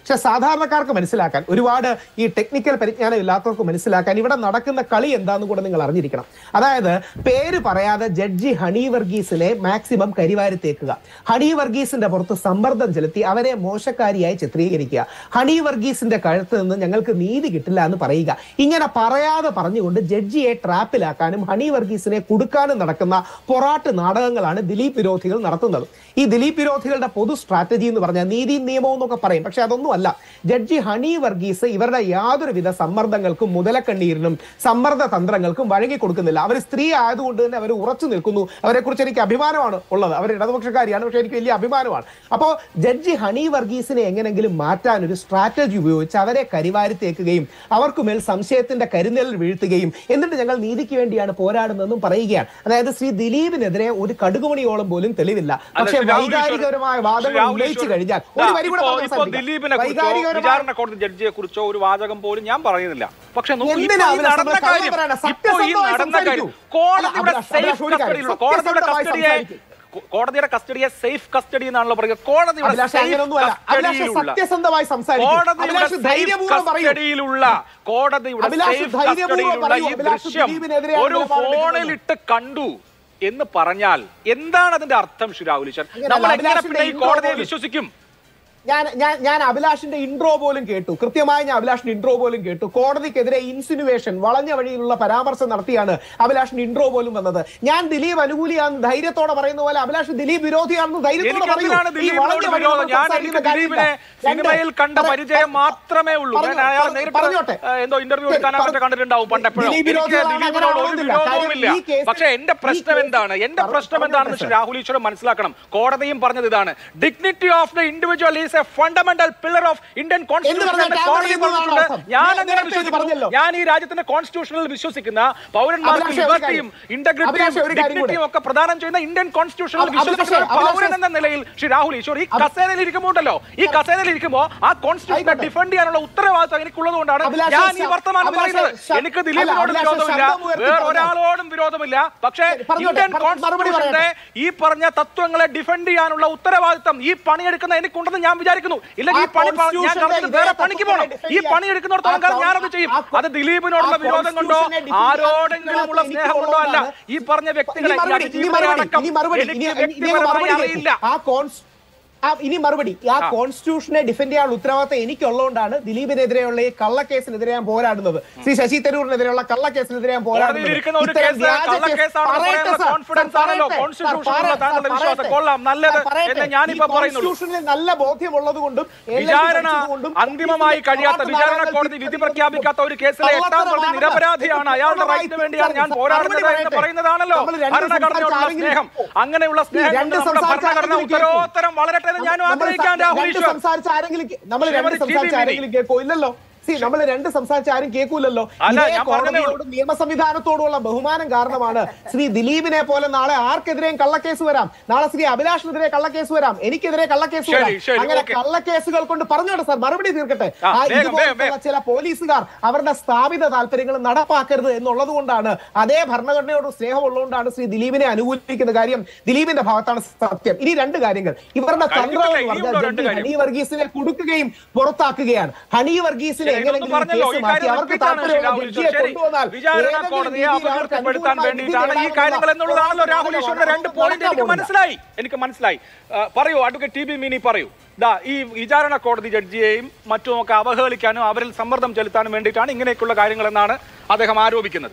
പക്ഷെ സാധാരണക്കാർക്ക് മനസ്സിലാക്കാൻ ഒരുപാട് ഈ ടെക്നിക്കൽ പരിജ്ഞാനം ഇല്ലാത്തവർക്ക് മനസ്സിലാക്കാൻ ഇവിടെ നടക്കുന്ന കളി എന്താന്ന് കൂടെ നിങ്ങൾ അറിഞ്ഞിരിക്കണം അതായത് പേര് പറയാതെ ജഡ്ജി ഹണി വർഗീസിനെ മാക്സിമം കരിവാരി തേക്കുക ഹണി വർഗീസിന്റെ പുറത്ത് സമ്മർദ്ദം ചെലുത്തി അവരെ മോശക്കാരിയായി ചിത്രീകരിക്കുക ഹണി വർഗീസിന്റെ കഴുത്ത് നിന്ന് ഞങ്ങൾക്ക് നീതി കിട്ടില്ല എന്ന് പറയുക ഇങ്ങനെ പറയാതെ പറഞ്ഞുകൊണ്ട് ജഡ്ജിയെ ട്രാപ്പിലാക്കാനും ഹണി വർഗീസിനെ കുടുക്കാനും നടക്കുന്ന പൊറാട്ട് നാടകങ്ങളാണ് ദിലീപ് വിരോധികൾ നടത്തുന്നത് ഈ ദിലീപ് വിരോധികളുടെ പൊതു സ്ട്രാറ്റജി എന്ന് പറഞ്ഞാൽ നീതി നിയമവും എന്നൊക്കെ പറയും പക്ഷെ അതൊന്നും അല്ല ജഡ്ജി ഹണി വർഗീസ് ഇവരുടെ യാതൊരുവിധ സമ്മർദ്ദങ്ങൾക്കും മുതലക്കണ്ണീരിനും സമ്മർദ്ദ തന്ത്രങ്ങൾക്കും വഴങ്ങി കൊടുക്കുന്നില്ല അവർ സ്ത്രീ ആയതുകൊണ്ട് തന്നെ അവർ ഉറച്ചു നിൽക്കുന്നു അവരെ കുറിച്ച് എനിക്ക് അഭിമാനമാണ് ഉള്ളത് അവർ ഇടതുപക്ഷക്കാരിയാണ് പക്ഷെ എനിക്ക് വലിയ അഭിമാനമാണ് അപ്പോൾ ജഡ്ജി ഹണി വർഗീസിനെ എങ്ങനെങ്കിലും മാറ്റാൻ ഒരു സ്ട്രാറ്റജി ഉപയോഗിച്ച് അവരെ കരിവാരി തേക്കുകയും അവർക്കുമേൽ സംശയത്തിന്റെ കരുന്നലിൽ വീഴ്ത്തുകയും എന്നിട്ട് ഞങ്ങൾ നീതിക്ക് വേണ്ടിയാണ് പോരാടുന്നതെന്നും പറയുകയാണ് അതായത് ശ്രീ ദിലീപിനെതിരെ ഒരു കടുകുമണിയോളം പോലും തെളിവില്ല പക്ഷേ ശ്രീ രാഹുൽ ഈശ്വർ- വൈകാരികപരമായ ശ്രീ വാദങ്ങൾ രാഹുൽ ഉന്നയിച്ചു ഈശ്വർ- കഴിഞ്ഞാൽ ദാ, ഒരു വരി കൂടെ ഇപ്പോ- പറഞ്ഞ് ഇപ്പോ അവസാനിപ്പിക്കാം. ദിലീപിനെ കുറിച്ചോ വൈകാരികപരമായ- വിചാരണ കോടതി ജഡ്ജിയെ കുറിച്ചോ ഒരു വാചകം പോലും ഞാൻ പറയുന്നില്ല പക്ഷെ നോക്കൂ, ഇപ്പോ എന്തിനാ ഈ അഭിലാഷ് നടന്ന നമ്മൾ കാര്യം കള്ളം പറയണ? ഇപ്പോ ഈ സത്യസന്ധമായി നടന്ന കാര്യം സംസാരിക്കൂ. കോടതിയുടെ അല്ല, അഭിലാഷ്, സേഫ് അഭിലാഷ് ഒരു കാര്യം, കസ്റ്റഡിയിലുള്ള കോടതിയുടെ സത്യസന്ധമായി കസ്റ്റഡിയെ സംസാരിക്കൂ. കോ- കോടതിയുടെ കസ്റ്റഡിയെ സേഫ് കസ്റ്റഡി എന്നാണല്ലോ പറയുക കോടതിയുടെ അഭിലാഷ് സേഫ് അങ്ങനെയൊന്നുമല്ല അഭിലാഷ് കസ്റ്റഡിയിലുള്ള സത്യസന്ധമായി സംസാരിക്കും കോടതിയുടെ അഭിലാഷ് സേഫ് ധൈര്യപൂർവ്വം പറയൂ കസ്റ്റഡിയിലുള്ള കോടതിയുടെ അഭിലാഷ് സേഫ് ധൈര്യപൂർവ്വം കസ്റ്റഡിയിലുള്ള പറയൂ. ഈ അഭിലാഷ് ദൃശ്യം ദിലീപിനെതിരെയാണ് ഒരു നിലപാടെടുക്കുന്നത്. ഫോണിലിട്ട് കണ്ടു എന്ന് പറഞ്ഞാൽ എന്താണ് അതിന്റെ അർത്ഥം ശ്രീരാഹുലിച്ചൻ അങ്ങനെയല്ല, നമ്മൾ എങ്ങനെ അഭിലാഷിന്റെ പിന്നെ ഈ കോടതിയെ intro വിശ്വസിക്കും ഞാൻ ഞാൻ ഞാൻ അഭിലാഷിന്റെ ഇൻട്രോ പോലും കേട്ടു കൃത്യമായി ഞാൻ അഭിലാഷിന്റെ ഇൻട്രോ പോലും കേട്ടു കോടതിക്കെതിരെ ഇൻസിനുവേഷൻ വളഞ്ഞ വഴിയിലുള്ള പരാമർശം നടത്തിയാണ് അഭിലാഷിന്റെ ഇൻട്രോ പോലും വന്നത് ഞാൻ ദിലീപ് അനുകൂലിയാണെന്ന് ധൈര്യത്തോടെ പറയുന്ന പോലെ അഭിലാഷ് ദിലീപ് വിരോധിയാണെന്ന് ധൈര്യത്തോടെ എനിക്ക് പറയൂ എന്തിനാണ് ഈ ദിലീപിനോട് വളഞ്ഞ വഴിയിലൂടെ വിരോധം ഞാൻ എനിക്ക് സംസാരിക്കുന്ന കാര്യമില്ല. ദിലീപിനെ സിനിമയിൽ കണ്ട രണ്ട് പരിചയം മാത്രമേ ഉള്ളൂ ഞാൻ പറഞ്ഞോ, അയാൾ പറഞ്ഞോ, നേരിട്ട് പറഞ്ഞോട്ടെ. ഏഹ്, എന്തോ ഇന്റർവ്യൂ എടുക്കാനോ മറ്റോ കണ്ടിട്ടുണ്ടാവും പണ്ടെപ്പോഴും ദിലീപ് എനിക്ക് വിരോധികളാണ് ദിലീപിനോട് ഒരു അങ്ങനെ വിരോധവുമില്ല ആവണമെന്നില്ല. കാര്യം ഈ പക്ഷെ എന്റെ കേസ്- പ്രശ്നം ഈ കേസ് എന്താണ് എന്റെ പറ- പ്രശ്നം എന്താണെന്ന് പറഞ്ഞോട്ടെ, ശ്രീ രാഹുൽ ഈശ്വരൻ മനസ്സിലാക്കണം കോടതിയും പറഞ്ഞത് ഇതാണ് dignity of the individual is a fundamental pillar of Indian constitution പറഞ്ഞാൽ എന്ന് ഞാൻ കോടതി പറയുന്നതാണ് പറഞ്ഞിട്ടുണ്ട് അർത്ഥം. ഞാൻ ഞാൻ അങ്ങനെ നേരത്തെ ഇത് വിശ്വസിക്കുന്നു പറഞ്ഞല്ലോ. ഞാൻ ഈ രാജ്യത്തിന്റെ കോൺസ്റ്റിറ്റ്യൂഷനിൽ വിശ്വസിക്കുന്ന പൗരന്മാർക്ക് അഭിലാഷേ, ഒരു ലിബർട്ടിയും കാര്യം. ഇന്റഗ്രിറ്റിയും അഭിലാഷേ, ഒരു കാര്യം കൂടെ. ഡിഗ്നിറ്റിയും ഒക്കെ പ്രദാനം ചെയ്യുന്ന ഇന്ത്യൻ കോൺസ്റ്റിറ്റ്യൂഷനിൽ അഭി- വിശ്വസിക്കുന്ന ഒരു അഭിലാഷേ, പൗരൻ എന്ന നിലയിൽ ശ്രീ രാഹുൽ ഈശ്വർ ഈ കസേരയിൽ ഇരിക്കുമ്പോണ്ടല്ലോ ഈ കസേരയിൽ ഇരിക്കുമ്പോ ആ കോൺസ്റ്റിറ്റ്യൂഷനെ ആയിക്കോട്ടെ. ഡിഫെൻഡ് ചെയ്യാനുള്ള ഉത്തരവാദിത്വം എനിക്കുള്ളത് കൊണ്ടാണ് അഭിലാഷേ, ഞാൻ ഈ ശ- വർത്തമാനം അഭിലാഷേ, പറയുന്നത് ശ- എനിക്ക് അല്ല, ദിലീപിനോട് അഭിലാഷേ, വിരോധമില്ല ശബ്ദം ഉയർത്തി വേറെ പറഞ്ഞോ. ഒരാളോടും വിരോധമില്ല പക്ഷേ പറഞ്ഞോട്ടെ, ഇന്ത്യൻ പറ- മറുപടി കോൺസ്റ്റിറ്റ്യൂഷന്റെ ഈ പറഞ്ഞ തത്വങ്ങളെ ഡിഫെൻഡ് ചെയ്യാനുള്ള ഉത്തരവാദിത്തം ഈ പണിയെടുക്കുന്ന എനിക്കുണ്ടെന്ന് ഞാൻ വിചാരിക്കുന്നു ഇല്ലെങ്കിൽ ഈ ആ പണി പ- ഞാൻ കോൺസ്റ്റിറ്റ്യൂഷന്റെ കളഞ്ഞിട്ട് ഇതേ വേറെ പണിക്ക് പോകണം തത്വങ്ങളെ ഈ defend പണി എടുക്കുന്നിടത്തോളം കാലം ആ ഞാനത് ചെയ്യും ആ അത് ദിലീപിനോടുള്ള ആ വിരോധം കൊണ്ടോ constitution-നെ defend ചെയ്യാൻ ആരോടെങ്കിലുമുള്ള എനിക്ക് സ്നേഹം കൊണ്ടോ അല്ല ഉള്ളതാണ്. ഈ പറഞ്ഞ വ്യക്തികളെ ഇനി മറുപടി, ഇനി മറുപടി, അടക്കം ഇനി മറുപടി, എനിക്ക് ഇനി- ഇനി വ്യക്തിപരമായി മറുപടി കേൾക്കൂ. അറിയില്ല ആ കോൺസ് ആ ഇനി മറുപടി ആ ആ. കോൺസ്റ്റിറ്റ്യൂഷനെ ഡിഫെൻഡ് ചെയ്യാനുള്ള ഉത്തരവാദിത്തം എനിക്കുള്ളതുകൊണ്ടാണ് ദിലീപിനെതിരെയുള്ള ഈ കള്ളക്കേസിനെതിരെ ഞാൻ പോരാടുന്നത് ശ്രീ ശശി തരൂരിനെതിരെയുള്ള കള്ളക്കേസിനെതിരെ ഞാൻ പോരാടുന്നത് ഇരിക്കുന്ന ഒരു ഇത്തരം കേസ് വ്യാജ കേസ് കള്ളക്കേസാണെന്ന് പറയട്ടെ പറയാനുള്ള സർ, കോൺഫിഡൻസ് സർ, ആണല്ലോ പറയട്ടെ, കോൺസ്റ്റിറ്റ്യൂഷനിലുള്ള സർ, താങ്കളുടെ പറയട്ടെ, വിശ്വാസം കൊള്ളാം നല്ലത് സർ, പറയട്ടെ. എന്ന് ഞാനിപ്പോ ഈ പറയുന്നുള്ളൂ കോൺസ്റ്റിറ്റ്യൂഷനിൽ നല്ല ബോധ്യമുള്ളത് കൊണ്ടും വിചാരണ അന്തിമമായി കഴിയാത്ത വിചാരണ കോടതി വിധി പ്രഖ്യാപിക്കാത്ത ഒരു കേസിലെ എട്ടാം പ്രതി നിരപരാധിയാണ് അയാളുടെ റൈറ്റിന് വേണ്ടിയാണ് ഞാൻ പോരാടുന്നത് എന്ന് പറയുന്നതാണല്ലോ ഭരണഘടനയോടുള്ള സ്നേഹം അങ്ങനെയുള്ള സ്നേഹം കൊണ്ട് നമ്മുടെ ഭരണഘടന ഉത്തരോത്തരം വളരട്ടെ എന്ന് ഞാനും ആഗ്രഹിക്കാൻ രാഹുൽ രണ്ട് ഈശ്വർ സംസാരിച്ച ആരെങ്കിലും നമ്മൾ രണ്ട് ശ്രീമതി ടി. സംസാരിച്ച ബി. ആരെങ്കിലും കേൾക്കോ ഇല്ലല്ലോ സി നമ്മൾ രണ്ട് സംസാരിച്ച ആരും കേൾക്കൂലല്ലോ അല്ല, ഇതേ ഞാൻ പറഞ്ഞതേ ഉള്ളൂ. കോടതിയോടും നിയമ സംവിധാനത്തോടുള്ള ബഹുമാനം കാരണമാണ് ശ്രീ ദിലീപിനെ പോലെ നാളെ ആർക്കെതിരെയും കള്ളക്കേസ് വരാം നാളെ ശ്രീ അഭിലാഷിനെതിരെ കള്ളക്കേസ് വരാം എനിക്കെതിരെ കള്ളക്കേസ് ശരി, വരാം ശരി, അങ്ങനെ ഓക്കേ. കള്ളക്കേസുകൾ കൊണ്ട് പറഞ്ഞോട്ടെ സാർ മറുപടി തീർക്കട്ടെ ആ, ആ വേഗം, ഇതുപോലുള്ള വേഗം, വേഗം. ചില പോലീസുകാർ അവരുടെ സ്ഥാപിത താല്പര്യങ്ങൾ നടപ്പാക്കരുത് എന്നുള്ളത് കൊണ്ടാണ് അതേ ഭരണഘടനയോട് സ്നേഹമുള്ളതുകൊണ്ടാണ് ശ്രീ ദിലീപിനെ അനുകൂലിക്കുന്ന കാര്യം ദിലീപിന്റെ ഭാഗത്താണ് സത്യം ഇനി രണ്ട് കാര്യങ്ങൾ ഇവരുടെ കഴിഞ്ഞിട്ടില്ല, തന്ത്രം എന്ന് ഇനിയുണ്ടോ പറഞ്ഞാൽ രണ്ട് ജഡ്ജി കാര്യം? ഹണി വർഗീസിനെ കുടുക്കുകയും പുറത്താക്കുകയാണ് ഹണി വർഗീസിനെ ശരി, ഇതൊന്നും എങ്ങനെയെങ്കിലും പറഞ്ഞല്ലോ. കേസ് ഈ മാറ്റി കാര്യം അവർക്ക് റിപ്പീറ്റാണ് താല്പര്യമുള്ള രാഹുൽ ഈശ്വർ. ജഡ്ജിയെ ശരി. കൊണ്ടുവന്നാൽ വിചാരണ ഏതെങ്കിലും കോടതിയെ രീതിയിൽ അവർക്ക് അപകീർത്തിപ്പെടുത്താൻ അനുകൂലമായ വേണ്ടിയിട്ടാണ് ഈ വിധി കാര്യങ്ങൾ എന്നുള്ളതാണല്ലോ രാഹുൽ ഈശ്വറിന്റെ രണ്ട് പോയിന്റ് എനിക്ക് നടക്കാൻ മനസ്സിലായി എനിക്ക് മനസ്സിലായി ആ, പറയൂ അഡ്വക്കേറ്റ് ടി ബി മീനി പറയൂ ദാ ഈ വിചാരണ കോടതി ജഡ്ജിയെയും മറ്റുമൊക്കെ അവഹേളിക്കാനും അവരിൽ സമ്മർദ്ദം ചെലുത്താനും വേണ്ടിയിട്ടാണ് ഇങ്ങനെയൊക്കെയുള്ള കാര്യങ്ങൾ എന്നാണ് അദ്ദേഹം ആരോപിക്കുന്നത്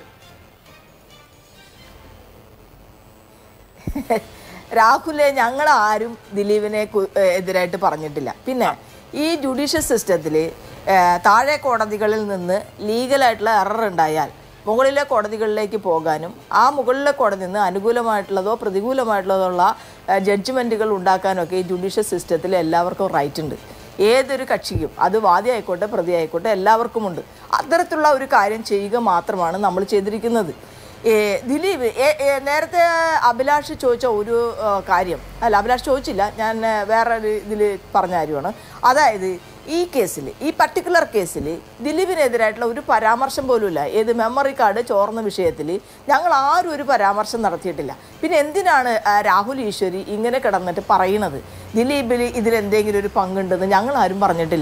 രാഹുലെ ഞങ്ങൾ ആരും ദിലീപിനെ കു- ഏഹ് എതിരായിട്ട് പറഞ്ഞിട്ടില്ല പിന്നെ ഈ ജുഡീഷ്യൽ സിസ്റ്റത്തിൽ താഴെ കോടതികളിൽ നിന്ന് ലീഗലായിട്ടുള്ള എറർ ഉണ്ടായാൽ മുകളിലെ കോടതികളിലേക്ക് പോകാനും ആ മുകളിലെ കോടതിയിൽ നിന്ന് അനുകൂലമായിട്ടുള്ളതോ പ്രതികൂലമായിട്ടുള്ളതോ ഉള്ള ജഡ്ജ്മെൻറ്റുകൾ ഉണ്ടാക്കാനൊക്കെ ഈ ജുഡീഷ്യൽ സിസ്റ്റത്തിൽ എല്ലാവർക്കും റൈറ്റ് ഉണ്ട് ഏതൊരു കക്ഷിക്കും അത് വാദി ആയിക്കോട്ടെ പ്രതി ആയിക്കോട്ടെ എല്ലാവർക്കുമുണ്ട് അത്തരത്തിലുള്ള ഒരു കാര്യം ചെയ്യുക മാത്രമാണ് നമ്മൾ ചെയ്തിരിക്കുന്നത് ഏ, ദിലീപ് ഏ- ഏ, നേരത്തെ അഭിലാഷ് ചോദിച്ച ഒരു ആ, കാര്യം അല്ല അഭിലാഷ് ചോദിച്ചില്ല ഞാൻ ആ, വേറൊരു ഇതിൽ പറഞ്ഞ കാര്യമാണ് അതായത് ഈ കേസിൽ ഈ പർട്ടിക്കുലർ കേസിൽ ദിലീപിനെതിരായിട്ടുള്ള ഒരു പരാമർശം പോലുമില്ല ഏത് മെമ്മറി കാർഡ് ചോർന്ന വിഷയത്തിൽ ഞങ്ങൾ ആരും ഒരു പരാമർശം നടത്തിയിട്ടില്ല പിന്നെ എന്തിനാണ് ആ, രാഹുൽ ഈശ്വരി ഇങ്ങനെ കിടന്നിട്ട് പറയണത് ദിലീപിൽ ഇതിലെന്തെങ്കിലും ഒരു പങ്കുണ്ടെന്ന് ഞങ്ങൾ ആരും പറഞ്ഞിട്ടില്ല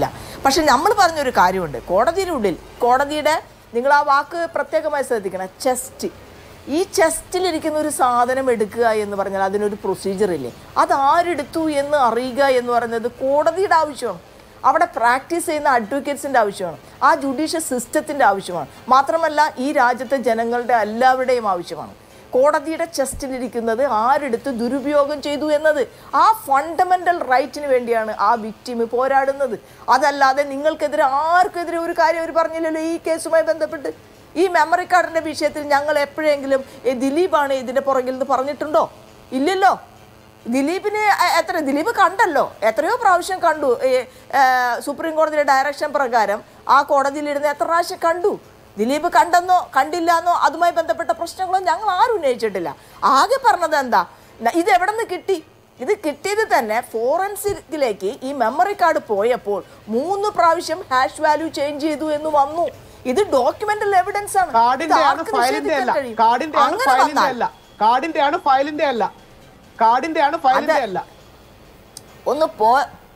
പക്ഷെ നമ്മൾ പറഞ്ഞൊരു കാര്യമുണ്ട് കോടതിയുടെ ഉള്ളിൽ കോടതിയുടെ നിങ്ങൾ ആ വാക്ക് പ്രത്യേകമായി ശ്രദ്ധിക്കണം ചെസ്റ്റ് ഈ ചെസ്റ്റിലിരിക്കുന്ന ഒരു സാധനം എടുക്കുക എന്ന് പറഞ്ഞാൽ അതിനൊരു പ്രൊസീജിയർ ഇല്ലേ അത് ആരെടുത്തു എന്ന് അറിയുക എന്ന് പറയുന്നത് കോടതിയുടെ ആവശ്യമാണ് അവിടെ പ്രാക്ടീസ് ചെയ്യുന്ന അഡ്വക്കേറ്റ്സിൻ്റെ ആവശ്യമാണ് ആ ജുഡീഷ്യൽ സിസ്റ്റത്തിൻ്റെ ആവശ്യമാണ് മാത്രമല്ല ഈ രാജ്യത്തെ ജനങ്ങളുടെ എല്ലാവരുടെയും ആവശ്യമാണ് കോടതിയുടെ ചെസ്റ്റിലിരിക്കുന്നത് ആരെടുത്ത് ദുരുപയോഗം ചെയ്തു എന്നത് ആ ഫണ്ടമെന്റൽ റൈറ്റിന് വേണ്ടിയാണ് ആ വിക്ടിം പോരാടുന്നത് അതല്ലാതെ നിങ്ങൾക്കെതിരെ ആർക്കെതിരെ ഒരു കാര്യം അവർ പറഞ്ഞില്ലല്ലോ ഈ കേസുമായി ബന്ധപ്പെട്ട് ഈ മെമ്മറി കാർഡിന്റെ വിഷയത്തിൽ ഞങ്ങൾ എപ്പോഴെങ്കിലും "ഏ, ദിലീപാണ് ഇതിന്റെ പുറകിൽ നിന്ന് പറഞ്ഞിട്ടുണ്ടോ ഇല്ലല്ലോ ദിലീപിന് എ- എത്ര ദിലീപ് കണ്ടല്ലോ എത്രയോ പ്രാവശ്യം കണ്ടു ഈ, ഏ, സുപ്രീം കോടതിയുടെ ഡയറക്ഷൻ പ്രകാരം ആ കോടതിയിലിരുന്ന് എത്ര പ്രാവശ്യം കണ്ടു ദിലീപ് കണ്ടെന്നോ കണ്ടില്ല എന്നോ അതുമായി ബന്ധപ്പെട്ട പ്രശ്നങ്ങളോ ഞങ്ങൾ ആരും ഉന്നയിച്ചിട്ടില്ല ആകെ പറഞ്ഞത് എന്താ ന- ഇത് എവിടെ നിന്ന് കിട്ടി ഇത് കിട്ടിയത് തന്നെ ഫോറൻസിക്കിലേക്ക് ഈ മെമ്മറി കാർഡ് പോയപ്പോൾ മൂന്ന് പ്രാവശ്യം ഹാഷ് വാല്യൂ ചേഞ്ച് ചെയ്തു എന്ന് വന്നു ഇത് ഡോക്യുമെന്റൽ എവിഡൻസ് ആണ് ഇത് കാർഡിന്റെ ആണ് ആർക്ക് ഫയലിന്റെ നിഷേധിക്കാൻ അല്ല കഴിയും? കാർഡിന്റെ ആണ് അങ്ങനെ ഫയലിന്റെ വന്നാൽ അല്ല കാർഡിന്റെ ആണ് ഫയലിന്റെ അല്ല കാർഡിന്റെ ആണ് ഫയലിന്റെ അത് അല്ല ഒന്ന് പോ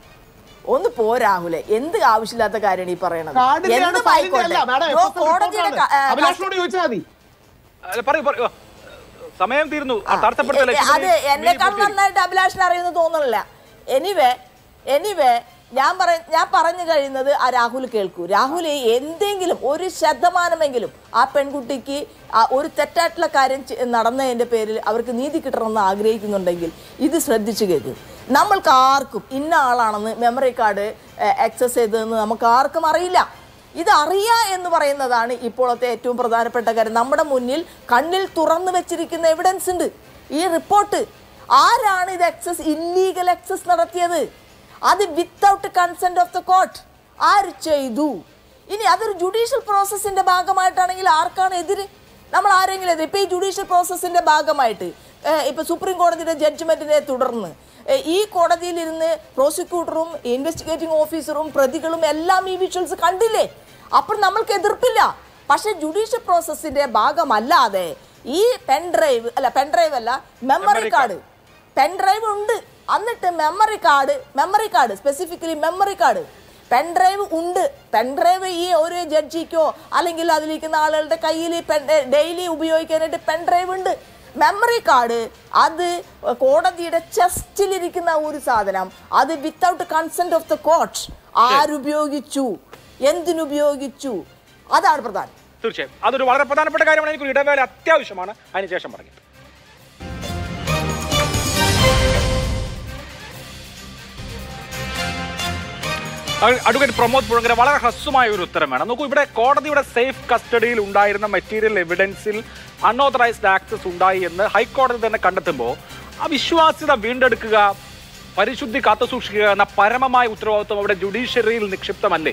ഒന്ന് പോ രാഹുലെ എന്ത് ആവശ്യമില്ലാത്ത കാര്യമാണ് ഈ പറയണത് കാർഡിന്റെ ആണ് എന്തും ഫയലിന്റെ അല്ല ആയിക്കോട്ടെ. മാഡം യോ, FSL കോടതിയുടെ റിപ്പോർട്ടാണ്. ക- ഏ, അഭിലാഷിനോട് ചോദിച്ചാൽ മതി അല്ല, പറയൂ പറയൂ ആ, സമയം തീർന്നു ആ, തടസ്സപ്പെടുത്തല്ലേ ഏ, അത് എന്നെക്കാൾ നന്നായിട്ട് അഭിലാഷിന് അറിയുന്നു തോന്നുന്നില്ല എനിവേ എനിവേ ഞാൻ പറ ഞാൻ പറഞ്ഞു കഴിയുന്നത് ആ രാഹുൽ കേൾക്കൂ രാഹുൽ എന്തെങ്കിലും ഒരു ശതമാനമെങ്കിലും ആ പെൺകുട്ടിക്ക് ആ ഒരു തെറ്റായിട്ടുള്ള കാര്യം ചെ- നടന്നതിന്റെ പേരിൽ അവർക്ക് നീതി കിട്ടണമെന്ന് ആഗ്രഹിക്കുന്നുണ്ടെങ്കിൽ ഇത് ശ്രദ്ധിച്ചു കേൾക്കും നമ്മൾക്ക് ആർക്കും ഇന്ന ആളാണെന്ന് മെമ്മറി കാർഡ് ആക്സസ് ചെയ്തതെന്ന് നമുക്ക് ആർക്കും അറിയില്ല ഇത് അറിയാ എന്ന് പറയുന്നതാണ് ഇപ്പോഴത്തെ ഏറ്റവും പ്രധാനപ്പെട്ട കാര്യം നമ്മുടെ മുന്നിൽ കണ്ണിൽ തുറന്നു വെച്ചിരിക്കുന്ന എവിഡൻസ് ഉണ്ട് ഈ റിപ്പോർട്ട് ആരാണ് ഇത് എക്സസ് ഇല്ലീഗൽ എക്സസ് നടത്തിയത് അത് without consent of the court ആര് ചെയ്തു ഇനി അതൊരു ജുഡീഷ്യൽ പ്രോസസ്സിന്റെ ഭാഗമായിട്ടാണെങ്കിൽ ആർക്കാണ് എതിര് നമ്മൾ ആരെങ്കിലും എതിര് ഇപ്പൊ ഈ ജുഡീഷ്യൽ പ്രോസസ്സിന്റെ ഭാഗമായിട്ട് ഏഹ്, ഇപ്പൊ സുപ്രീം കോടതിയുടെ ജഡ്ജ്മെന്റിനെ തുടർന്ന് ഏഹ്, ഈ കോടതിയിലിരുന്ന് പ്രോസിക്യൂട്ടറും ഇൻവെസ്റ്റിഗേറ്റിംഗ് ഓഫീസറും പ്രതികളും എല്ലാം ഈ വിഷ്വൽസ് കണ്ടില്ലേ അപ്പോൾ നമ്മൾക്ക് എതിർപ്പില്ല പക്ഷെ ജുഡീഷ്യൽ പ്രോസസ്സിന്റെ ഭാഗമല്ലാതെ ഈ പെൻഡ്രൈവ് അല്ല പെൻഡ്രൈവ് അല്ല മെമ്മറി കാർഡ് പെൻഡ്രൈവ് ഉണ്ട് എന്നിട്ട് memory card memory card specifically memory card pen drive ഉണ്ട് പെൻഡ്രൈവ് ഈ ഒരു ജഡ്ജിക്കോ അല്ലെങ്കിൽ അതിലിരിക്കുന്ന ആളുകളുടെ കയ്യിൽ ഡെയിലി ഉപയോഗിക്കാനായിട്ട് പെൻഡ്രൈവ് ഉണ്ട് മെമ്മറി കാർഡ് അത് കോടതിയുടെ ചെസ്റ്റിലിരിക്കുന്ന ഒരു സാധനം അത് without consent of the court ആരുപയോഗിച്ചു എന്തിനുപയോഗിച്ചു അതാണ് പ്രധാനം തീർച്ചയായും അതൊരു വളരെ പ്രധാനപ്പെട്ട കാര്യമാണ് എനിക്കൊരു ഇടവേള അത്യാവശ്യമാണ് അതിനുശേഷം പറഞ്ഞു അഡ്വക്കേറ്റ് പ്രമോദ് പുഴങ്കര വളരെ ഹ്രസ്വമായ ഒരു ഉത്തരം വേണം നോക്കൂ ഇവിടെ കോടതിയുടെ സേഫ് കസ്റ്റഡിയിൽ ഉണ്ടായിരുന്ന മെറ്റീരിയൽ എവിഡൻസിൽ അൺഓത്തറൈസ്ഡ് ആക്സസ് ഉണ്ടായി എന്ന് ഹൈക്കോടതി തന്നെ കണ്ടെത്തുമ്പോൾ ആ വിശ്വാസ്യത വീണ്ടെടുക്കുക പരിശുദ്ധി കാത്തുസൂക്ഷിക്കുക എന്ന പരമമായ ഉത്തരവാദിത്വം അവിടെ ജുഡീഷ്യറിയിൽ നിക്ഷിപ്തമല്ലേ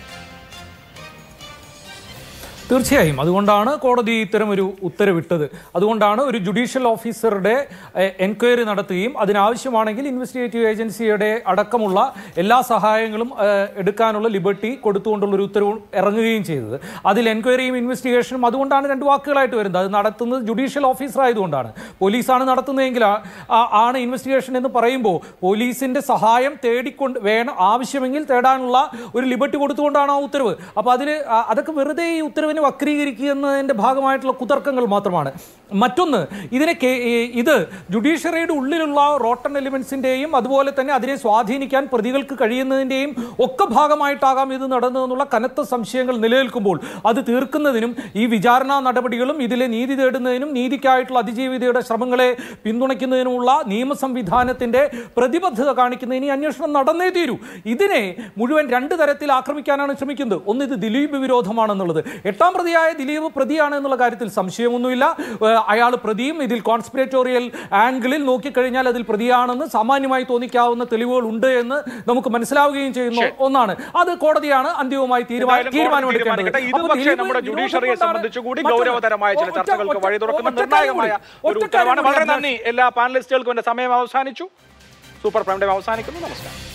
തീർച്ചയായും അതുകൊണ്ടാണ് കോടതി ഇത്തരം ഒരു ഉത്തരവിട്ടത് അതുകൊണ്ടാണ് ഒരു ജുഡീഷ്യൽ ഓഫീസറുടെ എൻക്വയറി നടത്തുകയും അതിനാവശ്യമാണെങ്കിൽ ഇൻവെസ്റ്റിഗേറ്റീവ് ഏജൻസിയുടെ അടക്കമുള്ള എല്ലാ സഹായങ്ങളും ഏഹ്, എടുക്കാനുള്ള ലിബർട്ടി കൊടുത്തുകൊണ്ടുള്ള ഒരു ഉത്തരവ് ഇറങ്ങുകയും ചെയ്തത് അതിൽ എൻക്വയറിയും ഇൻവെസ്റ്റിഗേഷനും അതുകൊണ്ടാണ് രണ്ട് വാക്കുകളായിട്ട് വരുന്നത് അത് നടത്തുന്നത് ജുഡീഷ്യൽ ഓഫീസർ ആയതുകൊണ്ടാണ് പോലീസാണ് നടത്തുന്നതെങ്കിൽ ആ- ആ- ആണ് ഇൻവെസ്റ്റിഗേഷൻ എന്ന് പറയുമ്പോൾ പോലീസിന്റെ സഹായം തേടിക്കൊണ്ട് വേണം ആവശ്യമെങ്കിൽ തേടാനുള്ള ഒരു ലിബർട്ടി കൊടുത്തുകൊണ്ടാണ് ആ ഉത്തരവ് അപ്പോൾ അതിൽ അതൊക്കെ വെറുതെ ഈ ഉത്തരവിനെ വക്രീകരിക്കുക എന്നതിൻ്റെ ഭാഗമായിട്ടുള്ള കുതർക്കങ്ങൾ മാത്രമാണ് മറ്റൊന്ന് ഇതിനെ കേ- ഈ ഇത് ജുഡീഷ്യറിയുടെ ഉള്ളിലുള്ള റോട്ടൺ എലിമെന്റ്സിന്റെയും അതുപോലെ തന്നെ അതിനെ സ്വാധീനിക്കാൻ പ്രതികൾക്ക് കഴിയുന്നതിന്റെയും ഒക്കെ ഭാഗമായിട്ടാകാം ഇത് നടന്നതെന്നുള്ള കനത്ത സംശയങ്ങൾ നിലനിൽക്കുമ്പോൾ അത് തീർക്കുന്നതിനും ഈ വിചാരണ നടപടികളും ഇതിലെ നീതി തേടുന്നതിനും നീതിക്കായിട്ടുള്ള അതിജീവിതയുടെ ശ്രമങ്ങളെ പിന്തുണയ്ക്കുന്നതിനുമുള്ള നിയമ സംവിധാനത്തിന്റെ പ്രതിബദ്ധത കാണിക്കുന്നതിന് ഈ അന്വേഷണം നടന്നേ തീരൂ ഇതിനെ മുഴുവൻ രണ്ട് തരത്തിൽ ആക്രമിക്കാനാണ് ശ്രമിക്കുന്നത് ഒന്ന് ഇത് ദിലീപ് വിരോധമാണെന്നുള്ളത് എട്ടാം പ്രതിയായ ദിലീപ് പ്രതിയാണ് എന്നുള്ള കാര്യത്തിൽ സംശയമൊന്നുമില്ല അയാൾ പ്രതിയും ഇതിൽ കോൺസ്പിറേറ്റോറിയൽ ആംഗിളിൽ നോക്കിക്കഴിഞ്ഞാൽ അതിൽ പ്രതിയാണെന്ന് സാമാന്യമായി തോന്നിക്കാവുന്ന തെളിവുകൾ ഉണ്ട് എന്ന് നമുക്ക് മനസ്സിലാവുകയും ചെയ്യുന്ന ഒന്നാണ് അത് കോടതിയാണ് അന്തിമമായി തീരുമാനം എന്തായാലും കോടതി തീരുമാനമെടുക്കേണ്ടത് തീരുമാനിക്കട്ടെ. ഇത് അപ്പോൾ പക്ഷേ ദിലീപ് നമ്മുടെ വിരോധം ജുഡീഷ്യറിയെ കൊണ്ടാണ് സംബന്ധിച്ച് കൂടി മറ്റൊന്ന് ഗൗരവതരമായ ചില ഒറ്റ- ചർച്ചകൾക്ക് ഒറ്റ- വഴി തുറക്കുന്ന ഒറ്റ കാര്യം നിർണായകമായ കൂടി- ഒരു ഒറ്റ ഉത്തരവാണ് കാര്യം വളരെ കൂടി നന്ദി എല്ലാ പാനലിസ്റ്റുകൾക്കും എന്റെ സമയം അവസാനിച്ചു സൂപ്പർ പ്രൈം ടൈം അവസാനിക്കുന്നു നമസ്കാരം